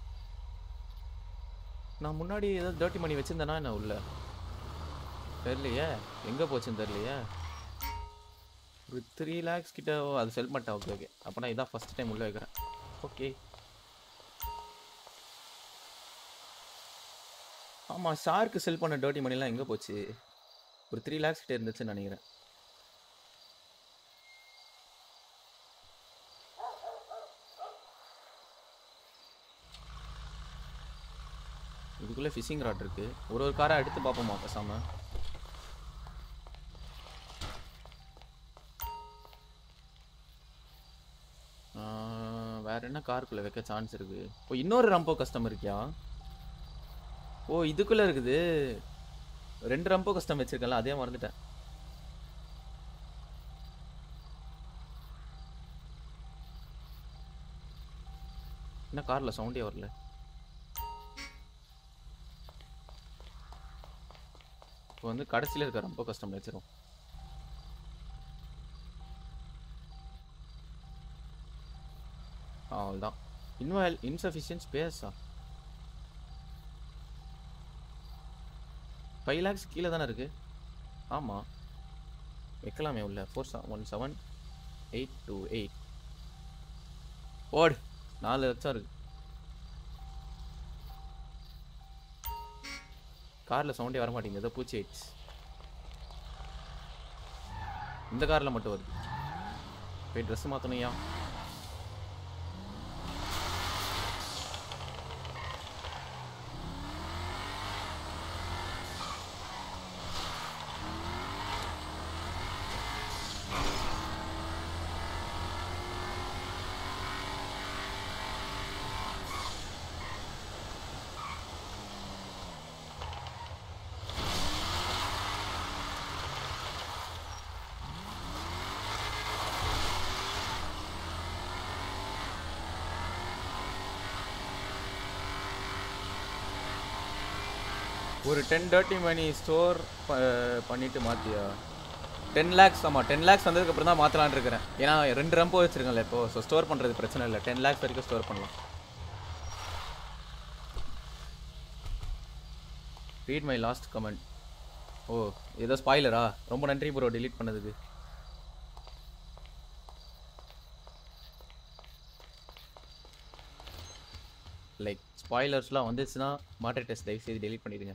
நான் முன்னாடி ஏதாவது டர்ட்டி மணி வச்சுருந்தேனா என்ன உள்ள தெரியலையே எங்கே போச்சுன்னு தெரியலையே ஒரு த்ரீ லேக்ஸ் கிட்ட ஓ, அது செல் பண்ணிட்டேன் ஓகே ஓகே அப்போனா இதான் ஃபர்ஸ்ட் டைம் உள்ளே வைக்கிறேன் ஓகே ஆமாம் ஷார்க்கு செல் பண்ண டர்ட்டி மணிலாம் எங்கே போச்சு ஒரு த்ரீ லேக்ஸ் கிட்ட இருந்துச்சுன்னு நினைக்கிறேன் இதுக்குள்ளே ஃபிஷிங் ராட் இருக்கு ஒரு ஒரு காரை எடுத்து பார்ப்போமா பேசாம ஆஹ், வேற வேற என்ன காருக்குள்ள வைக்க சான்ஸ் இருக்கு ஓ இன்னொரு ரம்போ கஸ்டம் இருக்கியா ஓ இதுக்குள்ள இருக்குது ரெண்டு ரம்போ கஸ்டம் வச்சிருக்கல அதே மறந்துட்டேன் என்ன கார்ல சவுண்டே வரல இப்போ வந்து கடைசியில் இருக்க ரொம்ப கஷ்டம் வச்சிரும் அவ்வளோதான் இன்வால் இன்சஃபிஷியன்ட் ஸ்பேஸா ஃபைவ் லேக்ஸ் கீழே தானே இருக்கு ஆமாம் வைக்கலாமே உள்ள four one seven eight two eight ஓடு நாலு லட்சம் இருக்கு காரில் சவுண்டே வர மாட்டேங்குது ஏதோ பூச்சி ஆயிடுச்சு இந்த காரில் மட்டும் வருது போய் ட்ரெஸ் மாற்றணுயா ஒரு டென் டர்ட்டி மணி ஸ்டோர் பண்ணிட்டு மாத்தியா டென் லேக்ஸ் ஆமாம் டென் லேக்ஸ் வந்ததுக்கப்புறம் தான் மாற்றலான்னு இருக்கிறேன் ஏன்னா ரெண்டு ரம்போ வச்சிருக்கேன்ல இப்போ ஸோ ஸ்டோர் பண்ணுறது பிரச்சனை இல்லை டென் லேக்ஸ் வரைக்கும் ஸ்டோர் பண்ணலாம் ரீட் மை லாஸ்ட் கமெண்ட் ஓ ஏதோ ஸ்பாய்லரா ரொம்ப நன்றி ப்ரோ delete பண்ணதுக்கு லைக் ஸ்பாய்லர்ஸ்லாம் வந்துச்சுன்னா மாட்டர் டெஸ்ட் தயவு செய்து delete பண்ணிடுங்க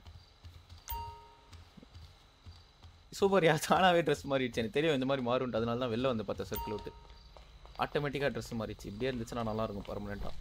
சூப்பர் யா தானாகவே ட்ரெஸ் மாறிடுச்சு எனக்கு தெரியும் இந்த மாதிரி மாறும் அதனால தான் வெளில வந்து பார்த்தேன் சர்க்கிள் விட்டு ஆட்டோமேட்டிக்காக ட்ரெஸ் மாறிடுச்சு இப்படியே இருந்துச்சுன்னா நல்லா இருக்கும் பர்மனெண்ட்டாக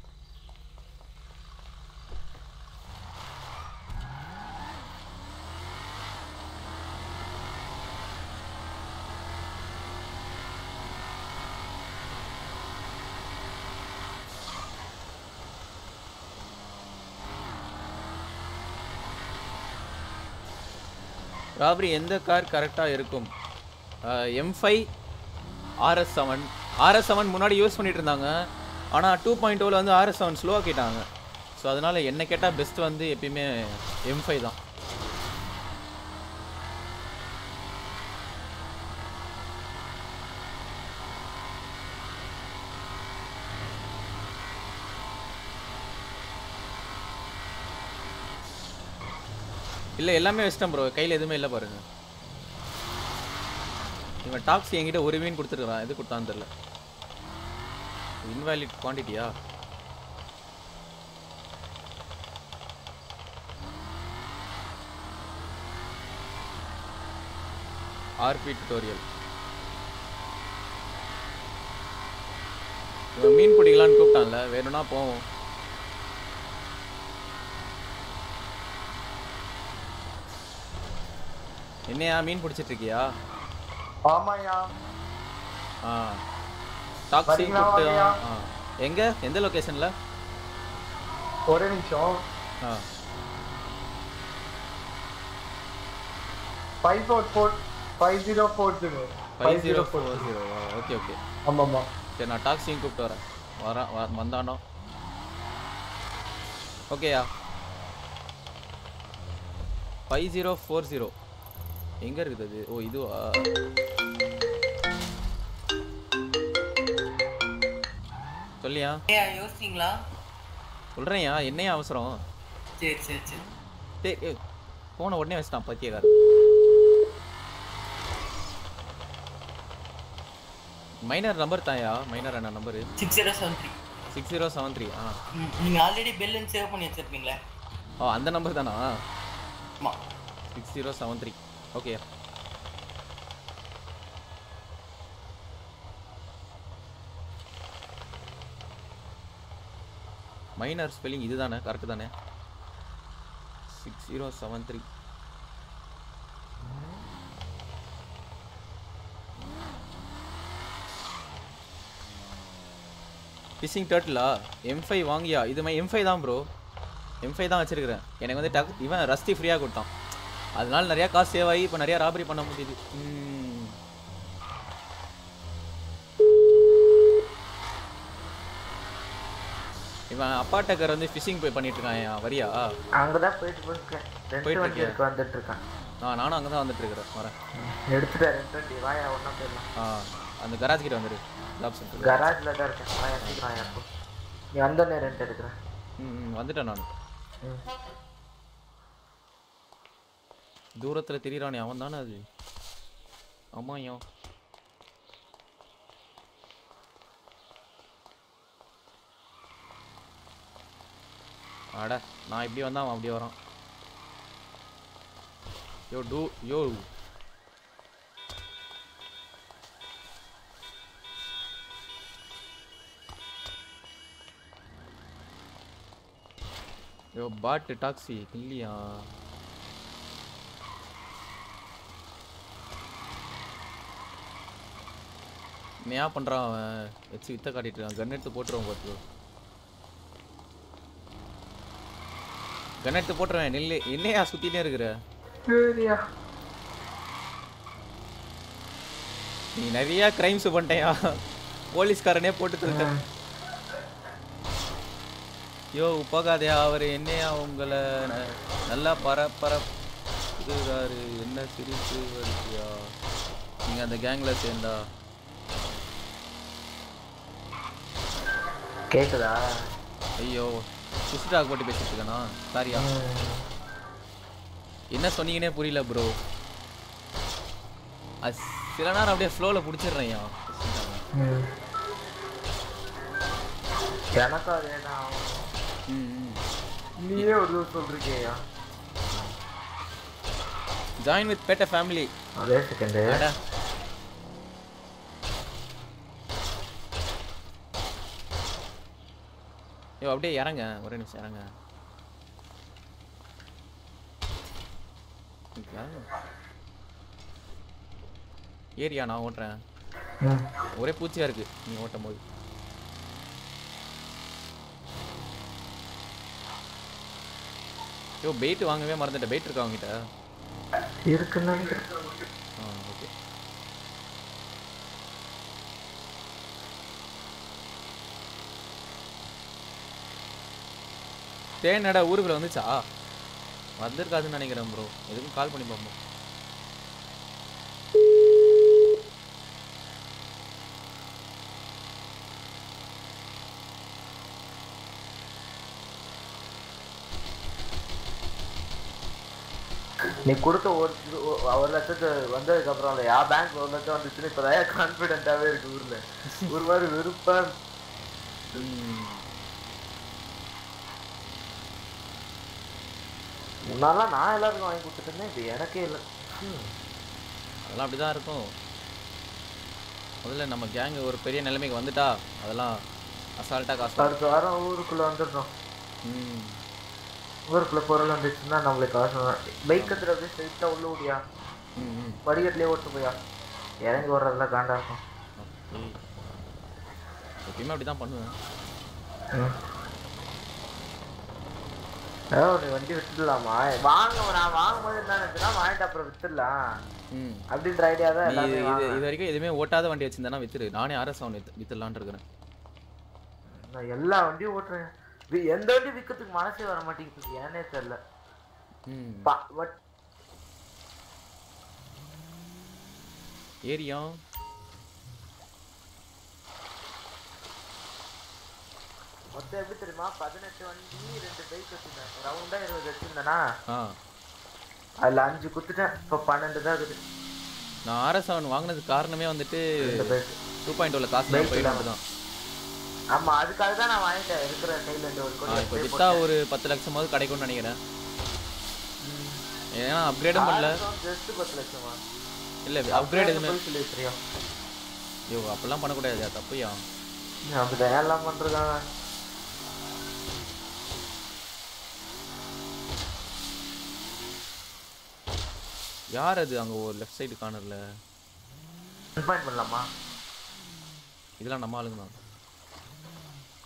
ராபரி எந்த கார் கரெக்டாக இருக்கும் M five RS seven RS seven முன்னாடி யூஸ் பண்ணிட்டு இருந்தாங்க ஆனால் டூ பாயிண்ட் ஓவில் வந்து ஆர்எஸ் செவன் ஸ்லோவாக கேட்டாங்க ஸோ அதனால் என்ன கேட்டால் பெஸ்ட் வந்து எப்பயுமே எம் ஃபைவ் தான் இல்லை எல்லாமே வச்சிட்டேன் ப்ரோ கையில் எதுவுமே இல்லை பாருங்க இவன் டாக்ஸி என்கிட்ட ஒரு மீன் கொடுத்துருக்கான் எது கொடுத்தான்னு தெரில இன்வாலிட் குவான்டிட்டியா ஆர்பி டுட்டோரியல் இவன் மீன் பிடிக்கலான்னு கூப்பிட்டான்ல வேணும்னா போவோம் என்னையா மீன் பிடிச்சிட்டு இருக்கியா ஆமாயா ஆ டாக்ஸி வரீங்களா, கூப்பிட்டு வாங்கயா? ஆ எங்க எந்த லொகேஷன்ல ஒரே நிமிஷம் ஆ five four four five zero four zero five zero four zero okay okay ஆமாம்மா சரி நான் டாக்ஸியும் கூப்பிட்டு வரேன் வரேன் வ- வந்தானோ ஓகேயா ஃபைவ் ஜீரோ ஃபோர் ஜீரோ எங்கே இருக்குது அது ஓ இதுவா சொல்லியா ஏன் யோசிச்சிங்களா சொல்கிறேன்யா என்னையா அவசரம் சரி சரி சரி சரி போன உடனே வச்சிட்டான் பத்தியக்காரன் மைனர் நம்பர் தாயா மைனர் என்ன number six zero seven three six zero seven three ஆ நீங்கள் ஆல்ரெடி பெல்லுன்னு சேவ் பண்ணி வச்சிருப்பீங்களே ஓ அந்த நம்பர் தானா ஆமா six zero seven three okay minor spelling இதுதானே கரெக்டு தானே six zero seven three fishing டர்ட்டிலா எம் ஃபைவ் வாங்கியா இது மாதிரி எம் ஃபைவ் தான் ப்ரோ எம் ஃபைவ் தான் வச்சிருக்கிறேன் எனக்கு வந்து டக் இவன் ரஸ்தி ஃப்ரீயாக கொடுத்தான் அதனால நிறையா காசு சேவ் ஆகி இப்போ நிறையா ராபரி பண்ண முடியுது ம். இவன் அப்பாட்டக்கர் வந்து ஃபிஷிங் போய் பண்ணிட்டு இருக்கான் வரியா அங்கதான் போயிட்டு போயிருக்கேன் ரெண்டு போயிட்டு வண்டி இருக்கியா? இருக்கு வந்துட்டு இருக்கேன் ஆ நானும் அங்கே தான் வந்துட்டு இருக்கிறேன் வரேன் எடுத்துட்டேன் ரெண்டு வண்டி வாயா ஒன்றா போயிடலாம் ஆ அந்த கராஜ் கிட்ட வந்துடு ஜாப் சென்டர் கராஜ்ல தான் இருக்கேன் வாயா சீக்கிரம் வாயா போ. நீ வந்தோடனே ரெண்ட் எடுக்கிறேன் ம் ம், வந்துட்டேன் நான் ம். தூரத்தில் திரியிறானே அவன் தானே அது ஆமாய்யா அட நான் இப்படி வந்தா அவன் அப்படியே வரான் யோ டூ யோ யோ பாட்டு டாக்ஸி இல்லையா என்ன பண்றான் அவன் வச்சு வித்த காட்டிட்டு இருக்கான் கன் எடுத்து போட்டுருவான் பார்த்து கன் எடுத்து போட்டுருவேன் நெல்லு என்னையா சுத்தினே இருக்கிற சரியா நீ நிறைய கிரைம்ஸ் பண்ணிட்டயா போலீஸ்காரனே போட்டு தள்ளிட்டேன் யோ போகாதயா அவர் என்னையா உங்களை ந- நல்லா பர பரப்புறாரு என்ன சிரிப்பு வருதியா நீங்க அந்த கேங்ல சேர்ந்தா கேக்குதா ஐயோ சுஸ்டாக் போட்டு பேசிட்டு இருக்கேனா சாரியா என்ன சொன்னீங்கன்னே புரியல ப்ரோ சில நேரம் அப்படியே ஃப்ளோவில் பிடிச்சிடுறேன்யா ம். எனக்கும் அதே தான் நீயே ஒரு தடவை சொல்றிருக்கியா ஜாயின் வித் பெட்ட ஃபேமிலி அதே செகண்டு ஐயோ அப்படியே இறங்க ஒரே நிமிஷம் இறங்க இறங்க. ஏரியா நான் ஓட்டுறேன் ம். ஒரே பூச்சியா இருக்கு நீ ஓட்டும் போது ஐயோ பெயிட் வாங்கவே மறந்துட்டேன் பெயிட் இருக்கா அவங்ககிட்ட இருக்குன்னு நினைக்கிறேன் ஆ ஓகே தேனடா ஊருக்குள்ள வந்துச்சா வந்திருக்காதுன்னு நினைக்கிறேன் ப்ரோ எதுக்கும் கால் பண்ணி பார்ப்போம் நீ கொடுத்த ஒரு ஒரு- ஒரு லட்சத்து வந்ததுக்கு அப்புறம் அந்த யா பேங்க் ஒரு லட்சம் வந்துச்சுன்னு இப்பதான் கான்பிடென்ட்டாவே இருக்கு ஊர்ல ஒரு மாதிரி வெறுப்பா முன்னாலாம் நான் எல்லாருக்கும் வாங்கி கொடுத்துட்டு இருந்தேன் இப்போ எனக்கே இல்லை ம். அதெல்லாம் அப்படிதான் இருக்கும் முதல்ல நம்ம கேங் ஒரு பெரிய நிலைமைக்கு வந்துட்டா அதெல்லாம் அசால்ட்டா காசு அடுத்த வாரம் ஊருக்குள்ள வந்துடுறோம் ம் ஊருக்குள்ள பொருள் வந்துச்சுன்னா நம்மளுக்கு காசு பைக் எடுத்துட்டு அப்படியே ஸ்ட்ரைட்டா உள்ள ஓடியா ம் ம் படிக்கட்டுலயே ஓட்டு போயா இறங்கி வர்றதுலாம் காண்டா இருக்கும் ஏய். எப்பயுமே அப்படிதான் பண்ணுவேன் ம். ஏதோ நீ வண்டி வித்துடலாமா வாங்க நான் வாங்கும் போது என்ன நினைச்சுன்னா வாங்கிட்டு அப்புறம் வித்துடலாம் ம் அப்படின்ற ஐடியா தான் நீ இது எல்லாமே இது வாங்குறேன். இது வரைக்கும் எதுவுமே ஓட்டாத வண்டி வச்சிருந்தேன்னா வித்துரு நானே ஆர்எஸ் அவன் வித்து வித்துடலான்னு இருக்கிறேன் நான் எல்லா வண்டியும் ஓட்டுறேன் வி- எந்த வண்டி விற்கிறதுக்கு மனசே வர மாட்டேங்குது ஏனே தெரியல ம் பா- but ஏரியா மொத்தம் எப்படி தெரியுமா பதினெட்டு வண்டி ரெண்டு பைக் வச்சிருந்தேன் ரவுண்டா இருபது வச்சிருந்தேனா ஆ அதுல அஞ்சு குத்துட்டேன் இப்போ பன்னெண்டு தான் இருக்குது நான் ஆர்எஸ் செவன் வாங்கினதுக்கு காரணமே வந்துட்டு ரெண்டு bike. டூ பாயிண்ட் ஓல காசு Bike போயிட்டு இல்லாம. தான் ஆமா அதுக்காக தான் நான் வாங்கிட்டேன் இருக்கிற கையில இருந்து ஒரு ஆ கோடி இப்போ அப்படியே வித்தா போட்டேன். ஒரு பத்து லட்சமாவது கிடைக்கும்னு நினைக்கிறேன் ஏன்னா அப்கிரேடும் பண்ணல ஜஸ்ட் பத்து லட்சமா இல்ல அப்கிரேட் எதுவுமே போய் சொல்லி வச்சிருக்கியா ஐயோ அப்படிலாம் பண்ணக்கூடாது தப்புயா அப்படிதான் எல்லாம் பண்றாங்க யார் அது அங்க ஒரு லெஃப்ட் சைடு கார்னர்ல பாயிண்ட் பண்ணலாமா இதெல்லாம் நம்ம ஆளுங்க தான்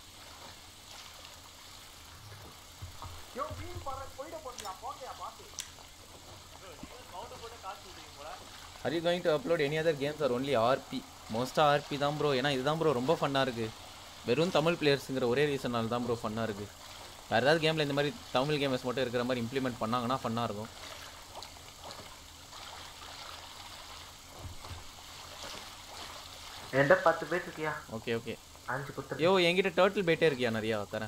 யோ மீன் பாரு போயிட போறியா போங்கயா பாத்து Are you going to upload any other games or only RP? மோஸ்ட்டாக ஆர்பி தான் ப்ரோ ஏன்னா இதுதான் ப்ரோ ரொம்ப ஃபன்னாக இருக்குது வெறும் தமிழ் பிளேயர்ஸுங்கிற ஒரே ரீசனால தான் ப்ரோ ஃபன்னாக இருக்குது வேறு ஏதாவது கேமில் இந்த மாதிரி தமிழ் கேமர்ஸ் மட்டும் இருக்கிற மாதிரி இம்ப்ளிமெண்ட் பண்ணாங்கன்னா ஃபன்னாக இருக்கும் என்கிட்ட பத்து பேர் இருக்கியா ஓகே ஓகே அஞ்சு குத்து யோ என்கிட்ட டேர்ட்டில் பேட்டே இருக்கியா நிறையா தரேன்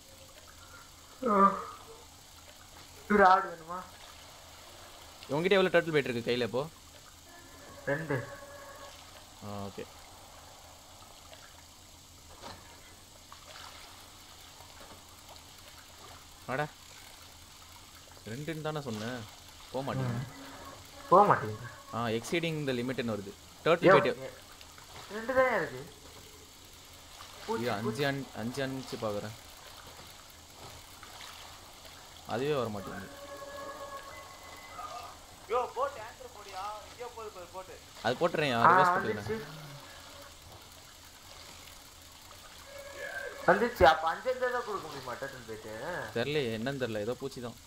ஒரு ஆடு வேணுமா உங்ககிட்ட எவ்வளோ டேர்ட்டில் பேட் இருக்குது கையில் இப்போ ரெண்டு ஆ ஓகே வாடா ரெண்டுன்னு தானே சொன்னேன் போக மாட்டேங்க போக மாட்டேங்குது ஆ எக்ஸீடிங் த லிமிட்னு வருது தேர்ட்டி யோ, பேட் ரெண்டு தானே இருக்கு இது அஞ்சு அன் அஞ்சு அனுப்பிச்சு பார்க்குறேன் அதுவே வர மாட்டேங்குது யோ போட் ஆன்சர் போடியா எங்கேயோ போகுது பாரு போட்டு அது போட்டுறேன் ஆ, ரிவர்ஸ் வந்துச்சு. போட்டுக்கிறேன் வந்துச்சு அப்ப அஞ்சு அஞ்சு தான் கொடுக்க முடியுமா டர்டன் போயிட்டு தெரில என்னன்னு தெரில ஏதோ பூச்சி தான்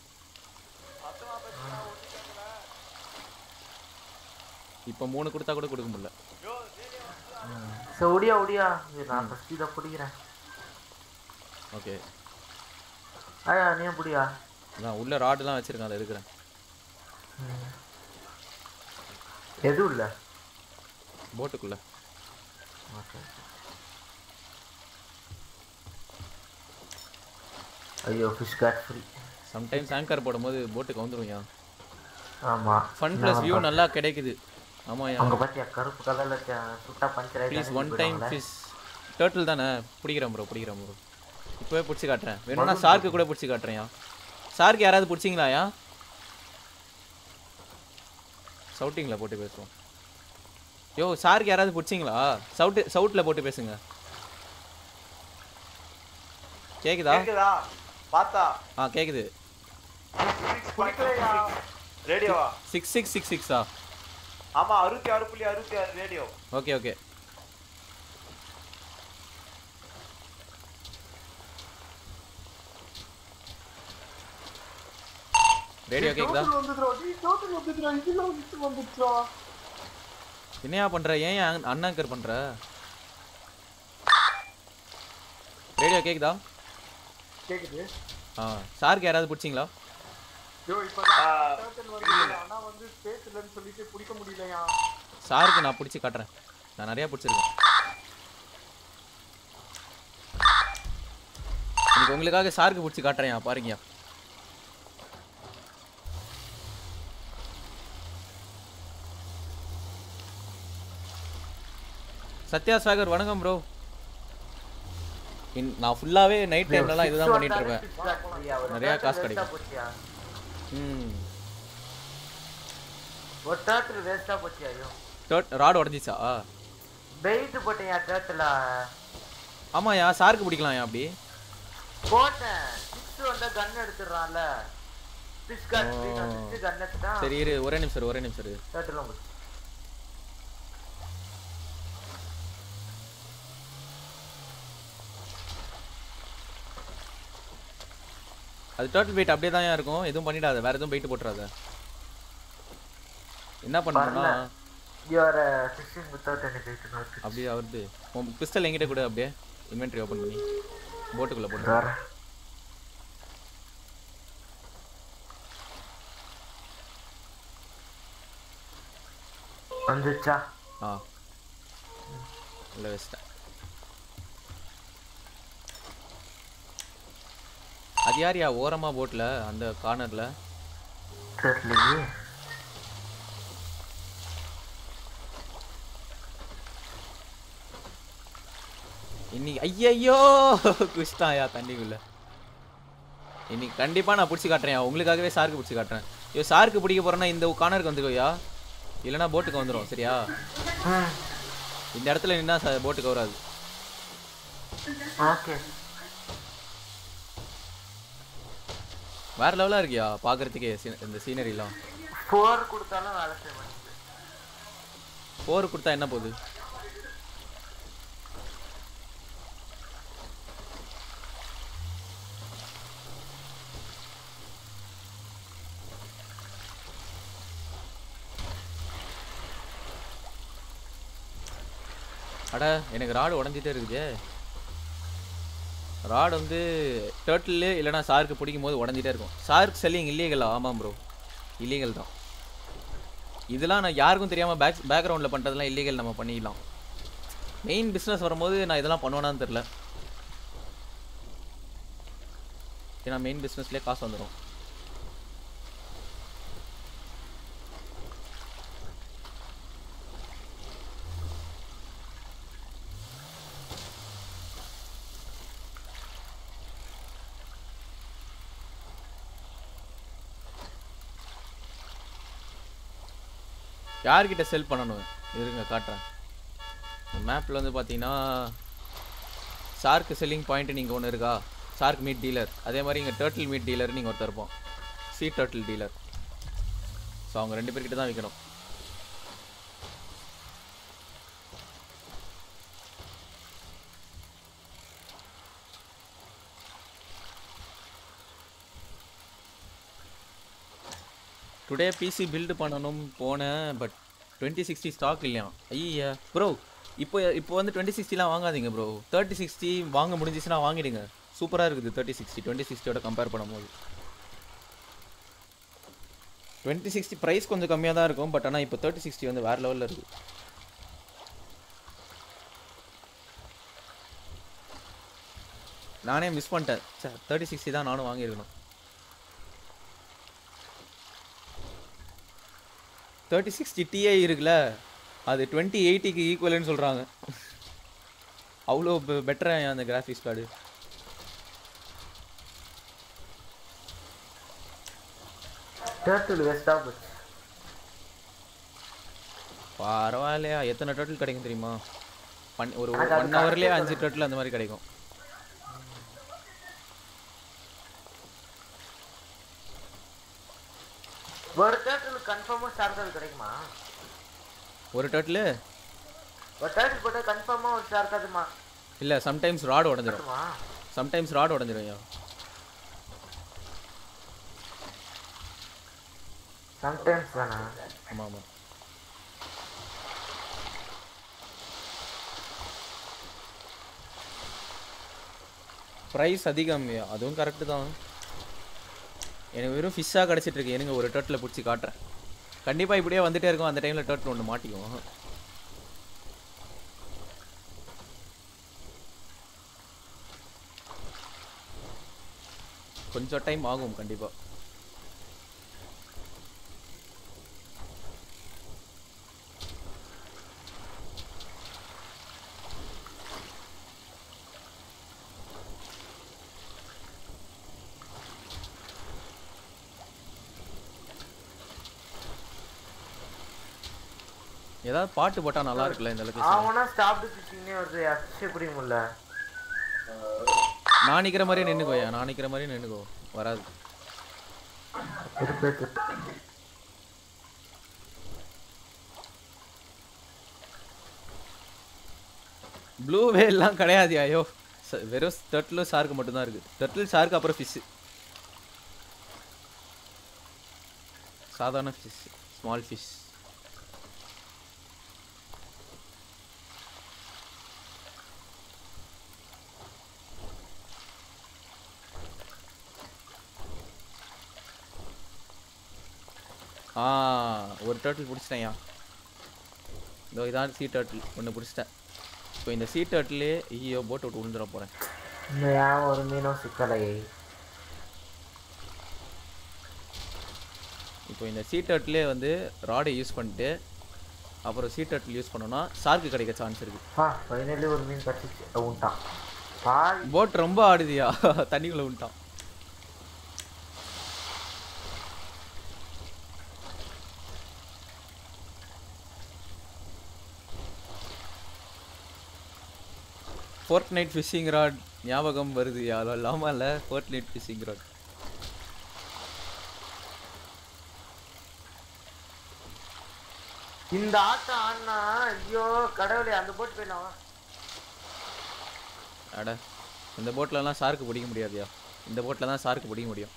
இப்போ மூணு கொடுத்தா கூட கொடுக்க முடியல சரி ஒடியா ஒடியா இது நான் ஃபர்ஸ்ட் இதை பிடிக்கிறேன் ஓகே ஐயா நீ பிடியா அதான் உள்ள ராடுலாம் வச்சிருக்கேன் அதை எடுக்கிறேன் எது இல்ல போட்டுக்குள்ள ஓகே ஐயோ fish caught free sometimes anchor போடும்போது போட்டு கவுந்துருவியா ஆமா ஃபன் ப்ளஸ் வியூ நல்லா கிடைக்குது ஆமாயா அங்க பாத்தியா கருப்பு கலர்ல சுட்டா puncture please one time fish turtle தானே பிடிக்கிறேன் ப்ரோ பிடிக்கிறேன் ப்ரோ இப்போவே பிடிச்சி காட்டுறேன் வேணும்னா ஷார்க்கு கூட பிடிச்சி காட்டுறேன்யா ஷார்க்கு யாராவது பிடிச்சிங்களாயா சவுட்டிங்கில் போட்டு பேசுவோம் யோ ஷார்க்கு யாராவது பிடிச்சிங்களா சவுட்டு சவுட்டில் போட்டு பேசுங்க கேக்குதா கேக்குதா பார்த்தா ஆ கேக்குது பிடிக்கலையா ரேடியோவா சிக்ஸ் சிக்ஸ் சிக்ஸ் சிக்ஸா ஆமா அறுபத்தி ஆறு புள்ளி அறுபத்தி ஆறு ரேடியோ ஓகே ஓகே ரேடியோ கேக்குதா வந்துடுறா நீ டோட்டல் வந்துடுறா இதுல வந்துட்டு வந்துடுறா என்னையா பண்ற ஏன் ஏன் அண்ணாங்கர் பண்ற ரேடியோ கேக்குதா கேக்குது ஆ சாருக்கு யாராவது பிடிச்சிங்களா யோ இப்பதான் டோட்டல் வருது ஆனா வந்து ஸ்பேஸ் இல்லைன்னு சொல்லிட்டு பிடிக்க முடியலையா சாருக்கு நான் பிடிச்சி காட்டுறேன் நான் நிறையா பிடிச்சிருக்கேன் இன்னைக்கு உங்களுக்காக சாருக்கு பிடிச்சி காட்டுறேன் பாருங்கயா சத்யா சாகர் வணக்கம் ப்ரோ நான் ஃபுல்லாவே நைட் டைம்லலாம் இதுதான் பண்ணிட்டு இருப்பேன் நிறைய காசு கிடைக்கும் ம் ஒரு டேர்ட்டில் வேஸ்டா போச்சு ஐயோ டர்ட் ராட் உடஞ்சிச்சா வெயிட் போட்டேன் டேர்ட்டில் ஆமாயா சாருக்கு பிடிக்கலாம்யா அப்படி போட்டேன் சிக்ஸ் வந்தா கன் எடுத்துடுறான்ல சிக்ஸ் கன் சிக்ஸ் கன் எடுத்துட்டான் சரி இரு ஒரே நிமிஷம் இரு, ஒரே நிமிஷம் இரு. டேர்ட்டில் போச்சு அது டோட்டல் வெயிட் அப்படியே தான் இருக்கும் எதுவும் பண்ணிடாத வேற எதுவும் வெயிட் போட்டுறாத என்ன பண்ணணும்னா வரல. You are uh, 16 without any weight not six. அப்படியே வருது உன் பிஸ்டல் என்கிட்ட கூட அப்படியே இன்வென்ட்ரி ஓபன் பண்ணி போட்டுக்குள்ள போட்டு வரேன். வந்துச்சா ஆ இல்லை வச்சிட்டேன் அது யார்யா ஓரமா போட்ல அந்த கார்னர்ல தெரியலையே இன்னைக்கு ஐயையோ குஷ்டாயா தண்ணிக்குள்ள இன்னைக்கு கண்டிப்பா நான் பிடிச்சி காட்டுறேன் உங்களுக்காகவே சாருக்கு பிடிச்சி காட்டுறேன் ஐயோ சாருக்கு பிடிக்க போறேன்னா இந்த கார்னருக்கு வந்துக்கோயா இல்லைன்னா போட்டுக்கு வந்துடும் சரியா இந்த இடத்துல நின்னா போட்டுக்கு வராது ஓகே வேற லெவலா இருக்கியா பாக்குறதுக்கே சீ- இந்த சீனரிலாம் ஃபோர் கொடுத்தாலும் வேலை செய்ய மாட்டேங்குது போர் கொடுத்தா என்ன போகுது அட எனக்கு ராடு உடஞ்சிட்டே இருக்குதே ராடு வந்து டேர்ட்டில் இல்லைனா சாருக்கு பிடிக்கும் போது உடஞ்சிட்டே இருக்கும் சார்க் செல்லிங் இல்லீகலா ஆமாம் ப்ரோ இல்லீகல் தான் இதெல்லாம் நான் யாருக்கும் தெரியாமல் பேக் பேக்ரவுண்டில் பண்ணுறதுலாம் இல்லீகல் நம்ம பண்ணிக்கலாம் மெயின் பிஸ்னஸ் வரும்போது நான் இதெல்லாம் பண்ணுவேனான்னு தெரில ஏன்னா மெயின் பிஸ்னஸ்லேயே காசு வந்துடும் யார்கிட்ட செல் பண்ணணும் இருங்க காட்டுறேன் மேப்பில் வந்து பார்த்தீங்கன்னா ஷார்க் செல்லிங் பாயிண்ட் நீங்கள் ஒன்று இருக்கா ஷார்க் மீட் டீலர் அதே மாதிரி இங்கே டேர்ட்டில் மீட் டீலர் நீங்கள் ஒருத்தர் இருப்போம் சீ டேர்ட்டில் டீலர் ஸோ அவங்க ரெண்டு பேர்கிட்ட தான் விற்கணும் டுடே பிசி பில்டு பண்ணணும் போனேன் பட் டுவெண்ட்டி சிக்ஸ்டி ஸ்டாக் இல்லையா ஐயா ப்ரோ இப்போ இப்போ வந்து டுவெண்ட்டி சிக்ஸ்டிலாம் வாங்காதீங்க ப்ரோ தேர்ட்டி சிக்ஸ்டி வாங்க முடிஞ்சிச்சுன்னா வாங்கிடுங்க சூப்பராக இருக்குது தேர்ட்டி சிக்ஸ்டி டுவெண்ட்டி சிக்ஸ்டியோட கம்பேர் பண்ணும்போது டுவெண்ட்டி சிக்ஸ்டி ப்ரைஸ் கொஞ்சம் கம்மியாக தான் இருக்கும் பட் ஆனால் இப்போ தேர்ட்டி சிக்ஸ்டி வந்து வேறு லெவலில் இருக்குது நானே மிஸ் பண்ணிட்டேன் சார் தேர்ட்டி சிக்ஸ்டி தான் நானும் வாங்கியிருக்கணும் தேர்ட்டி சிக்ஸ்டி டிஐ இருக்குல்ல அது டுவெண்ட்டி எயிட்டிக்கு ஈக்குவல்னு சொல்கிறாங்க அவ்வளோ பெட்டராக அந்த கிராஃபிக்ஸ் கார்டு டேர்ட்டில் வேஸ்டாக போச்சு பரவாயில்லையா எத்தனை டோட்டல் கிடைக்கும் தெரியுமா பன் ஒரு எனக்கு அது ஒன் ஹவர்லேயே correct ஆ அஞ்சு டோட்டல் அந்த மாதிரி கிடைக்கும் ஒரு டேர்ட்டில் கன்ஃபார்மாக ஸ்டார் கார்டு கிடைக்குமா ஒரு டோட்டலு ஒரு டேர்ட்டில் போட்டால் கன்ஃபார்மாக ஒரு ஸ்டார் கார்டுமா இல்லை சம்டைம்ஸ் ராடு உடஞ்சிரும் கிடைக்குமா சம்டைம்ஸ் ராடு உடஞ்சிரும் ஐயா சம்டைம்ஸ் தானே ஆமாம் ஆமாம் ப்ரைஸ் அதிகம் ஐயா அதுவும் கரெக்டு தான் எனக்கு வெறும் ஃபிஷ்ஷாக கிடச்சிட்டு இருக்கு எனக்கு ஒரு டோட்டில் பிடிச்சி காட்டுறேன் கண்டிப்பாக இப்படியே வந்துட்டே இருக்கும் அந்த டைமில் டோட்டில் ஒன்று மாட்டிக்கும் கொஞ்சம் டைம் ஆகும் கண்டிப்பாக ஏதாவது பாட்டு போட்டால் நல்லா இருக்குல்ல இந்த லொகேஷன் அவனா ஸ்டாப் சிட்டிங்னே வருது அடிச்சு பிடிக்க முடியல நான் நிற்கிற மாதிரியே நின்றுக்கோயா நான் நிற்கிற மாதிரியே நின்றுக்கோ வராது இருக்கு ப்ளூ வேல்லாம் கிடையாது ஐயோ ச- வெறும் டர்ட்டிலும் ஷார்க்கு மட்டும்தான் இருக்குது டர்ட்டில் ஷார்க்கு அப்புறம் ஃபிஷ்ஷு சாதாரண ஃபிஷ் ஸ்மால் ஃபிஷ் ஆ ஒரு டர்ட்டில் பிடிச்சிட்டேன்யா இதோ இதான் சீ டர்ட்டில் ஒன்று பிடிச்சிட்டேன் இப்போ இந்த சீ டர்ட்டிலே ஐயோ போட்டு விட்டு விழுந்துட போகிறேன் இந்த ஏன் ஒரு மீனும் சிக்கலை இப்போ இந்த சீ டர்ட்டிலே வந்து ராடை யூஸ் பண்ணிட்டு அப்புறம் சீ டர்ட்டில் யூஸ் பண்ணோம்னா ஷார்க்கு கிடைக்க சான்ஸ் இருக்குது ஆ ஃபைனலி ஒரு மீன் கட்டிச்சு உண்டான் பாய் போட் ரொம்ப ஆடுதியா தண்ணிக்குள்ள விட்டான் ஃபோர்ட் நைட் ஃபிஷிங் ராட் ஞாபகம் வருது யாரோ இல்லாமல் இல்லை ஃபோர்ட் நைட் ஃபிஷிங் ராட் இந்த ஆட்டம் ஆடினா ஐயோ கடவுளே அந்த போட்டு போயிடலாம் அட இந்த போட்லலாம் ஷார்க்கு பிடிக்க முடியாதுயா இந்த போட்டில் தான் ஷார்க்கு பிடிக்க முடியும்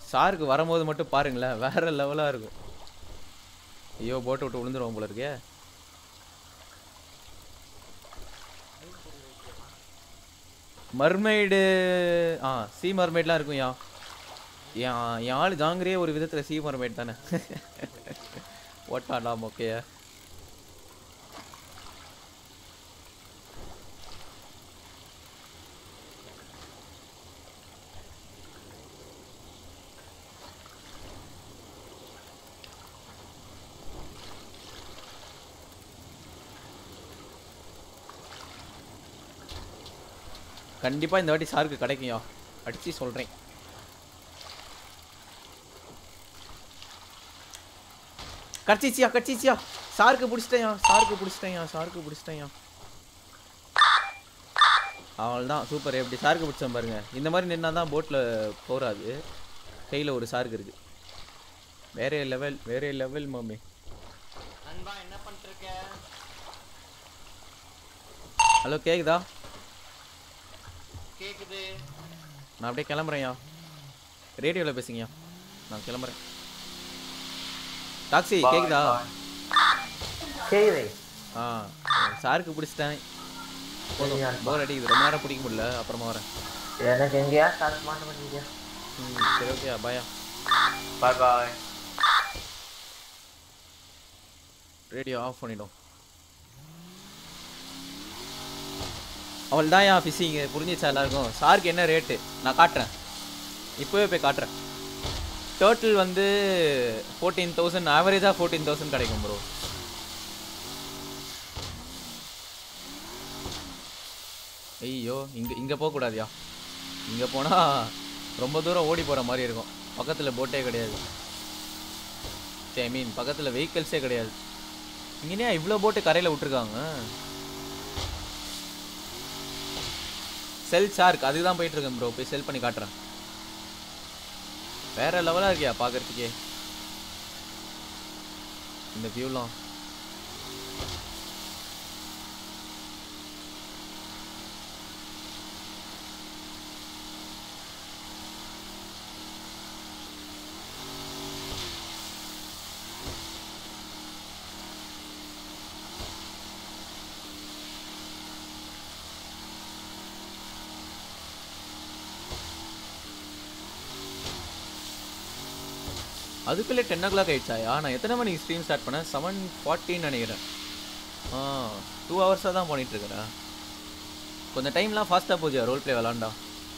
சாருக்கு வரும்போது மட்டும் பாருங்களேன் வேற லெவலாக இருக்கும் ஐயோ போட்டை விட்டு விழுந்துருவோம் போல இருக்கே மர்மைடு ஆ சி மர்மைட்லாம் இருக்கும் யா என் என் ஆள் ஜாங்கிரியே ஒரு விதத்தில் சி மர்மைட் தானே ஓட்டாடலாம் ஓகே கண்டிப்பாக இந்த வாட்டி சாருக்கு கிடைக்கும்யா அடிச்சு சொல்கிறேன் கடிச்சிச்சியா கடிச்சிச்சியா சாருக்கு பிடிச்சிட்டேயா சாருக்கு பிடிச்சிட்டேயா சாருக்கு பிடிச்சிட்டேயா அவள் தான் சூப்பர் எப்படி சாருக்கு பிடிச்சேன் பாருங்க இந்த மாதிரி நின்னா தான் போட்டில் போகாது கையில் ஒரு சாருக்கு இருக்கு வேற லெவல் வேற லெவல் மாமி நண்பா என்ன பண்ணிருக்க ஹலோ கேக்குதா கேக்குது நான் அப்படியே கிளம்புறேன்யா ரேடியோவில் பேசுங்கய்யா நான் கிளம்புறேன் டாக்ஸி Bye, கேக்குதா கேக்குதே ஆ சாருக்கு பிடிச்சிட்டேன் போதும் சரியா, போர் அடிக்குது ரொம்ப நேரம் பிடிக்க முடியல அப்புறமா வரேன் எனக்கு எங்கேயா ஸ்டார்ட் மாட்ட மாட்டேங்கியா ம் சரி ஓகே பாயா பாய் பாய் ரேடியோ ஆஃப் பண்ணிடும் அவள் தான் ஏன் ஃபிஷிங்கு புரிஞ்சிச்சா எல்லாருக்கும் சாருக்கு என்ன ரேட்டு நான் காட்டுறேன் இப்போவே போய் காட்டுறேன் டோட்டல் வந்து ஃபோர்டீன் தௌசண்ட் ஆவரேஜாக ஃபோர்டீன் தௌசண்ட் கிடைக்கும் ப்ரோ ஐயோ இங்கே இங்கே போகக்கூடாதுயா இங்கே போனால் ரொம்ப தூரம் ஓடி போகிற மாதிரி இருக்கும் பக்கத்தில் போட்டே கிடையாது ஐ மீன் பக்கத்தில் வெஹிக்கிள்ஸே கிடையாது இங்கேனே இவ்வளோ போட்டு கரையில் விட்டுருக்காங்க செல் ஷார்க் அதுக்கு தான் போயிட்டு இருக்கேன் ப்ரோ போய் செல் பண்ணி காட்டுறேன் வேற லெவலாக இருக்கியா பார்க்கறதுக்கே இந்த வியூலாம் அதுக்குள்ளே டென் ஓ கிளாக் ஆயிடுச்சாயா நான் எத்தனை மணிக்கு ஸ்ட்ரீம் ஸ்டார்ட் பண்ணேன் செவன் ஃபார்ட்டின்னு நினைக்கிறேன் ஆ டூ ஹவர்ஸாக தான் பண்ணிட்டு இருக்கிறேன் கொஞ்சம் டைம்லாம் ஃபாஸ்ட்டாக போச்சு ரோல் ப்ளே விளாண்டா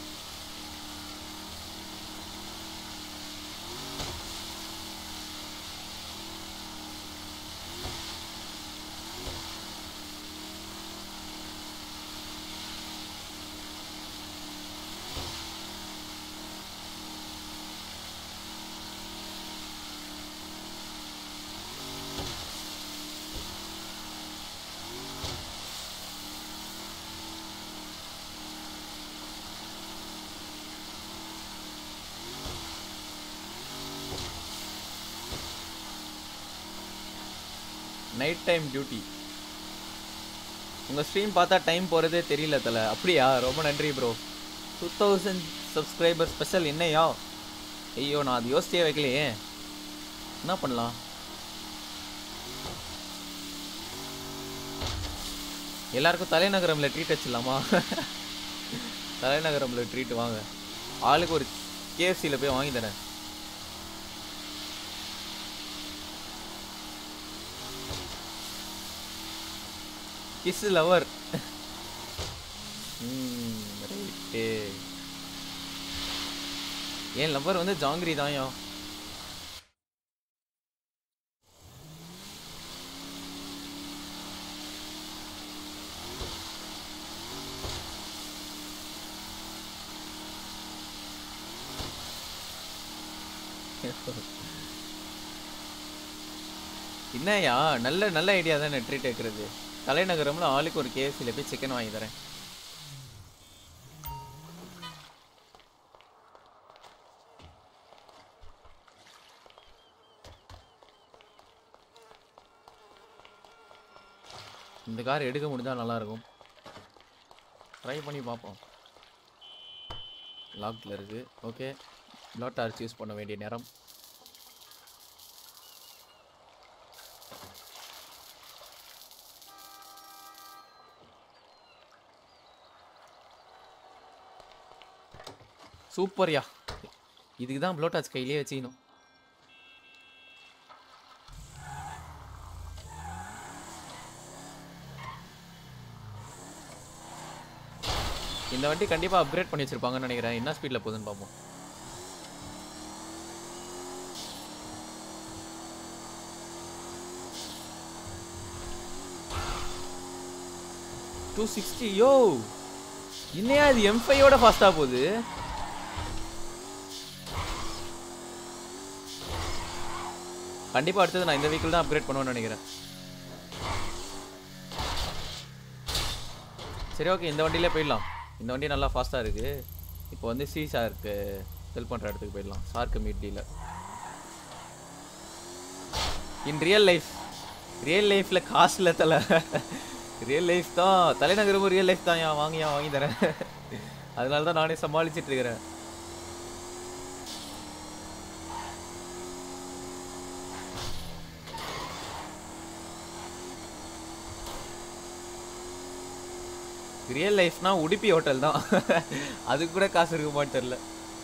நைட் டைம் டியூட்டி உங்கள் ஸ்ட்ரீம் பார்த்தா டைம் போகிறதே தெரியல தல அப்படியா ரொம்ப நன்றி bro two thousand subscriber special என்னையா ஐயோ நான் அது யோசிச்சே வைக்கலையே என்ன பண்ணலாம் எல்லாருக்கும் தலைநகரம்ல ட்ரீட் வச்சிடலாமா தலைநகரம்ல ட்ரீட் வாங்க ஆளுக்கு ஒரு கேஎஃப்சியில் போய் வாங்கி தரேன் கிஸ் லவர் ரைட்டு என் லவர் வந்து ஜாங்கிரி தான்யா என்னய்யா நல்ல நல்ல ஐடியா தானே ட்ரீட் வைக்கிறது தலைநகரம்ல ஆளுக்கு ஒரு கேஎஃப்சியில் போய் சிக்கன் வாங்கி தரேன் இந்த கார் எடுக்க முடிஞ்சா நல்லா இருக்கும் ட்ரை பண்ணி பார்ப்போம் லாக்ல இருக்கு ஓகே ப்ளோ டார்ச் யூஸ் பண்ண வேண்டிய நேரம் சூப்பர்யா இதுக்கு தான் ப்ளோ டார்ச் கையிலே வச்சுக்கணும் இந்த வண்டி கண்டிப்பா அப்கிரேட் பண்ணி வச்சிருப்பாங்கன்னு நினைக்கிறேன் என்ன ஸ்பீட்ல போகுதுன்னு பார்ப்போம் டூ சிக்ஸ்டி யோ இன்னையா இது எம் ஃபைவோட ஃபாஸ்டா போகுது கண்டிப்பா அடுத்தது நான் இந்த வெஹிக்கிள் தான் அப்கிரேட் பண்ணுவேன்னு நினைக்கிறேன் சரி ஓகே இந்த வண்டியிலே போயிடலாம் இந்த வண்டி நல்லா ஃபாஸ்ட்டாக இருக்குது இப்போ வந்து சி சாருக்கு ஹெல்ப் பண்ணுற இடத்துக்கு போயிடலாம் சார்க்கு meet dealer in real life real லைஃப்பில் காசில் தலை ரியல் லைஃப் தான் தலைநகரமும் ரியல் லைஃப் தான் ஏன் வாங்கியா வாங்கி தரேன் அதனால தான் நானே சமாளிச்சிட்டு இருக்கிறேன் ரியல் லைஃப்னா உடுப்பி ஹோட்டல் தான் அதுக்கு கூட காசு இருக்குமான்னு தெரில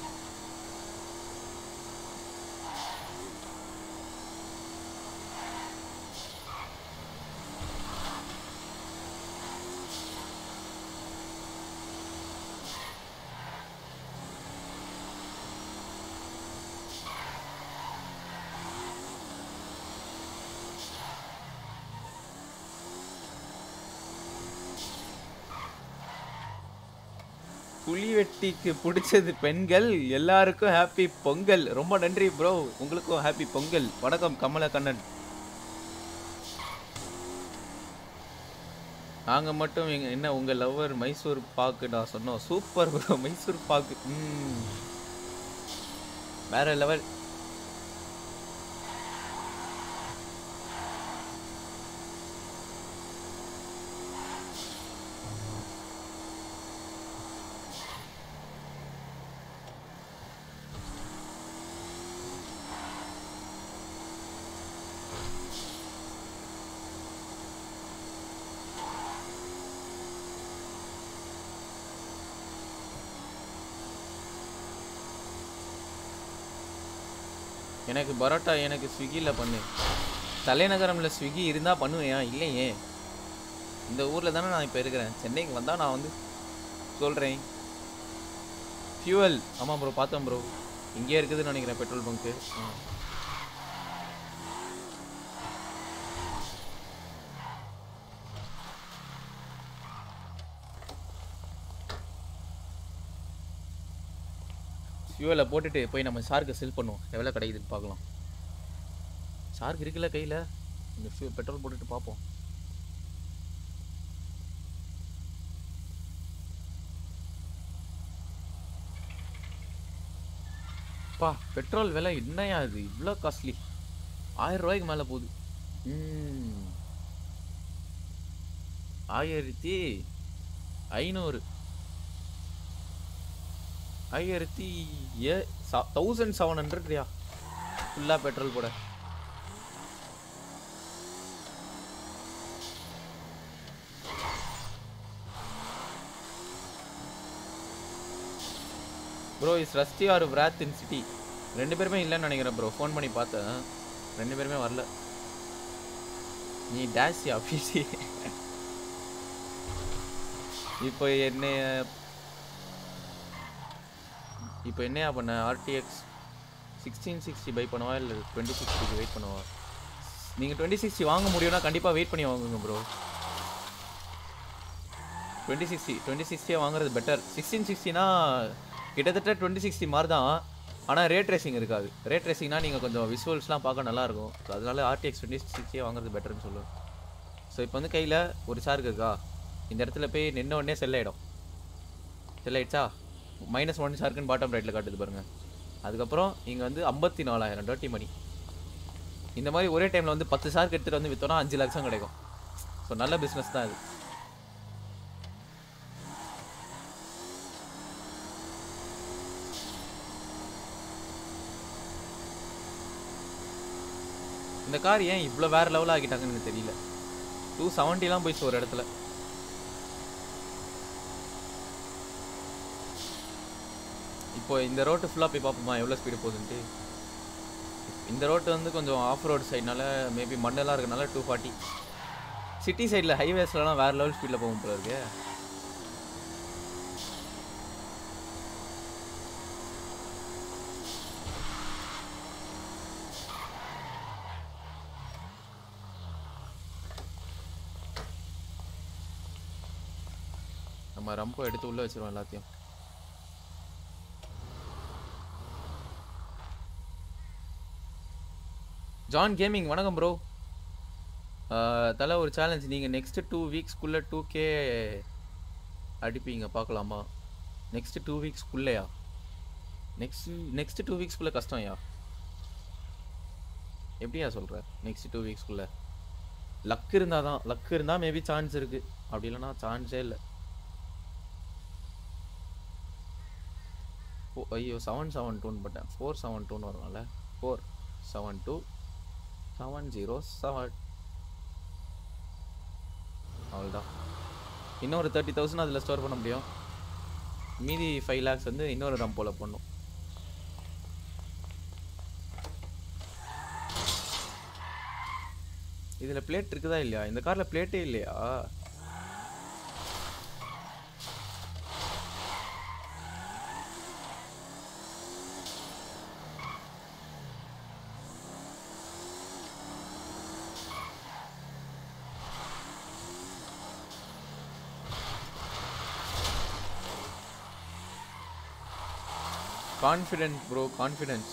புலி வெட்டிக்கு பிடிச்சது பெண்கள் எல்லாருக்கும் ஹாப்பி பொங்கல் ரொம்ப நன்றி ப்ரோ உங்களுக்கும் ஹாப்பி பொங்கல் வணக்கம் கமலக்கண்ணன் நாங்க மட்டும் எங்க என்ன உங்க லவ்வர் மைசூர் பாக்கு நான் சொன்னோம் சூப்பர் ப்ரோ மைசூர் பாக்கு ம். வேற லெவல் எனக்கு பரோட்டா எனக்கு ஸ்விக்கியில் பண்ணு தலைநகரம்ல ஸ்விக்கி இருந்தால் பண்ணுவேன் இல்லையே இந்த ஊரில் தானே நான் இப்போ இருக்கிறேன் சென்னைக்கு வந்தால் நான் வந்து சொல்கிறேன் ஃபியூவல் ஆமாம் ப்ரோ பார்த்தேன் ப்ரோ இங்கேயே இருக்குதுன்னு நினைக்கிறேன் பெட்ரோல் பங்க்கு ஃபியூவலை போட்டுட்டு போய் நம்ம ஷார்க்கு செல் பண்ணுவோம் எவ்வளோ கிடைக்குதுன்னு பார்க்கலாம் ஷார்க் இருக்குல்ல கையில் இந்த ஃபியூ பெட்ரோல் போட்டுட்டு பார்ப்போம் பா பெட்ரோல் விலை என்னையா இது இவ்வளோ காஸ்ட்லி ஆயிரம் ரூபாய்க்கு மேலே போகுது ம். ஆயிரத்தி ஐநூறு ஆயிரத்தி ஏ தௌசண்ட் செவன் ஹண்ட்ரட்யா ஃபுல்லாக பெட்ரோல் போட bro is Rusty or Virat in city ரெண்டு பேருமே இல்லைன்னு நினைக்கிறேன் ப்ரோ ஃபோன் பண்ணி பார்த்தேன் ரெண்டு பேருமே வரல நீ டேஷ் ஆஃபீஸி இப்போ என்ன இப்போ என்னையா பண்ண ஆர்டிஎக்ஸ் சிக்ஸ்டீன் சிக்ஸ்டி பை பண்ணவா இல்லை டுவெண்ட்டி சிக்ஸ்டிக்கு வெயிட் பண்ணவா நீங்கள் டுவெண்ட்டி சிக்ஸ்டி வாங்க முடியும்னா கண்டிப்பாக வெயிட் பண்ணி வாங்குங்க ப்ரோ டுவெண்ட்டி சிக்ஸ்டி டுவெண்ட்டி சிக்ஸ்டியாக வாங்குறது பெட்டர் சிக்ஸ்டீன் சிக்ஸ்டினா கிட்டத்தட்ட டுவெண்ட்டி சிக்ஸ்டி மாதிரி தான் ஆனால் ரேட் ரேசிங் இருக்காது ரேட் ரேசிங்னா நீங்கள் கொஞ்சம் விஷுவல்ஸ்லாம் பார்க்க நல்லாயிருக்கும் ஸோ அதனால ஆர்டிஎக்ஸ் டுவெண்ட்டி சிக்ஸ்டியே வாங்குறது பெட்டர்னு சொல்லுவேன் ஸோ இப்போ வந்து கையில் ஒரு சார்க் இருக்கா இந்த இடத்துல போய் நின்ன உடனே செல் ஆகிடும் செல் ஆயிடுச்சா மைனஸ் ஒன் ஷார்க்குன்னு பாட்டம் ரைட்டில் காட்டுது பாருங்க அதுக்கப்புறம் இங்கே வந்து ஐம்பத்தி நாலாயிரம் டர்ட்டி மணி இந்த மாதிரி ஒரே டைமில் வந்து பத்து ஷார்க் எடுத்துகிட்டு வந்து விற்றோன்னா அஞ்சு லட்சம் கிடைக்கும் ஸோ நல்ல பிஸ்னஸ் தான் இது இந்த கார் ஏன் இவ்வளோ வேற லெவலில் ஆக்கிட்டாங்கன்னு எனக்கு தெரியல டூ செவன்ட்டிலாம் போயிடுச்சு ஒரு இடத்துல இப்போ இந்த ரோட்டு ஃபுல்லாக போய் பார்ப்போமா எவ்வளோ ஸ்பீடு போகுதுன்ட்டு இந்த ரோட்டு வந்து கொஞ்சம் ஆஃப் ரோடு சைட்னால மேபி மண்ணெல்லாம் இருக்கனால டூ ஃபார்ட்டி சிட்டி சைடில் ஹைவேஸ்லலாம் வேறு லெவல் ஸ்பீடில் போகும் போல இருக்கு நம்ம ரம்போ எடுத்து உள்ளே வச்சிருவோம் எல்லாத்தையும் ஜான் கேமிங் வணக்கம் ப்ரோ தலை ஒரு சேலஞ்ச் நீங்கள் நெக்ஸ்ட் டூ வீக்ஸ்க்குள்ளே டூ கே அடிப்பீங்க பார்க்கலாமா நெக்ஸ்ட் டூ வீக்ஸ்க்குள்ளேயா நெக்ஸ்ட் நெக்ஸ்ட் டூ வீக்ஸ்க்குள்ளே கஷ்டம்யா எப்படியா சொல்கிற நெக்ஸ்ட் டூ வீக்ஸ்க்குள்ளே லக் இருந்தால் தான் லக் இருந்தால் மேபி சான்ஸ் இருக்குது அப்படி இல்லைன்னா சான்ஸே இல்லை ஓ ஐயோ செவன் செவன் டூன்னு போட்டேன் ஃபோர் செவன் டூன்னு வரும்ல four seven two seven zero seven அவ்வளோதான் இன்னொரு தேர்ட்டி தௌசண்ட் அதில் ஸ்டோர் பண்ண முடியும் மீதி ஃபைவ் லேக்ஸ் வந்து இன்னொரு ரம்போவில் பண்ணும் இதில் பிளேட் இருக்குதா இல்லையா இந்த காரில் பிளேட்டே இல்லையா confident bro confidence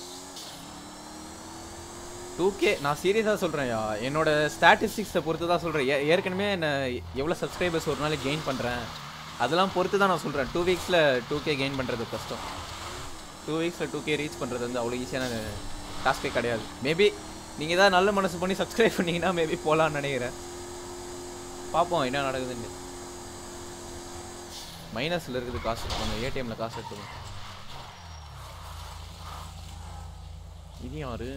two K நான் சீரியஸாக சொல்கிறேன்யா என்னோட ஸ்டாட்டிஸ்டிக்ஸை பொறுத்து தான் சொல்கிறேன் ஏற்கனவே என்ன எவ்வளோ சப்ஸ்கிரைபர்ஸ் ஒரு நாளைக்கு கெயின் பண்ணுறேன் அதெல்லாம் பொறுத்து தான் நான் சொல்கிறேன் டூ வீக்ஸில் டூ கே கெயின் பண்ணுறது கஷ்டம் டூ வீக்ஸில் டூ கே ரீச் பண்ணுறது வந்து அவ்வளோ ஈஸியான டாஸ்கே கிடையாது மேபி நீங்கள் ஏதாவது நல்ல மனசு பண்ணி சப்ஸ்கிரைப் பண்ணீங்கன்னா மேபி போகலான்னு நினைக்கிறேன் பார்ப்போம் என்ன நடக்குதுன்னு மைனஸில் இருக்குது காசு நம்ம ஏடிஎம்மில் காசு எடுத்துக்கணும் இது யாரு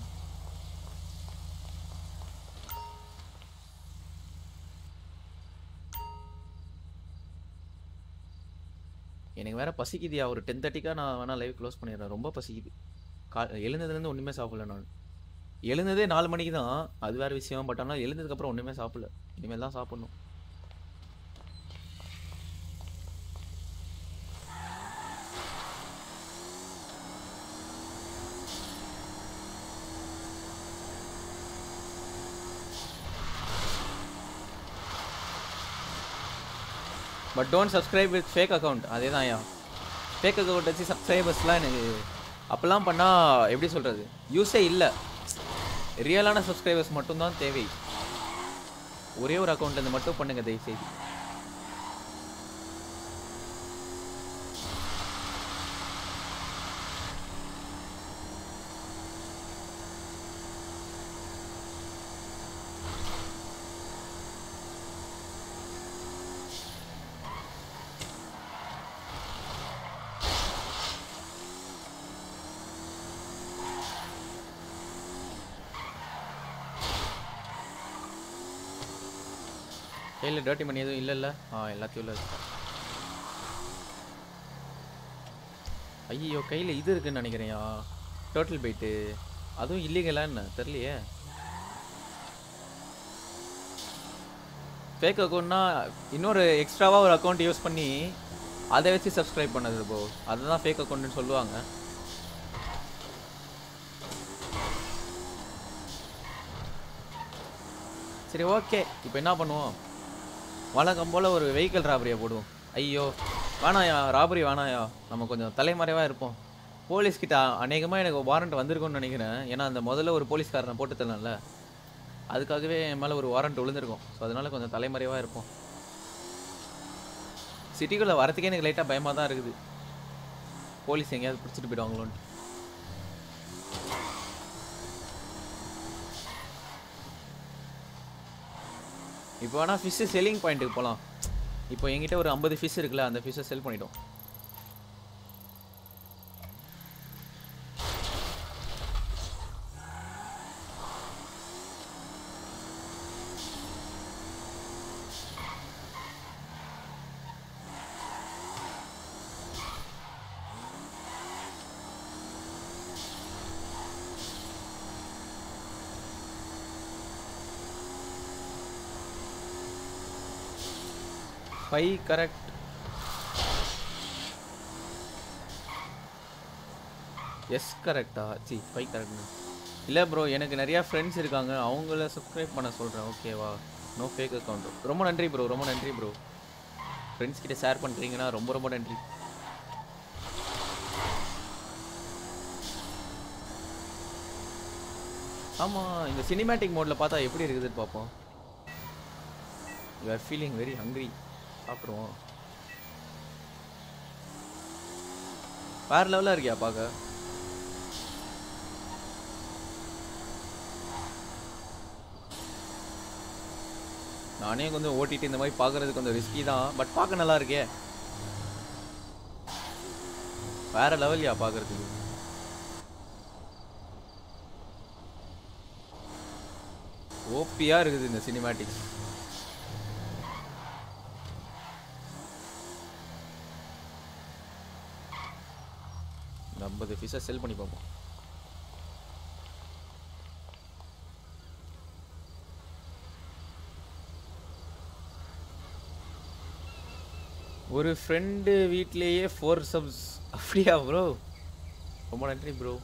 எனக்கு வேற பசிக்குதுயா ஒரு டென் தேர்ட்டிக்காக நான் வேணா லைவ் க்ளோஸ் பண்ணிடுறேன் ரொம்ப பசிக்குது கா எழுந்ததுலேருந்து ஒன்றுமே சாப்பிடல நான் எழுந்ததே நாலு மணிக்கு தான் அது வேற விஷயம் பட் ஆனால் எழுந்ததுக்கப்புறம் ஒன்றுமே சாப்பிடல இனிமேல் தான் சாப்பிடணும் but don't subscribe with fake account அதே தான் யா ஃபேக் அக்கௌண்ட் வச்சு சப்ஸ்கிரைபர்ஸ்லாம் எனக்கு அப்போல்லாம் பண்ணால் எப்படி சொல்கிறது யூஸே இல்லை ரியலான சப்ஸ்கிரைபர்ஸ் மட்டும்தான் தேவை ஒரே ஒரு அக்கௌண்ட்லேருந்து மட்டும் பண்ணுங்க தயவுசெய்து கையில் டர்ட்டி மணி எதுவும் இல்லைல்ல ஆ எல்லாத்தையும் இல்லை ஐயோ கையில் இது இருக்குன்னு நினைக்கிறேன்யா டோட்டல் பைட்டு அதுவும் இல்லீகலா என்ன தெரியலையே ஃபேக் அக்கௌண்ட்னா இன்னொரு எக்ஸ்ட்ராவாக ஒரு அக்கௌண்ட் யூஸ் பண்ணி அதை வச்சு சப்ஸ்கிரைப் பண்ணது ப்ரோ அதுதான் ஃபேக் அக்கௌண்ட்னு சொல்லுவாங்க சரி ஓகே இப்போ என்ன பண்ணுவோம் வழக்கம் போல் ஒரு வெஹிக்கிள் ராபரியை போடுவோம் ஐயோ வேணாயா ராபரி வேணாயா நம்ம கொஞ்சம் தலைமறைவாக இருப்போம் போலீஸ்கிட்ட அநேகமாக எனக்கு வாரண்ட் வந்திருக்கும்னு நினைக்கிறேன் ஏன்னா அந்த முதல்ல ஒரு போலீஸ்காரனை போட்டு தரல அதுக்காகவே என் மேலே ஒரு வாரண்ட் விழுந்திருக்கும் ஸோ அதனால கொஞ்சம் தலைமறைவாக இருப்போம் சிட்டிக்குள்ளே வரத்துக்கே எனக்கு லைட்டாக பயமாக தான் இருக்குது போலீஸ் எங்கேயாவது பிடிச்சிட்டு போயிடுவாங்களோன்ட்டு இப்போ வேணால் ஃபிஷ்ஷு செல்லிங் பாயிண்ட்டுக்கு போகலாம் இப்போ என்கிட்ட ஒரு ஐம்பது ஃபிஷ் இருக்குல்ல அந்த ஃபிஷ்ஷை செல் பண்ணிட்டோம் ஃபைவ் கரெக்ட் எஸ் கரெக்டா சி ஃபைவ் கரெக்ட் இல்லை ப்ரோ எனக்கு நிறையா ஃப்ரெண்ட்ஸ் இருக்காங்க அவங்கள சப்ஸ்கிரைப் பண்ண சொல்கிறேன் ஓகேவா நோ ஃபேக் அக்கௌண்ட் ரொம்ப நன்றி ப்ரோ ரொம்ப நன்றி ப்ரோ ஃப்ரெண்ட்ஸ் கிட்ட ஷேர் பண்ணுறீங்கன்னா ரொம்ப ரொம்ப நன்றி ஆமாம் இந்த சினிமேட்டிக் மோடில் பார்த்தா எப்படி இருக்குதுன்னு பார்ப்போம் you are feeling very hungry சாப்பிடுவோம் வேறு லெவலாக இருக்கியா பார்க்க நானே கொஞ்சம் ஓட்டிட்டு இந்த மாதிரி பார்க்கறது கொஞ்சம் ரிஸ்கி தான் பட் பார்க்க நல்லா இருக்கே வேற லெவல்யா பார்க்கறதுக்கு ஓப்பியா இருக்குது இந்த சினிமேட்டிக்ஸ் இந்த ஐம்பது ஃபிஷை செல் பண்ணி பார்ப்போம் ஒரு ஃப்ரெண்டு வீட்லேயே ஃபோர் சப்ஸ் அப்படியா ப்ரோ ரொம்ப நன்றி ப்ரோ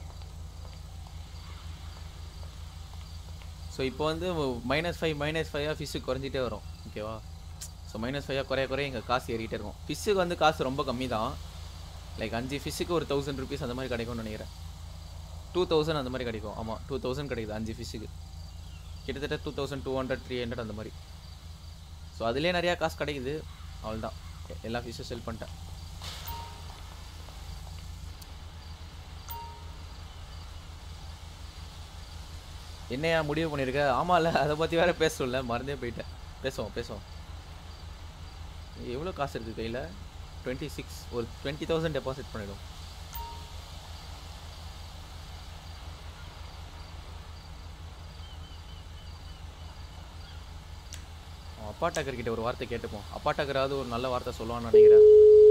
ஸோ இப்போ வந்து மைனஸ் ஃபைவ் மைனஸ் ஃபைவாக ஃபிஷ்ஷு குறைஞ்சிட்டே வரும் ஓகேவா ஸோ மைனஸ் ஃபைவாக குறைய குறைய எங்கள் காசு ஏறிட்டே இருக்கும் ஃபிஷ்ஷுக்கு வந்து காசு ரொம்ப கம்மி தான் லைக் அஞ்சு ஃபிஷ்ஷுக்கு ஒரு தௌசண்ட் ருபீஸ் அந்த மாதிரி கிடைக்கும்னு நினைக்கிறேன் டூ தௌசண்ட் அந்த மாதிரி கிடைக்கும் ஆமாம் டூ தௌசண்ட் கிடைக்குது அஞ்சு ஃபிஷ்ஷுக்கு கிட்டத்தட்ட two thousand two hundred three hundred அந்த மாதிரி ஸோ அதுலேயே நிறையா காசு கிடைக்குது அவ்வளோதான் எல்லா ஃபிஷ்ஷும் செல் பண்ணிட்டேன் என்னையா முடிவு பண்ணியிருக்க ஆமாம்ல அதை பற்றி வேற பேசல மறந்தே போயிட்டேன் பேசுவோம் பேசுவோம் எவ்வளோ காசு இருக்குது கையில் டுவெண்ட்டி சிக்ஸ் ஒரு டுவெண்ட்டி தௌசண்ட் டெபாசிட் பண்ணிடும் அப்பா டக்கர் கிட்ட ஒரு வார்த்தை கேட்டுப்போம் அப்பா டக்கராவது ஒரு நல்ல வார்த்தை சொல்லுவான்னு நினைக்கிறேன்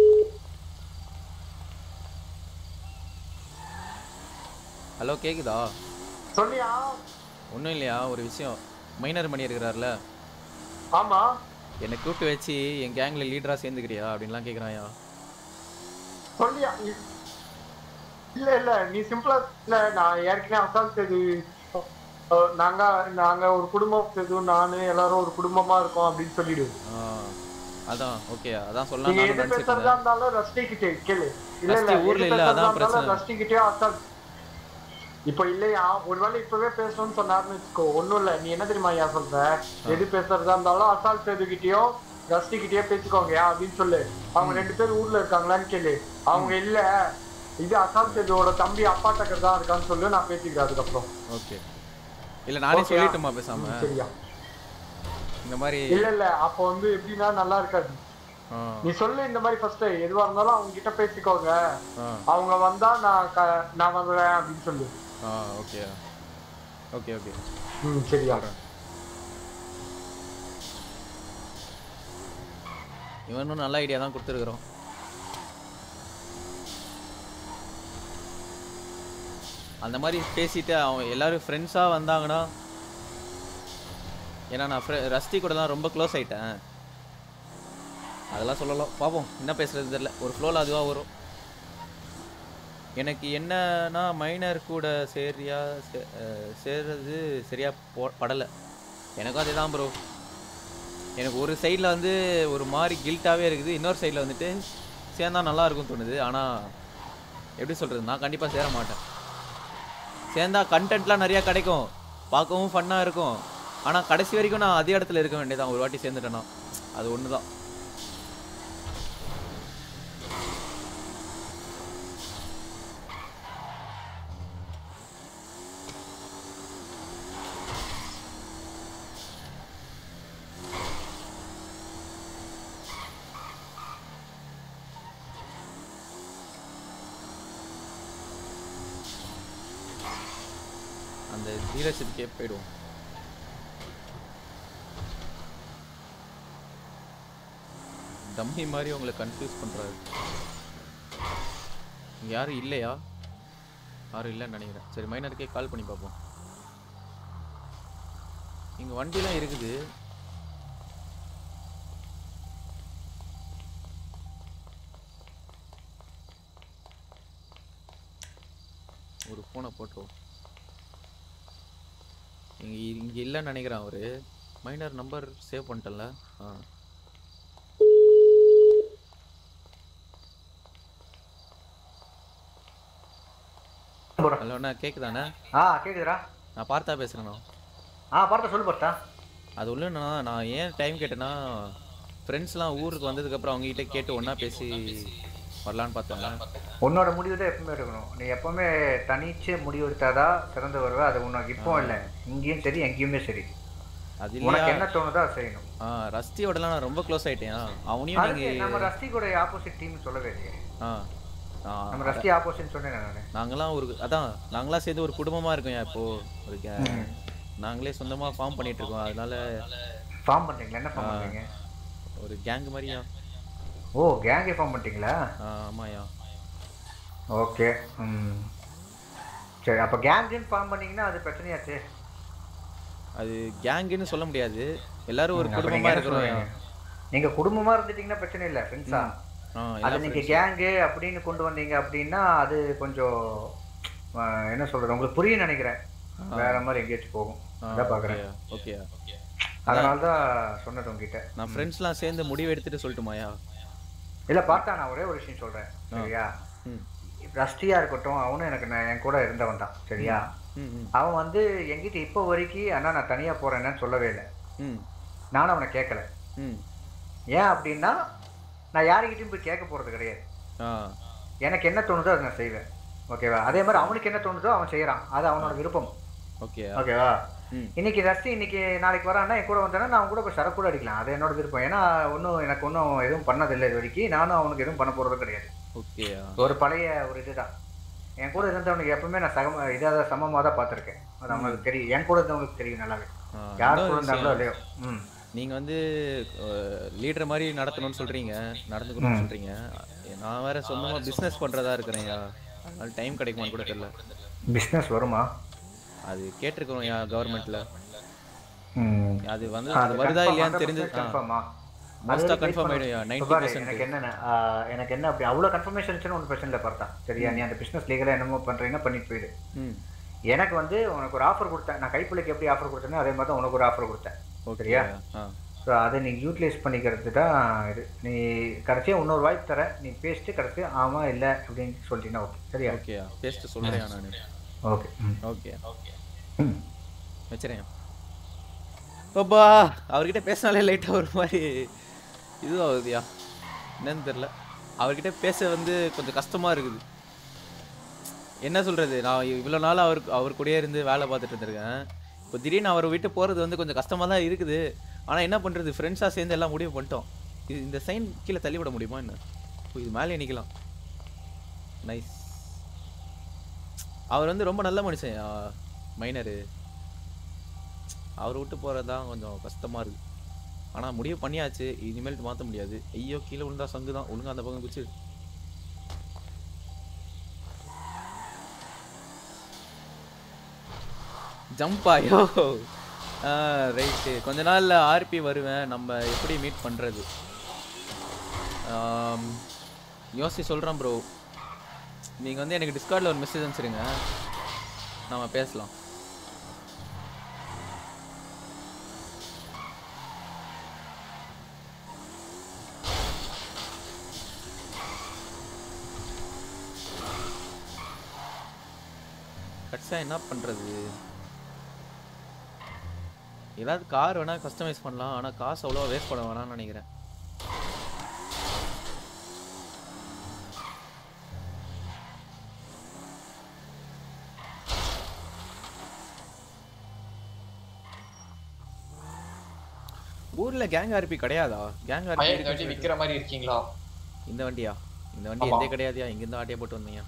ஹலோ கேக்குதா சொல்லியா ஒன்றும் இல்லையா ஒரு விஷயம் மைனர் மணி இருக்கிறார்ல ஆமா என்னை கூப்பிட்டு வச்சு என் கேங்ல லீடரா சேர்ந்துக்கிறியா அப்படின்லாம் கேட்குறாயா சொல்லியா இ- இல்ல இல்ல நீ சிம்பிளா இல்ல நான் ஏற்கனவே அசால்ட் இது அஹ், நாங்க நாங்க ஒரு குடும்பம் இது நானு எல்லாரும் ஒரு குடும்பமா இருக்கோம் அப்படின்னு சொல்லிடு ஆ அதான் ஓகே அதான் சொல்லலாம் நீங்க நானும் எது நினச்சிட்டு பேசுறதா இருந்தேன் இருந்தாலும் ரஸ்டி கிட்டே கேளு இல்ல இல்ல ரஸ்டி ஊர்ல எது இல்ல, பேசுறதா அதான் இருந்தாலும் பிரச்சனை. ரஸ்டி கிட்டே அசால்ட் இப்போ இல்லையா ஒருவேளை இப்பவே பேசணும்னு சொன்னாருன்னு வச்சுக்கோ ஒண்ணும் இல்ல நீ என்ன தெரியுமா ஐயா சொல்ற எது பேசுறதா இருந்தாலும் அசால்ட் எதுகிட்டயோ ரஸ்டி கிட்டயே பேசிக்கோங்க அப்படின்னு சொல்லு அவங்க ரெண்டு பேர் ஊர்ல இருக்காங்களான்னு கேளு அவங்க இல்ல இது அசால்ட் எதுவோட தம்பி அப்பா டக்கர் தான் இருக்கான்னு சொல்லு நான் பேசிக்கிறேன் அதுக்கப்புறம் ஓகே இல்ல நானே Okay-ஆ? சொல்லிட்டுமா பேசாம ம், சரியா இந்த மாதிரி இல்ல இல்ல அப்போ வந்து எப்படின்னா நல்லா இருக்காது ஆ, நீ சொல்லு இந்த மாதிரி ஃபர்ஸ்ட் எதுவா இருந்தாலும் அவங்க கிட்ட பேசிக்கோங்க ஆ அவங்க வந்தா நான் க- நான் வருவேன் அப்படின்னு சொல்லு ஆ ஓகே ஓகே ஓகே ம் சரியா இவனும் நல்ல ஐடியா தான் கொடுத்துருக்குறோம் அந்த மாதிரி பேசிட்டு அவன் எல்லாரும் ஃப்ரெண்ட்ஸாக வந்தாங்கன்னா ஏன்னா நான் ஃப்ரெ ரஸ்டி கூட தான் ரொம்ப க்ளோஸ் ஆயிட்டேன் அதெல்லாம் சொல்லலாம் பார்ப்போம் என்ன பேசுறது தெரியல ஒரு ஃப்ளோவில் அதுவாக வரும் எனக்கு என்னன்னா மைனர் கூட சரியா சே- அஹ் சேர்றது சரியா போ படலை எனக்கும் அதே தான் ப்ரோ எனக்கு ஒரு சைடில் வந்து ஒரு மாதிரி கில்ட்டாகவே இருக்குது இன்னொரு சைடில் வந்துட்டு சேர்ந்தா நல்லா இருக்கும்னு தோணுது ஆனால் எப்படி சொல்கிறது நான் கண்டிப்பாக சேர மாட்டேன் சேர்ந்தா கண்டென்ட்லாம் நிறையா கிடைக்கும் பார்க்கவும் ஃபன்னாக இருக்கும் ஆனால் கடைசி வரைக்கும் நான் அதே இடத்துல இருக்க வேண்டியதான் ஒரு வாட்டி சேர்ந்துட்டேன்னா அது ஒன்று தான் அந்த டீலர்ஷிப்கே போயிடுவோம் டம்மி மாதிரி உங்களை கன்ஃபியூஸ் பண்ணுறாரு இங்க யாரும் இல்லையா யாரும் இல்லைன்னு நினைக்கிறேன் சரி மைனருக்கே கால் பண்ணி பார்ப்போம் இங்கே வண்டிலாம் இருக்குது ஒரு ஃபோனை போட்டுருவோம் இங்க இங்க இல்லைன்னு நினைக்கிறேன் அவரு மைனர் நம்பர் சேவ் பண்ணிட்டல ஆ ஹலோ அண்ணா கேக்குதாண்ணா ஆ கேக்குதுடா நான் பார்த்தா பேசுறேண்ணா ஆ பார்த்த சொல்லு பார்த்தா அது ஒன்றுண்ணா நான் ஏன் டைம் கேட்டேன்னா ஃப்ரெண்ட்ஸ்லாம் ஊருக்கு வந்ததுக்கப்புறம் அவங்ககிட்ட கேட்டு ஒன்றா பேசி வரலான்னு பார்த்தேன் உன்னோட முடிவு தான் எப்பவுமே எடுக்கணும் நீ எப்பவுமே தனிச்சு முடிவு எடுத்தாதான் சிறந்து வருவ அது உனக்கு இப்போ ஆ. இல்லை இங்கேயும் சரி எங்கேயுமே சரி அது உனக்கு இல்லையா என்ன தோணுதோ அதை செய்யணும் ஆ ரஸ்தியோடலாம் நான் ரொம்ப க்ளோஸ் ஆயிட்டேன் அவனையும் அதுக்கு நீங்க நம்ம ரஸ்தி கூட ஆப்போசிட் டீம் சொல்லவே இல்லையே ஆ ஆ, நம்ம அதான். ரஸ்தி ஆப்போசிட் சொன்னேன் நான் நாங்களாம் ஒரு அதான் நாங்களாம் சேர்ந்து ஒரு குடும்பமா இருக்கோம் இப்போ ஒரு கே- ம். நாங்களே சொந்தமா ஃபார்ம் பண்ணிட்டு இருக்கோம் அதனால ஃபார்ம் பண்றீங்களா என்ன ஃபார்ம் ஆ, பண்றீங்க ஒரு கேங் மாதிரியா ஓ கேங்கே ஃபார்ம் பண்ணிட்டீங்களா ஆ, ஆமாயா ஓகே ம் சரி அப்போ கேங்குன்னு ஃபார்ம் பண்ணீங்கன்னா அது பிரச்சனையாச்சு அது கேங்குன்னு சொல்ல முடியாது எல்லாரும் ஒரு ம், அப்ப குடும்பமா நீங்க என்ன இருக்கிறோம் சொல்றீங்க? நீங்க குடும்பமா இருந்துட்டீங்கன்னா பிரச்சனை இல்லை ஃப்ரெண்ட்ஸா ஆ, அது எல்லா நீங்க friends. கேங்கு அப்படின்னு கொண்டு வந்தீங்க அப்படின்னா அது கொஞ்சம் ஆ, என்ன சொல்றது உங்களுக்கு புரியும் நினைக்கிறேன் ஆ. வேற மாதிரி எங்கேயாச்சும் போகும் ஆ, அதான் பாக்குறேன் ஓகேயா ஓகேயா அதனால தான் சொன்னது உங்ககிட்ட நான் ஃப்ரெண்ட்ஸ்லாம் சேர்ந்து முடிவு எடுத்துட்டு சொல்லட்டுமாயா இல்ல பார்த்தா நான் ஒரே ஒரு விஷயம் சொல்றேன் சரியா ம். ரஸ்டியா இருக்கட்டும் அவனும் எனக்கு நான் என் கூட இருந்தவன் தான் சரியா ம், ம். அவன் வந்து என்கிட்ட இப்போ வரைக்கும் அண்ணா நான் தனியா போறேன்னு சொல்லவே இல்லை ம் நானும் அவனை கேட்கல ம் ஏன் அப்படின்னா நான் யாருக்கிட்டையும் போய் கேட்க போறது கிடையாது ஆ எனக்கு என்ன தோணுதோ அதை நான் செய்வேன் ஓகேவா அதே மாதிரி அவனுக்கு என்ன தோணுதோ அவன் செய்யறான் அது அவனோட விருப்பம் ஓகேயா ஓகேவா ம் இன்னைக்கு ரஸ்டி இன்னைக்கு நாளைக்கு வரான்னா என் கூட வந்தானா நான் அவன் கூட போய் சரக்கு கூட அடிக்கலாம் அது என்னோட விருப்பம் ஏன்னா ஒன்றும் எனக்கு ஒன்றும் எதுவும் பண்ணதில்லை இது வரைக்கும் நானும் அவனுக்கு எதுவும் பண்ண போறது கிடையாது ஓகேயா ஒரு பழைய ஒரு இதுதான் என் கூட இருந்தவனுக்கு எப்பவுமே நான் சகம இதாக சமமாக தான் பார்த்துருக்கேன் அது அவனுக்கு தெரியும் என் கூட இருந்தவங்களுக்கு தெரியும் நல்லாவே ஆ, யார் இன்னொரு கூட இருந்தாங்களோ விஷயம். இல்லையோ ம் நீங்க வந்து லீடர் மாதிரி நடத்தணும்னு சொல்றீங்க நடந்துக்கணும்னு ம். சொல்றீங்க நான் வேற சொந்தமா பிசினஸ் பண்றதா இருக்கிறேன்யா அதனால டைம் கிடைக்குமான்னு கூட தெரியல பிஸ்னஸ் வருமா அது கேட்டிருக்கிறோம் யா கவர்மெண்ட்ல ம். அது வந்து ஆ, அது வருதா confirm, இல்லையான்னு 100% தெரிஞ்சு confirm ஆ? மோஸ்டா அது கன்ஃபார்ம் wait ஆயிடுயா பண்ணு. நைன்டி இப்ப பாரு, பர்சன்ட் எனக்கு என்ன ஆ, எனக்கு என்ன அப்படி அவ்வளோ கன்ஃபர்மேஷன் இருந்துச்சுன்னு ஒன்றும் பிரச்சனை இல்லை பார்த்தா சரியா நீ அந்த பிஸ்னஸ் லீகலாக என்னமோ பண்ணுறீங்கன்னா பண்ணிட்டு போயிடு ம் எனக்கு வந்து உனக்கு ஒரு ஆஃபர் கொடுத்தேன் நான் கைப்பிள்ளைக்கு எப்படி ஆஃபர் கொடுத்தேனோ அதே மாதிரி தான் உனக்கு ஒரு ஆஃபர் கொடுத்தேன் ஓகே சரியா ஆ ஸோ அதை நீ யூட்டிலைஸ் பண்ணிக்கிறது தான் இது நீ கடைசியாக இன்னொரு வாய்ப்பு தர நீ பேசிட்டு கடைசியாக ஆமாம் இல்லை அப்படின்னு சொல்லிட்டீங்கன்னா ஓகே சரியா ஓகேயா பேசிட்டு சொல்றேன் நான் ஓகே ம் ஓகே வச்சுறேன் அப்பா அவர்கிட்ட பேசினாலே லைட்டாக ஒரு மாதிரி இதுவாகுதுயா என்னன்னு தெரில அவர்கிட்ட பேச வந்து கொஞ்சம் கஷ்டமாக இருக்குது என்ன சொல்கிறது நான் இவ்வளோ நாள் அவருக்கு அவர் கூடயே இருந்து வேலை பார்த்துட்டு இருந்திருக்கேன் இப்போ திடீர்னு அவர் விட்டு போகிறது வந்து கொஞ்சம் கஷ்டமாக தான் இருக்குது ஆனால் என்ன பண்ணுறது ஃப்ரெண்ட்ஸாக சேர்ந்து எல்லாம் முடிவு பண்ணிட்டோம் இது இந்த சைன் கீழே தள்ளி விட முடியுமா என்ன இப்போ இது மேலே நிற்கலாம் நைஸ் அவர் வந்து ரொம்ப நல்ல மனுஷன் மைனரு அவர் விட்டு போகிறது தான் கொஞ்சம் கஷ்டமாக இருக்குது ஆனால் முடிவு பண்ணியாச்சு இனிமேல் மாற்ற முடியாது ஐயோ கீழே விழுந்தா சங்கு தான் ஒழுங்கா அந்த பக்கம் குச்சி ஜம்ப் ஆயோ ரைட்டு கொஞ்ச நாள்ல ஆர்பி வருவேன் நம்ம எப்படி மீட் பண்ணுறது யோசி சொல்கிறேன் ப்ரோ நீங்கள் வந்து எனக்கு டிஸ்கார்டில் ஒரு மெசேஜ் அனுப்பிச்சிருங்க நம்ம பேசலாம் கட்ஸா என்ன பண்ணுறது ஏதாவது கார் வேணால் கஸ்டமைஸ் பண்ணலாம் ஆனால் காசு அவ்வளோவா வேஸ்ட் பண்ண வேணாம்னு நினைக்கிறேன் ஊர்ல கேங் ஆர்பி கிடையாதா கேங் ஆர்பி பையன் இந்த வண்டி விக்கிற மாதிரி இருக்கீங்களா இந்த வண்டியா இந்த வண்டி ஆமா. எந்த கிடையாதுயா இங்கிருந்து ஆட்டியா போட்டு வந்தீங்க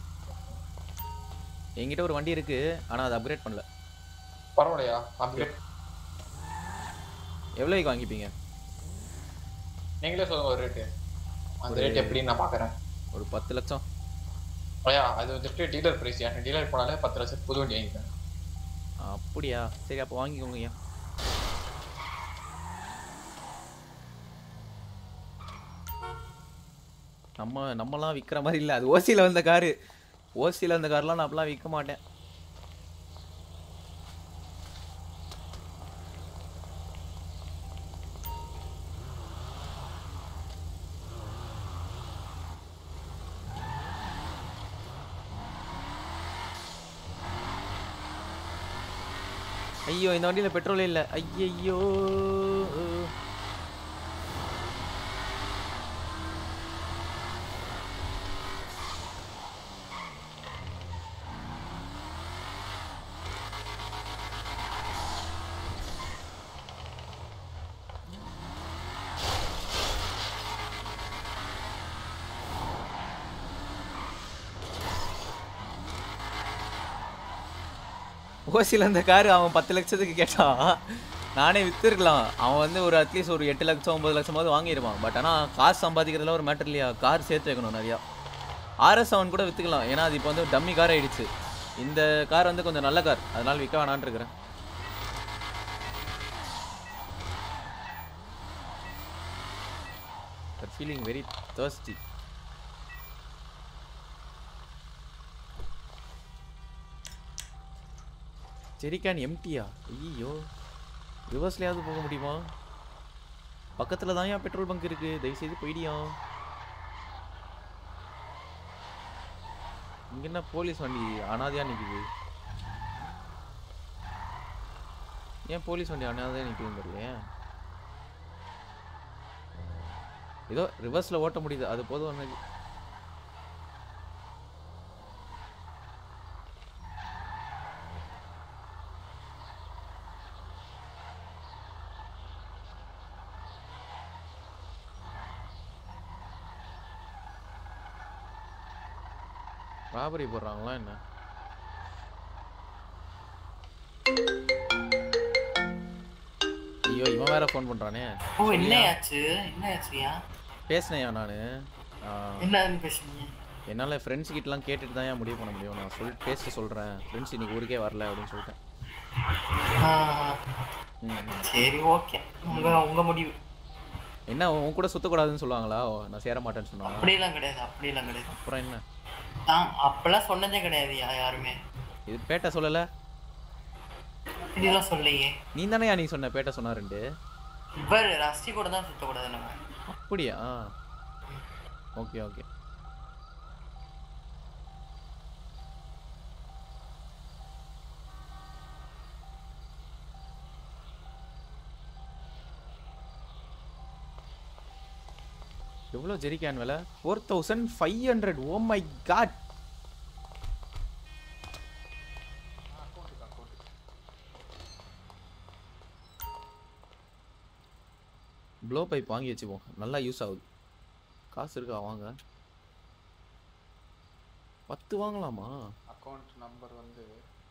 என்கிட்ட ஒரு வண்டி இருக்கு ஆனா அதை அப்கிரேட் பண்ணல பரவாயில்லையா அப்கிரேட் எவ்வளோக்கு வாங்கிப்பீங்க நீங்களே சொல்லுங்க ஒரு ரேட்டு அந்த ஒரு- ரேட் எப்படின்னு நான் பாக்குறேன் ஒரு பத்து லட்சம் ஐயா அது வந்துட்டு டீலர் பிரைஸ் ஏன் டீலர் போனாலே பத்து லட்சம் புது வண்டி வாங்கிப்பேன் அப்படியா சரி அப்போ வாங்கிக்கோங்கய்யா நம்ம நம்மலாம் விற்கிற மாதிரி இல்லை அது ஓசியில் வந்த காரு ஓசியில் அந்த கார்லாம் நான் அப்பெல்லாம் விற்க மாட்டேன் ஐயோ இந்த வண்டியில் பெட்ரோலே இல்லை ஐயையோ ஓசியில் அந்த கார் அவன் பத்து லட்சத்துக்கு கேட்டான் நானே விற்றுருக்கலாம் அவன் வந்து ஒரு அட்லீஸ்ட் ஒரு எட்டு லட்சம் ஒம்பது லட்சமாவது வாங்கியிருப்பான் பட் ஆனால் காசு சம்பாதிக்கிறதுல ஒரு மேட்டர் இல்லையா கார் சேர்த்து வைக்கணும் நிறையா ஆர்எஸ் அவன் கூட விற்றுக்கலாம் ஏன்னா அது இப்போ வந்து டம்மி கார் ஆயிடுச்சு இந்த கார் வந்து கொஞ்சம் நல்ல கார் அதனால விற்க வேணான்னு இருக்கிறேன் ஃபீலிங் வெரி thirsty ஜெரிகான் எம்டியா ஐயோ ரிவர்ஸ்லையாவது போக முடியுமா பக்கத்தில் தான் ஏன் பெட்ரோல் பங்க் இருக்கு தயவுசெய்து போயிடியா இங்க என்ன போலீஸ் வண்டி அனாதையா நிக்குது ஏன் போலீஸ் வண்டி அனாதையா நிக்குதுன்னு தெரியல ஏதோ ரிவர்ஸ்ல ஓட்ட முடியுது அது போதும் எனக்கு ராபரி போடுறாங்களா என்ன ஐயோ இவன் வேற ஃபோன் பண்றானே ஓ என்னையாச்சு என்னையாச்சுயா பேசினேயா நான் என்னன்னு பேசுனீங்க என்னால் ஃப்ரெண்ட்ஸ் கிட்டலாம் கேட்டுட்டு தான் ஏன் முடிவு பண்ண முடியும் நான் சொல் பேசிட்டு சொல்கிறேன் ஃப்ரெண்ட்ஸ் இன்னைக்கு ஊருக்கே வரல அப்படின்னு சொல்லிட்டேன் ஆ, ம். சரி ஓகே உங்க உங்க முடிவு என்ன உன் கூட சுத்தக்கூடாதுன்னு சொல்லுவாங்களா ஓ, நான் சேர மாட்டேன்னு சொன்னாங்க அப்படியெல்லாம் கிடையாது அப்படியெல்லாம் கிடையாது அப்புறம் என்ன நான் அப்பெல்லாம் சொன்னதே கிடையாதுயா யாருமே இது பேட்டை சொல்லலை இதெல்லாம் சொல்லையே நீ தானே நீ சொன்ன பேட்டை சொன்னா ரெண்டு இவர் ரஸ்டி கூட தான் சுத்தக்கூடாது நம்ம அப்படியா ஓகே ஓகே எவ்வளோ ஜெரிகான் விலை four thousand five hundred oh my god blow pipe வாங்கி வச்சுப்போம் நல்லா யூஸ் ஆகுது காசு இருக்கா வாங்க பத்து வாங்கலாமா அக்கௌண்ட் நம்பர் வந்து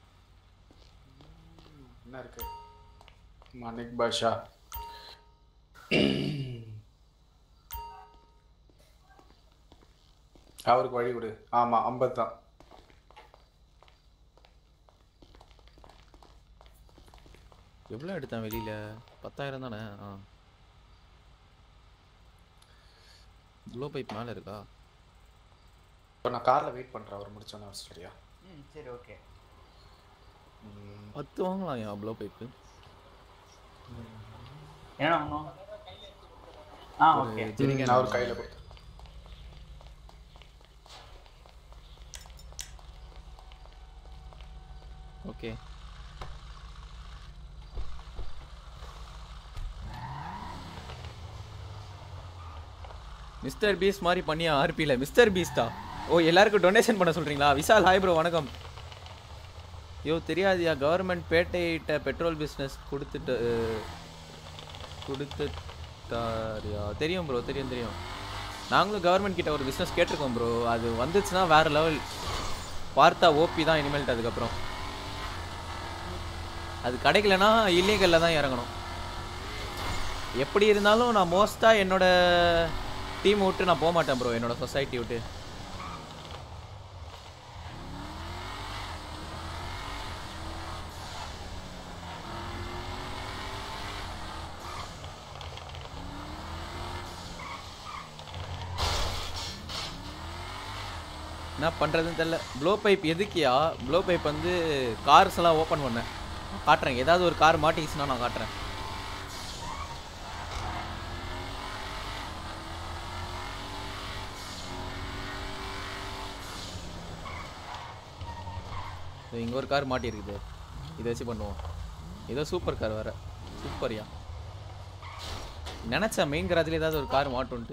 ம், என்ன இருக்கு மாணிக் பாஷா அவருக்கு வழி கொடு ஆமா ஐம்பது தான் எவ்வளோ எடுத்தேன் வெளியில பத்தாயிரம் தானே ஆ ப்ளோ பைப் மேலே இருக்கா இப்போ நான் காரில் வெயிட் பண்ணுறேன் அவர் முடிச்சோன்னே சரியா ம் சரி ஓகே பத்து வாங்கலாம் ஏன் ப்ளோ பைப்பு என்ன வாங்கணும் ஆ ஓகே நான் அவர் கையில் கொடுத்து ஓகே மிஸ்டர் பீஸ் மாதிரி பண்ணியா ஆர்பியில் மிஸ்டர் பீஸ்டா ஓ எல்லாருக்கும் டொனேஷன் பண்ண சொல்கிறீங்களா விஷால் ஹாய் ப்ரோ வணக்கம் ஐயோ தெரியாதியா கவர்மெண்ட் பேட்டையிட்ட பெட்ரோல் பிஸ்னஸ் கொடுத்துட்டு கொடுத்துட்டாரியா தெரியும் ப்ரோ தெரியும் தெரியும் நாங்களும் கவர்மெண்ட் கிட்ட ஒரு பிஸ்னஸ் கேட்டிருக்கோம் ப்ரோ அது வந்துச்சுன்னா வேறு லெவல் பார்த்தா ஓபி தான் இனிமேல்ட்டு அதுக்கப்புறம் அது கிடைக்கலனா இல்லீகலில் தான் இறங்கணும் எப்படி இருந்தாலும் நான் மோஸ்ட்டாக என்னோட டீம் விட்டு நான் போக மாட்டேன் ப்ரோ என்னோட சொசைட்டி விட்டு என்ன பண்ணுறதுன்னு தெரில ப்ளோ பைப் எதுக்கியா ப்ளோ பைப் வந்து கார்ஸ் எல்லாம் ஓப்பன் பண்ணேன் காட்டுறேன் ஏதாவது ஒரு கார் மாட்டிக்கிச்சுன்னா நான் காட்டுறேன் இங்கே ஒரு கார் மாட்டியிருக்குது இதை வச்சு பண்ணுவோம் ஏதோ சூப்பர் கார் வேற சூப்பர்யா நினச்சேன் மெயின் கராஜில் ஏதாவது ஒரு கார் மாட்டுன்ட்டு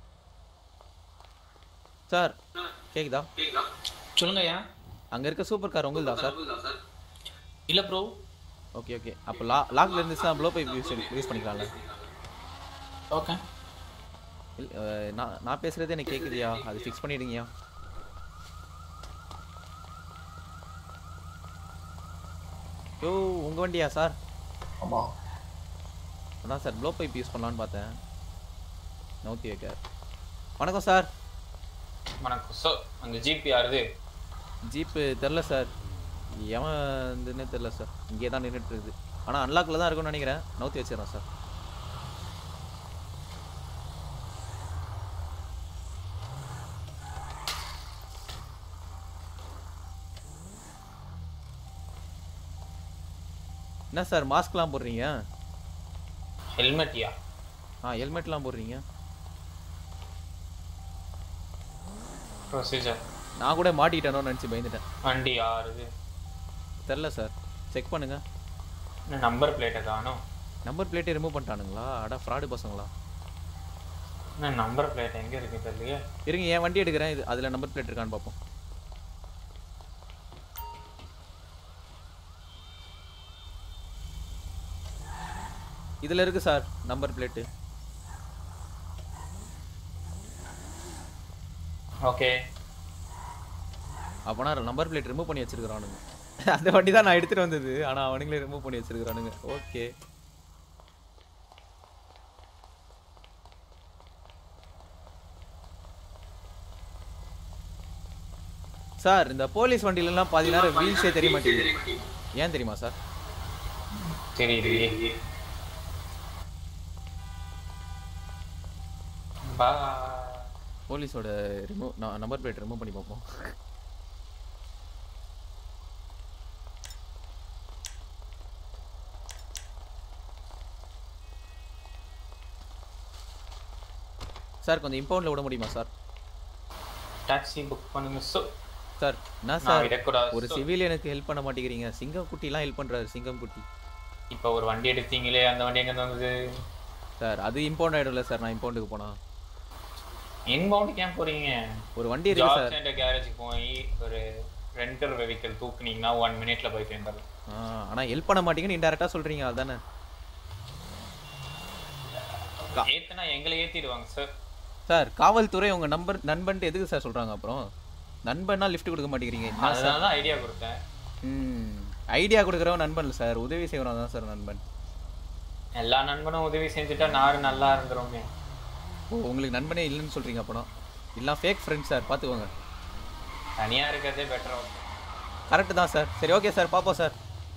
சார் கேக்குதா சொல்லுங்க ஐயா அங்கே இருக்க சூப்பர் கார் உங்களுதா சார் இல்ல ப்ரோ ஓகே ஓகே அப்போ லா லாக்ல இருந்துச்சுன்னா ப்ளோ பைப் யூஸ் யூஸ் பண்ணிக்கலாம்ல ஓகே இல்ல, அஹ், நான் நான் பேசுறதே எனக்கு கேக்குதுயா அது ஃபிக்ஸ் பண்ணிடுங்கயா யோ உங்க வண்டியா சார் ஆமா அதான் சார் ப்ளோ பைப் யூஸ் பண்ணலான்னு பார்த்தேன் நோத்தி வைக்க வணக்கம் சார் வணக்கம் சார் அந்த ஜிபி யாருது ஜீப்பு தெரில சார் எவன் இருந்துன்னே தெரில சார் இங்கே தான் நின்றுட்டு இருக்குது ஆனால் அன்லாக்கில் தான் இருக்கும்னு நினைக்கிறேன் நவுத்தி வச்சிடறேன் சார் என்ன சார் மாஸ்க்லாம் போடுறீங்க ஹெல்மெட்யா ஆ ஹெல்மெட்லாம் போடுறீங்க ப்ரொசீஜர் நான் கூட மாட்டிக்கிட்டேனோன்னு நினச்சி பயந்துட்டேன் வண்டி யாருது தெரில சார் செக் பண்ணுங்க நம்பர் பிளேட்டை காணும் நம்பர் பிளேட்டே ரிமூவ் பண்ணிட்டானுங்களா அட ஃப்ராடு பசங்களா என்ன நம்பர் பிளேட் எங்க இருக்கு தெரியலையே இருங்க என் வண்டி எடுக்கிறேன் இது அதில் நம்பர் பிளேட் இருக்கான்னு பார்ப்போம் இதில் இருக்கு சார் நம்பர் பிளேட்டு ஓகே அப்போனா நம்பர் பிளேட் ரிமூவ் பண்ணி வச்சிருக்கிறானுங்க அந்த வண்டி தான் நான் எடுத்துட்டு வந்தது ஆனால் அவனுங்களே ரிமூவ் பண்ணி வச்சிருக்கிறானுங்க ஓகே சார் இந்த போலீஸ் வண்டியிலலாம் பாதி நேரம் வீல்ஸே தெரிய மாட்டேங்குது ஏன் தெரியுமா சார் தெரியலையே பா போலீஸோட ரிமூவ் நம்பர் பிளேட் ரிமூவ் பண்ணி பார்ப்போம் சார் கொஞ்சம் இம்பவுண்டில் விட முடியுமா சார் டாக்ஸி புக் பண்ணுங்க சோ சார் என்ன நான் சார் விடக்கூடாது ஒரு sir. சிவிலியனுக்கு ஹெல்ப் பண்ண மாட்டேங்கிறீங்க சிங்கம் குட்டிலாம் ஹெல்ப் பண்றாரு சிங்கம் குட்டி இப்போ ஒரு வண்டி எடுத்தீங்களே அந்த வண்டி எங்க வந்தது சார் அது இம்பவுண்ட் ஆயிடும்ல சார் நான் இம்பவுண்டுக்கு போனா இன்பவுண்டுக்கு ஏன் போறீங்க ஒரு வண்டி இருக்கு ஜாப் சார் சென்டர் கேரேஜுக்கு போய் ஒரு ரெண்டல் வெஹிக்கிள் தூக்குனீங்கன்னா ஒன் மினிட்ல போயிட்டு இருந்தாரு ஆ, ஆனா ஹெல்ப் பண்ண மாட்டீங்கன்னு இன்டெரக்டா சொல்றீங்க அதானே ஏத்துனா எங்களை ஏத்திடுவாங்க சார் சார் காவல்துறை உங்க நம்பர் நண்பன்ட்டு எதுக்கு சார் சொல்றாங்க அப்புறம் நண்பன்னா லிஃப்ட் கொடுக்க மாட்டேங்கிறீங்க என்ன அதனால சார் தான் ஐடியா கொடுத்தேன் ம் ஐடியா கொடுக்குறவன் நண்பன் இல்லை சார் உதவி செய்வன் தான் சார் நண்பன் எல்லா நண்பனும் உதவி செஞ்சுட்டா நாரு நல்லா இருந்துருமே ஓ உங்களுக்கு நண்பனே இல்லைன்னு சொல்றீங்க அப்போ இல்லை ஃபேக் ஃப்ரெண்ட்ஸ் சார் பார்த்துக்கோங்க தனியா இருக்கிறதே பெட்டர் கரெக்டு தான் சார் சரி ஓகே சார் பார்ப்போம் சார்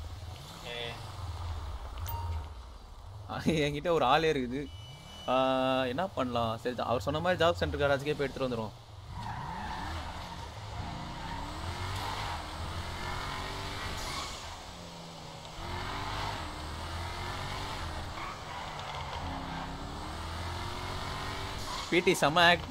என்கிட்ட ஒரு ஆளே இருக்குது ஆ, என்ன பண்ணலாம் சரி அவர் சொன்ன மாதிரி ஜாப் சென்டர் கராஜுக்கே போய் எடுத்துட்டு வந்துடும் பிடி செம்ம ஆக்ட்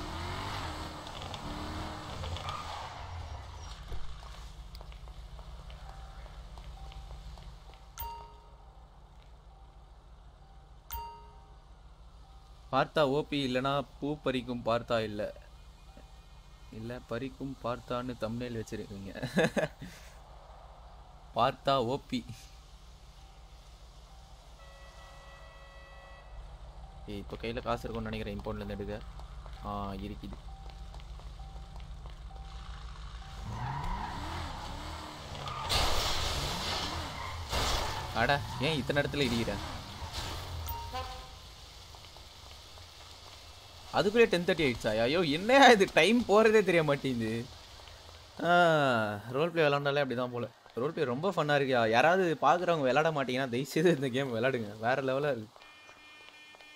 பார்த்தா ஓபி இல்லனா பூ பறிக்கும் பார்த்தா இல்ல இல்ல பறிக்கும் பார்த்தான்னு தம்ப்நெயில் வச்சிருக்கீங்க பார்த்தா ஓபி ஏய் இப்போ கையில் காசு இருக்கும்னு நினைக்கிறேன் இம்பவுண்ட்லேருந்து எடுக்க ஆ இருக்குது அட ஏன் இத்தனை இடத்துல இடிக்கிறேன் அதுக்குள்ளே டென் தேர்ட்டி ஆயிடுச்சா ஐயோ என்ன இது டைம் போகிறதே தெரிய மாட்டேங்குது ரோல் ப்ளே விளாண்டாலே அப்படி தான் போல ரோல் ப்ளே ரொம்ப ஃபன்னாக இருக்குயா யாராவது பார்க்குறவங்க விளாட மாட்டீங்கன்னா தயவுசெய்து இந்த கேம் விளாடுங்க வேறு லெவலாக இருக்கு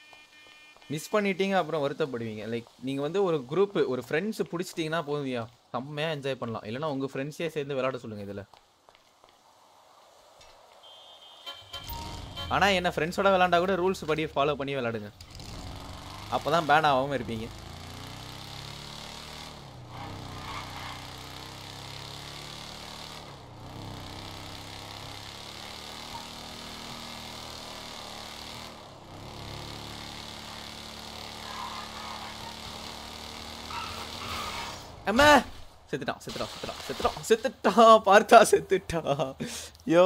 மிஸ் பண்ணிட்டீங்க அப்புறம் வருத்தப்படுவீங்க லைக் நீங்கள் வந்து ஒரு குரூப் ஒரு ஃப்ரெண்ட்ஸ் பிடிச்சிட்டிங்கன்னா போதும்யா செம்மையாக என்ஜாய் பண்ணலாம் இல்லைன்னா உங்கள் ஃப்ரெண்ட்ஸே சேர்ந்து விளையாட சொல்லுங்கள் இதில் ஆனால் என்ன ஃப்ரெண்ட்ஸோட விளாண்டா கூட ரூல்ஸ் படி ஃபாலோ பண்ணி விளாடுங்க அப்போ தான் பேன் ஆகாமல் இருப்பீங்க அம்மா செத்துட்டான் செத்துட்டான் செத்துட்டான் செத்துட்டான் செத்துட்டான் பார்த்தா செத்துட்டான் யோ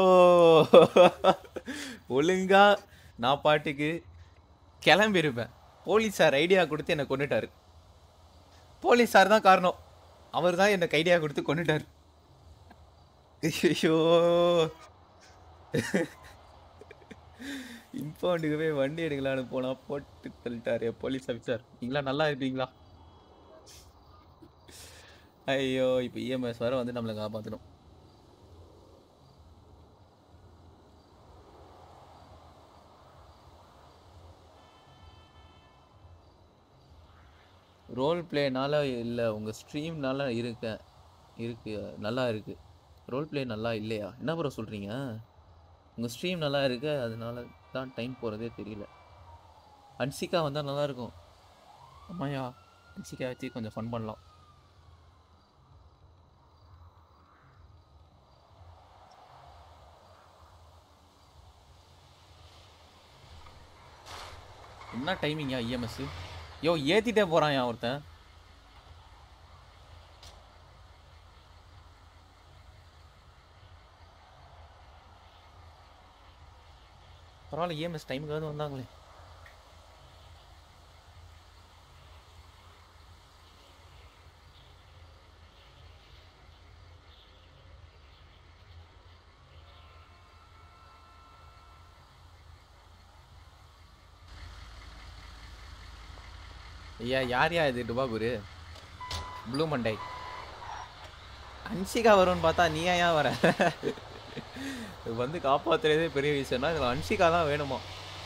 ஒழுங்கா நான் பாட்டுக்கு கிளம்பிருப்பேன் போலீஸார் ஐடியா கொடுத்து என்னை கொண்டுட்டாரு போலீஸார் தான் காரணம் அவர் தான் எனக்கு ஐடியா கொடுத்து கொண்டுட்டார் ஐயோ இம்பவுண்டுக்கு போய் வண்டி எடுக்கலான்னு போனா போட்டு தள்ளிட்டாரு போலீஸ் ஆஃபீஸர் நீங்களா நல்லா இருப்பீங்களா ஐயோ இப்போ இஎம்எஸ் வர வந்து நம்மளை காப்பாற்றணும் ரோல் பிளேனால இல்லை உங்கள் ஸ்ட்ரீம்னால இருக்க இருக்கு நல்லா இருக்கு ரோல் பிளே நல்லா இல்லையா என்ன ப்ரோ சொல்கிறீங்க உங்கள் ஸ்ட்ரீம் நல்லா இருக்கு அதனால தான் டைம் போகிறதே தெரியல அன்சிகா வந்தால் நல்லாயிருக்கும் ஆமாயா அன்சிகா வச்சு கொஞ்சம் ஃபன் பண்ணலாம் என்ன டைமிங்கா இஎம்எஸ் யோ ஏத்திட்டே போறான் யா ஒருத்தன் பரவாயில்ல இஎம்எஸ் டைமுக்காவது வந்தாங்களே ஐயா யார் யா இது டுபாகுரு ப்ளூ மண்டை அன்ஷிகா வரும்னு பார்த்தா நீ ஏன் வர வந்து காப்பாத்துறதே பெரிய விஷயம்னா இதில் அன்ஷிகா தான் வேணுமா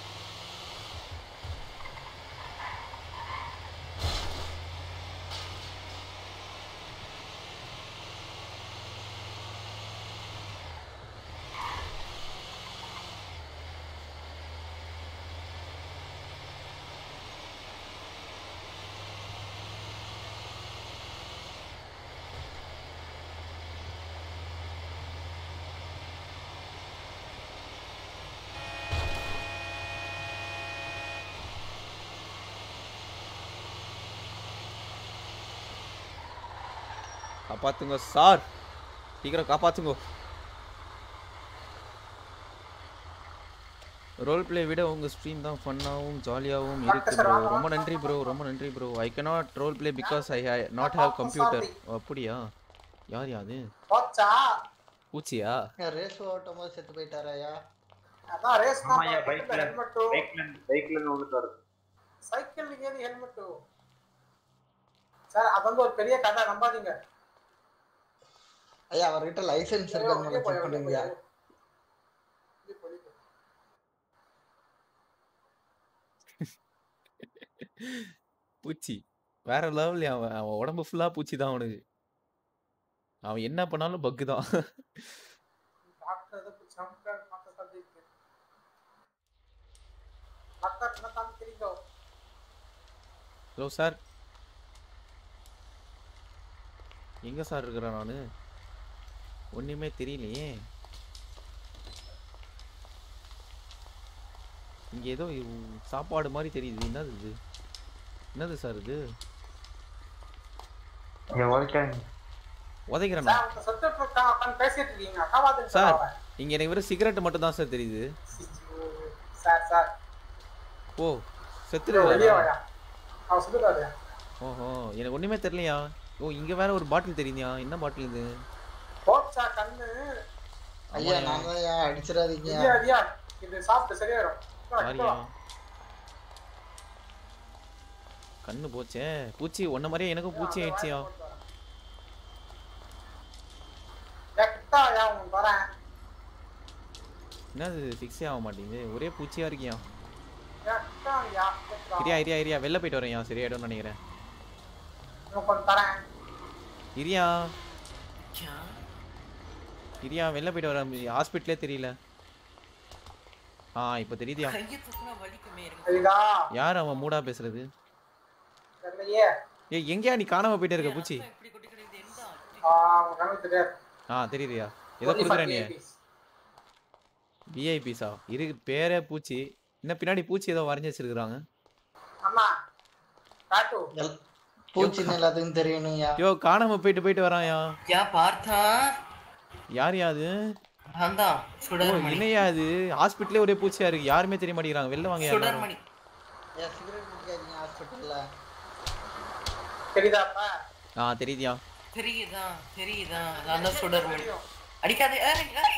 காப்பாத்துங்க சார் சீக்கிரம் காப்பாத்துங்க ரோல் பிளே விட உங்கள் ஸ்ட்ரீம் தான் ஃபன்னாகவும் ஜாலியாகவும் இருக்கு ப்ரோ ரொம்ப நன்றி ப்ரோ ரொம்ப நன்றி bro I cannot role play because I not have computer அப்படியா யார் யாது போச்சா பூச்சியா ரேஸ் ஓட்டும் போது செத்து போயிட்டாராயா அதான் ரேஸ் ஆமாய்யா, bikeல- ஹெல்மெட் பைக்ல பைக்ல இருந்து விழுந்தாரு சைக்கிள் நீங்க ஏன் ஹெல்மெட் சார் அது வந்து ஒரு பெரிய கதை நம்பாதீங்க ஐயா அவர்கிட்ட லைசென்ஸ் இருக்கான்னு வெளியே போய், செக் வெளியே பண்ணுங்க போய். வெளியே போய், வெளியே போய். பூச்சி வேற லெவல் அவன் அவன் உடம்பு ஃபுல்லாக பூச்சி தான் அவனுக்கு அவன் என்ன பண்ணாலும் பக்கு தான் டாக்டர் ஏதோ சம்கார் மாத்த சொல்லிருக்கு டாக்டர் என்ன தான் தெரியும் ஹலோ சார் எங்கே சார் இருக்கிறேன் நான் ஒன்றுமே தெரியலையே இங்கே ஏதோ இவ்- சாப்பாடு மாதிரி தெரியுது என்னது இது என்னது சார் இது உதைக்கிறேண்ணா சார் உங்க செத்துட்டு இருக்கான் உட்காந்து பேசிட்டு இருக்கீங்க அக்காவாதுன்னு சார் சொல்லுவாங்க இங்கே எனக்கு வெறும் சிகரெட் மட்டும் தான் சார் தெரியுது சார் சார் ஓ இதோ வெளியே செத்துருக்கா வாயா அவன் செத்துட்டாரு ஓஹோ எனக்கு ஒன்றுமே தெரியலையா ஓ இங்கே வேற ஒரு பாட்டில் தெரியுதியா என்ன பாட்டில் இது போச்சா கண்ணு ஐயா நான் தான் ஐயா அடிச்சிடாதீங்க இல்லையா இல்லையா இது சாப்பிட்டு சரியாயிரும் வா, கிட்ட சாரியா வா. கண்ணு போச்சே பூச்சி ஒன்ன மாதிரியே எனக்கும் பூச்சி ஆயிடுச்சியா ஏன் கிட்ட வாயா உனக்கு வரேன் என்னது ஃபிக்ஸே ஆக மாட்டேங்குது ஒரே பூச்சியா இருக்கியா ஏன் கிட்ட வாங்கயா இரியா இரியா இரியா வெளில போயிட்டு வரேன் சரியாயிடும்னு நினைக்கிறேன் உனக்கு கொஞ்சம் தரேன் இரியா இரியா வெளில போயிட்டு வர ஹாஸ்பிட்டலே தெரியல ஆ இப்போ தெரியுதியா கையை தூக்குனா வலிக்குமே இருங்க சரிதா யார் அவன் மூடா பேசுறது தெரியலையே ஏய் எங்கேயா நீ காணாம போயிட்டே இருக்க பூச்சி ஆ உங்க கணக்கு தெரியாது ஆ தெரியுதியா ஏதோ Only for கொடுக்குற நீ VIPs. விஐபிஸா இருக்கு பேரே பூச்சி இன்னும் பின்னாடி பூச்சி ஏதோ வரைஞ்சி வச்சிருக்காங்க ஆமா டாட்டு பூச்சின்னு எல்லாத்துக்கும் தெரியணும்யா யோ காணாம போயிட்டு போயிட்டு வரான்யா யா பார்த்தா யார் யாது நான் தான் ஓ சுடர்மணி இணையா அது ஹாஸ்பிட்டலே ஒரே பூச்சியா இருக்கு யாருமே தெரிய மாட்டேங்கிறாங்க வெளில வாங்க எல்லாரும். சுடர்மணி ஏன் சிகரெட் குடிக்காதீங்க ஹாஸ்பிட்டல்ல தெரியுதாப்பா ஆ தெரியுதியா தெரியுதா தெரியுதா நான் தான் சுடர்மணி அடிக்காதே ஏய், ஏய்.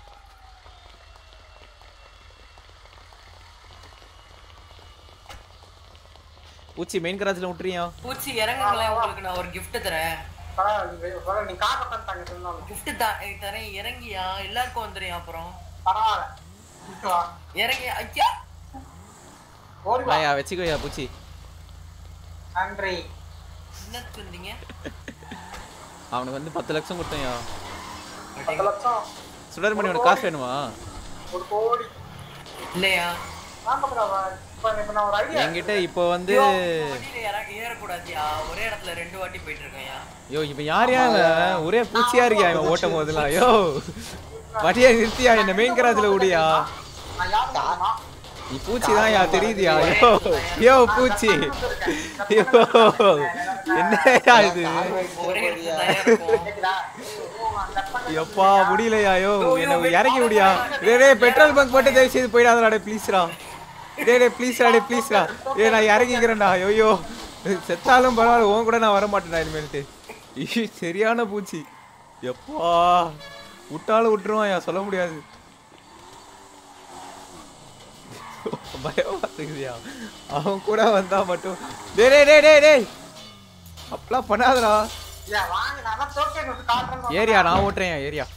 பூச்சி மெயின் கராஜ்ல விட்டுறியா பூச்சி இறங்குங்களேன் உங்களுக்கு நான் ஒரு gift தரேன் பரவாயில்ல பரவாயில்ல, நீ காக்க பண்ணிட்டாங்க சொன்னாலும் gift தான் ஏய், தரேன் இறங்கியா எல்லாருக்கும் வந்துடும் அப்புறம் பரவாயில்ல இங்க வா. இறங்கி ஐயா ஓடி வா ஐயா வச்சுக்கோயா பூச்சி நன்றி என்ன சொன்னீங்க அவனுக்கு வந்து பத்து லட்சம் கொடுத்தேன்யா பத்து லட்சம் சுடர்மணி உனக்கு காசு வேணுமா ஒரு கோடி இல்லையா ஆமாக்கா இப்ப இப்ப நான் ஒரு ஐடியா என்கிட்ட இப்போ வந்து ஐயோ, வண்டியில ஏற- ஏறக்கூடாதுயா ஒரே இடத்துல ரெண்டு வாட்டி போயிட்டு இருக்கேன்யா யோ இப்ப யாரையா இவன்? ஒரே பூச்சியா இருக்கியா இவன் ஓட்டும் போதெல்லாம் யோ வண்டியை நிறுத்தியா என்ன மெயின் கராஜ்ல விடியா நான் யாரு தெரியுமா? நீ பூச்சி தான் யா தெரியுதியா யோ யோ பூச்சி யோ என்னயா இது ஒரே இடத்துல தான் இருக்கும் கேக்குதா? ஓ, அந்த அப்பா எப்பா முடியலையா யோ என்ன இறக்கி விடியா டேய் டேய் பெட்ரோல் பங்க் போட்டு தயவு செய்து போயிடாதடா டேய் ப்ளீஸ்ரா டேய் டேய் ப்ளீஸ்ரா டேய் ப்ளீஸ்ரா ஏய் நான் இறங்கிக்கிறேன்டா ஐயோ செத்தாலும் பரவாயில்ல உன் கூட நான் வர மாட்டேன்டா இனிமேல்ட்டு ஈ, சரியான பூச்சி எப்பா விட்டாலும் விட்டுருவான் சொல்ல முடியாது பயமா இருக்குதுயா அவன் கூட வந்தா மட்டும் டேய் டேய் டேய் டேய் டேய் அப்பலாம் பண்ணாதடா ஏன் வாங்க நான் தான் டோக்கன் விட்டு காட்டுறேன்னு ஏரியா நான் ஓட்டுறேன் ஏரியா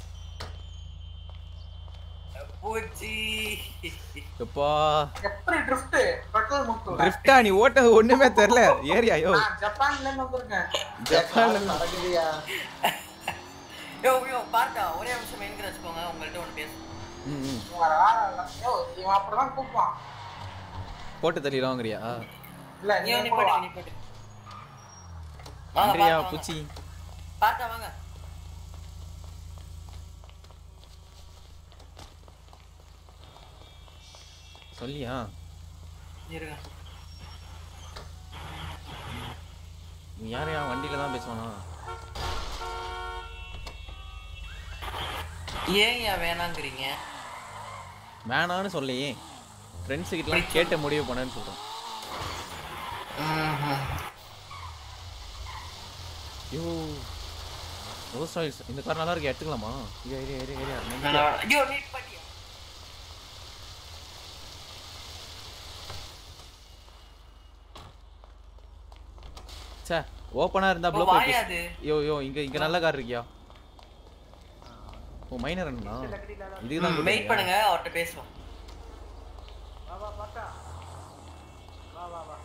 பூச்சி எப்பா எப்படி ட்ரிஃப்ட் பெட்ரோல் முக்கு ட்ரிஃப்டா நீ ஓட்டது ஒண்ணுமே தெரியல ஏரியா யோ நான் ஜப்பான்ல இருந்து வந்திருக்கேன் ஜப்பான்ல நடக்குதுயா யோ யோ பார்த்தா ஒரே நிமிஷம் எங்க வச்சுக்கோங்க உங்கள்ட்ட ஒன்று பேச ம், ம். இவன் வேற இல்ல. யோ, இவன் அப்படிதான் கூப்பான் போட்டு தள்ளிடுவாங்கறியா இல்ல நீ நீ நீ போடா போடு நீ போடு வாங்க நன்றியா பார்த்தா வாங்க. பூச்சி பார்த்தா வாங்க சொல்லியா இருங்க நீ யாரையா வண்டியில தான் பேசுவானா ஏன் ஏன் வேணாங்கிறீங்க வேணான்னு சொல்லையே ஃப்ரெண்ட்ஸ் கிட்டலாம் கேட்ட முடிவு பண்ணேன்னு சொல்றேன் ஐயோ ரோஸ் ஆயில்ஸ் இந்த கார் நல்லா இருக்கு எடுத்துக்கலாமா ஏரியா ஏரியா ஏரியா ஏரியா நம்பிக்கை. ஐயோ நீட் பண்ணியா ச்சே ஓப்பனா இருந்தா ப்ளோ ஓ, வாயா அது? யோ யோ இங்க இங்க நல்ல கார் இருக்கியா ஓ மைனர் அண்ணா இதுக்கு தான் வெயிட் பண்ணுங்க அவர்கிட்ட பேசுவோம் வா வா பார்த்தா வா வா வா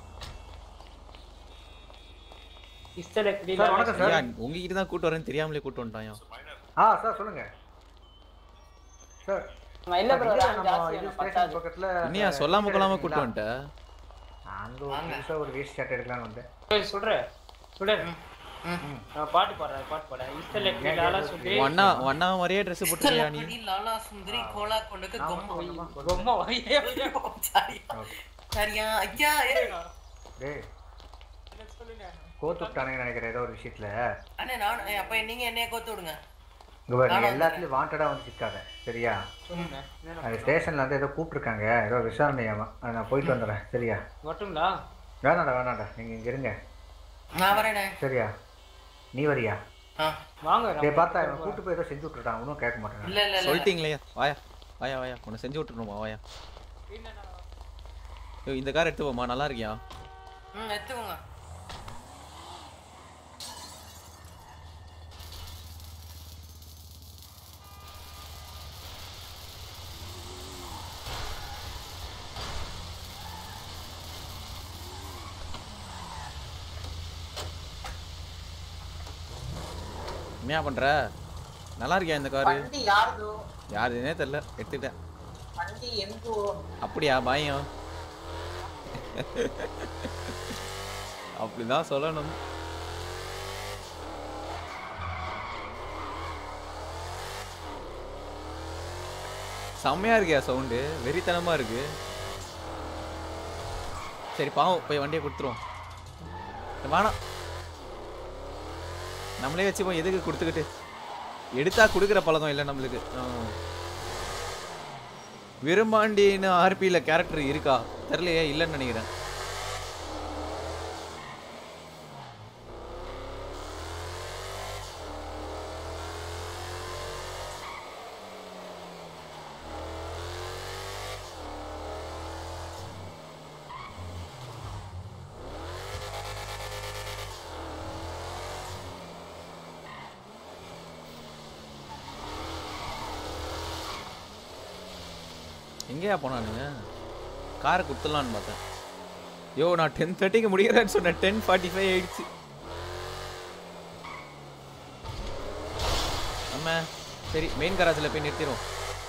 பிஸ்டல் எப்படி சார் வணக்கம் சார் உங்ககிட்ட தான் கூட்டு வரேன்னு தெரியாமலே கூட்டு வந்துட்டாயா ஆ சார் சொல்லுங்க சார் இல்ல bro, இங்க rank நம்ம ஜாஸ்தி இது வேணும், ஸ்டேஷன் பத்தாது. பக்கத்துல என்னையா அந்த சொல்லாம இது கொள்ளாம இருக்குங்களா? கூட்டு வந்துட்ட அங்க ஒரு புதுசா ஒரு வேஸ்ட் ஷர்ட் எடுக்கலாம்னு வந்தேன் ஏய், சுடுற சுடுற நான் பாட்டு பாடுறேன் பாட்டு பாடுறேன் இஸ்டல் எப்படி லாலா சுந்தரி உன் அண்ணா உன் அண்ணா மாதிரியே ட்ரெஸ் போட்டுருக்கியா நீ படி லாலா சுந்தரி கோலா கொண்டுக்கு கொம்ப பொம்மை வரையே சரியா சரியா ஐயா ஏய். டேய் கோத்து விட்டானுங்க நினைக்கிறேன் ஏதோ ஒரு விஷயத்துல அண்ணே நான் ஏய், அப்ப நீங்க என்னைய கோத்து விடுங்க இங்க பாரு நீ நானும் எல்லாத்துலயும் வாண்டடா வந்து சிக்காத சரியா அந்த ஸ்டேஷன்ல வந்து ஏதோ கூப்பிட்டுருக்காங்க ஏதோ விசாரணையாமா அது நான் போயிட்டு வந்துடுறேன் சரியா மட்டும்டா வேணாடா வேணாடா நீங்க இங்க இருங்க நான் வரேனே சரியா நீ வரியா வாங்க டேய் பார்த்தா இவன் கூட்டு போய் ஏதோ செஞ்சு விட்டுட்டான் ஒன்றும் கேட்க மாட்டேன் இல்ல இல்ல இல்ல சொல்லிட்டீங்களே வாயா வாயா வாயா உன்னை செஞ்சு விட்டுருணுமா வாயா ஐயோ, இந்த கார் எடுத்து போமா நல்லா இருக்கியா ம் எடுத்துக்கோங்க என்ன பண்ற நல்லா இருக்கியா இந்த காரு வண்டி யாருதோ யாருன்னே தெரியல எடுத்துக்கிட்டேன் வண்டி எந்தோ அப்படியா பயம் அப்படிதான் சொல்லணும் செம்மையா இருக்கியா சவுண்டு வெறித்தனமா இருக்கு சரி பாவம் போய் வண்டியை கொடுத்துருவோம் வேணாம் நம்மளே வச்சுப்போம் எதுக்கு கொடுத்துக்கிட்டு எடுத்தா கொடுக்குற பழக்கம் இல்லை நம்மளுக்கு ஆ. விரும்பாண்டின்னு ஆர்பியில் கேரக்டர் இருக்கா தெரியலையே இல்லைன்னு நினைக்கிறேன் எங்கேயா போனானுங்க காரை கொடுத்துடலான்னு பார்த்தேன் யோ நான் டென் தேர்ட்டிக்கு முடிக்கிறேன்னு சொன்னேன் டென் ஃபார்ட்டி ஃபைவ் ஆயிடுச்சு நம்ம சரி மெயின் கராஜில் போய் நிறுத்திடுவோம்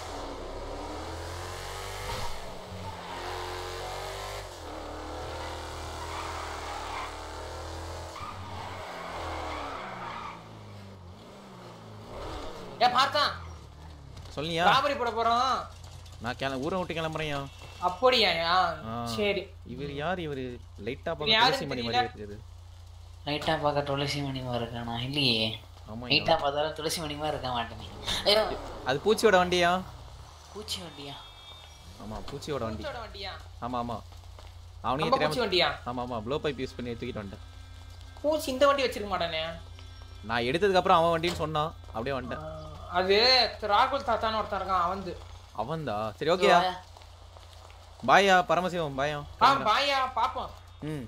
ஏ பார்த்தா சொல்லியா ராபரி போட போறோம் நான் கிள ஊரை விட்டு கிளம்புறேன் அப்படியா ஆ. சரி இவர் யார் இவர் லைட்டா இது யாருன்னு பார்க்க மணி தெரியல. மாதிரி இருக்குது லைட்டா பார்க்க துளசி மணி மாதிரி இருக்கானா இல்லையே ஆமா லைட்டா பார்த்தாலும் துளசி மணி மாதிரி இருக்க மாட்டேனே ஐயோ அது பூச்சியோட வண்டியா பூச்சி வண்டியா ஆமா பூச்சியோட வண்டி பூச்சியோட வண்டியா? ஆமா ஆமா அவனுக்கு நம்ம பூச்சி வண்டியா? தெரியாம ஆமா ஆமா ப்ளோ பைப் யூஸ் பண்ணி தூக்கிட்டு வந்துட்டேன் பூச்சி இந்த வண்டி வச்சிருக்க மாட்டானே நான் எடுத்ததுக்கு அப்புறம் அவன் வண்டின்னு சொன்னான் அப்படியே வந்துட்டேன் அது ராகுல் தாத்தான்னு ஒருத்தன் இருக்கான் அவந்து அவன்தா சரி ஓகேயா பாயா பரமசிவம் பாயம் ஆ பாயா பாப்போம் ம்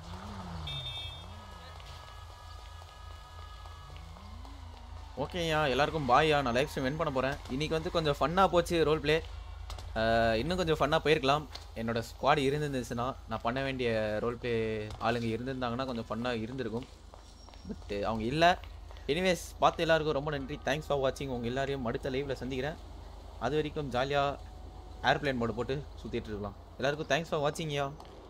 ஓகேயா எல்லாருக்கும் பாயா நான் லைஃப் ஸ்ட்ரீம் வின் பண்ண போகிறேன் இன்னைக்கு வந்து கொஞ்சம் ஃபன்னாக போச்சு ரோல் ப்ளே இன்னும் கொஞ்சம் ஃபன்னாக போயிருக்கலாம் என்னோட ஸ்குவாட் இருந்துருந்துச்சுன்னா நான் பண்ண வேண்டிய ரோல் ப்ளே ஆளுங்க இருந்திருந்தாங்கன்னா கொஞ்சம் ஃபன்னாக இருந்திருக்கும் பட் அவங்க இல்லை எனிவேஸ் பார்த்து எல்லாருக்கும் ரொம்ப நன்றி தேங்க்ஸ் ஃபார் வாட்சிங் உங்கள் எல்லாரையும் அடுத்த லைவில் சந்திக்கிறேன் அது வரைக்கும் ஜாலியாக ஏர்ப்ளேன் மோடு போட்டு சுற்றிட்டு இருக்கலாம் எல்லாருக்கும் தேங்க்ஸ் ஃபார் வாட்சிங்யா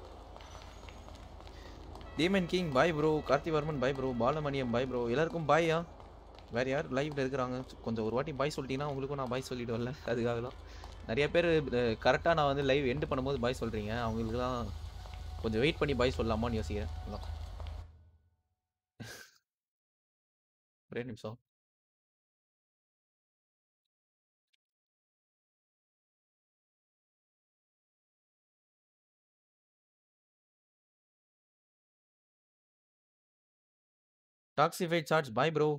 Demon King bye bro Karthivarman bye bro Balamaniam bye bro எல்லாருக்கும் பாய்யா வேறு யார் லைவ்ல இருக்கிறாங்க கொஞ்சம் ஒரு வாட்டி பாய் சொல்லிட்டீங்கன்னா உங்களுக்கும் நான் பாய் சொல்லிட்டு வரல அதுக்காக தான் நிறைய பேர் கரெக்டாக நான் வந்து லைவ் எண்டு பண்ணும்போது பாய் சொல்கிறீங்க அவங்களுக்குலாம் கொஞ்சம் வெயிட் பண்ணி பாய் சொல்லலாமான்னு யோசிக்கிறேன் அதான். ஒரே நிமிஷம் டாக்ஸிஃபைட் சார்ஜ் பாய் ப்ரோ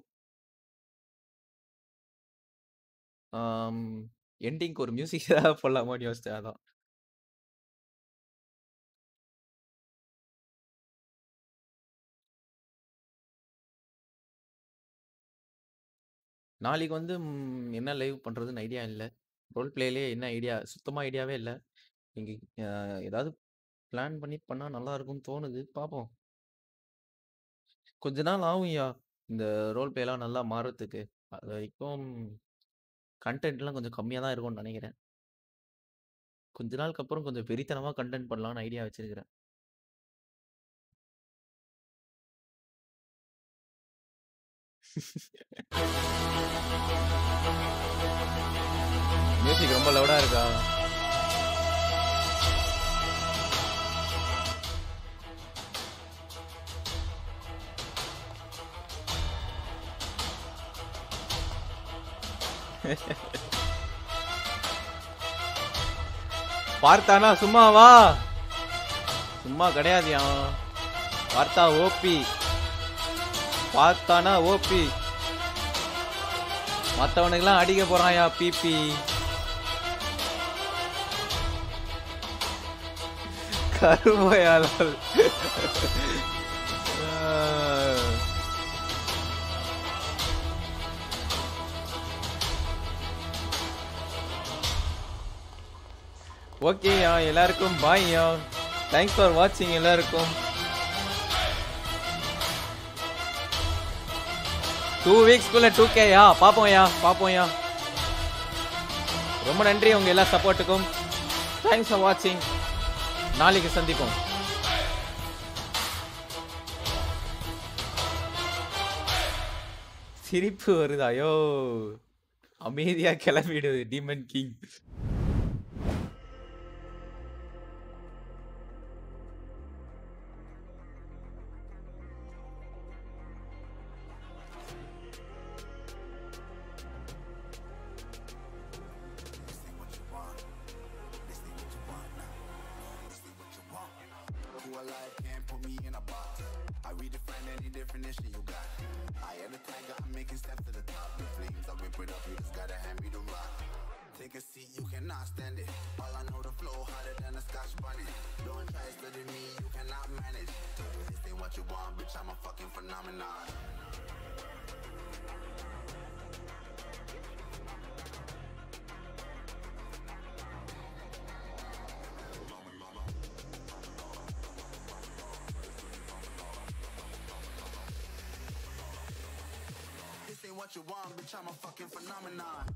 எண்டிங்க்கு ஒரு மியூசிக் ஏதாவது போடலாமான்னு யோசிச்சேன் அதான் நாளைக்கு வந்து ம், என்ன லைவ் பண்ணுறதுன்னு ஐடியா இல்லை ரோல் பிளேலே என்ன ஐடியா சுத்தமாக ஐடியாவே இல்லை நீங்கள் ஏதாவது பிளான் பண்ணி பண்ணால் நல்லா இருக்கும்னு தோணுது பார்ப்போம் கொஞ்ச நாள் ஆகும்யா இந்த ரோல் பிளேலாம் நல்லா மாறுறதுக்கு அது வரைக்கும் கண்டென்ட்லாம் கொஞ்சம் கம்மியாக தான் இருக்கும்னு நினைக்கிறேன் கொஞ்ச நாளுக்கு அப்புறம் கொஞ்சம் வெறித்தனமாக கண்டென்ட் பண்ணலாம்னு ஐடியா வச்சிருக்கிறேன் மியூசிக் ரொம்ப லவுடா இருக்கா பார்த்தானா சும்மா வா சும்மா கிடையாதுயா பார்த்தா ஓபி பார்த்தானா ஓபி மற்றவனுக்கெல்லாம் அடிக்க போறான்யா பிபி கருமையாளர் ஓகேயா எல்லாருக்கும் பாய்யா தேங்க்ஸ் ஃபார் வாட்சிங் எல்லாருக்கும் டூ வீக்ஸ்க்குள்ள டூ கேயா பார்ப்போம்யா பார்ப்போம்யா ரொம்ப நன்றி உங்க எல்லா சப்போர்ட்டுக்கும் தேங்க்ஸ் ஃபார் வாட்சிங் நாளைக்கு சந்திப்போம் சிரிப்பு வருது ஐயோ அமைதியா கிளம்பிடு Demon King Who alive can't put me in a box. I redefine any definition you got. I am the tiger, I'm making steps to the top. The flames, I whip it up, you just gotta hand me the rock. Take a seat, you cannot stand it. All I know, the flow harder than a scotch bonnet. Don't try studying me, you cannot manage. This ain't what you want, bitch, I'm a fucking phenomenon. This ain't what you want, bitch, I'm a fucking phenomenon.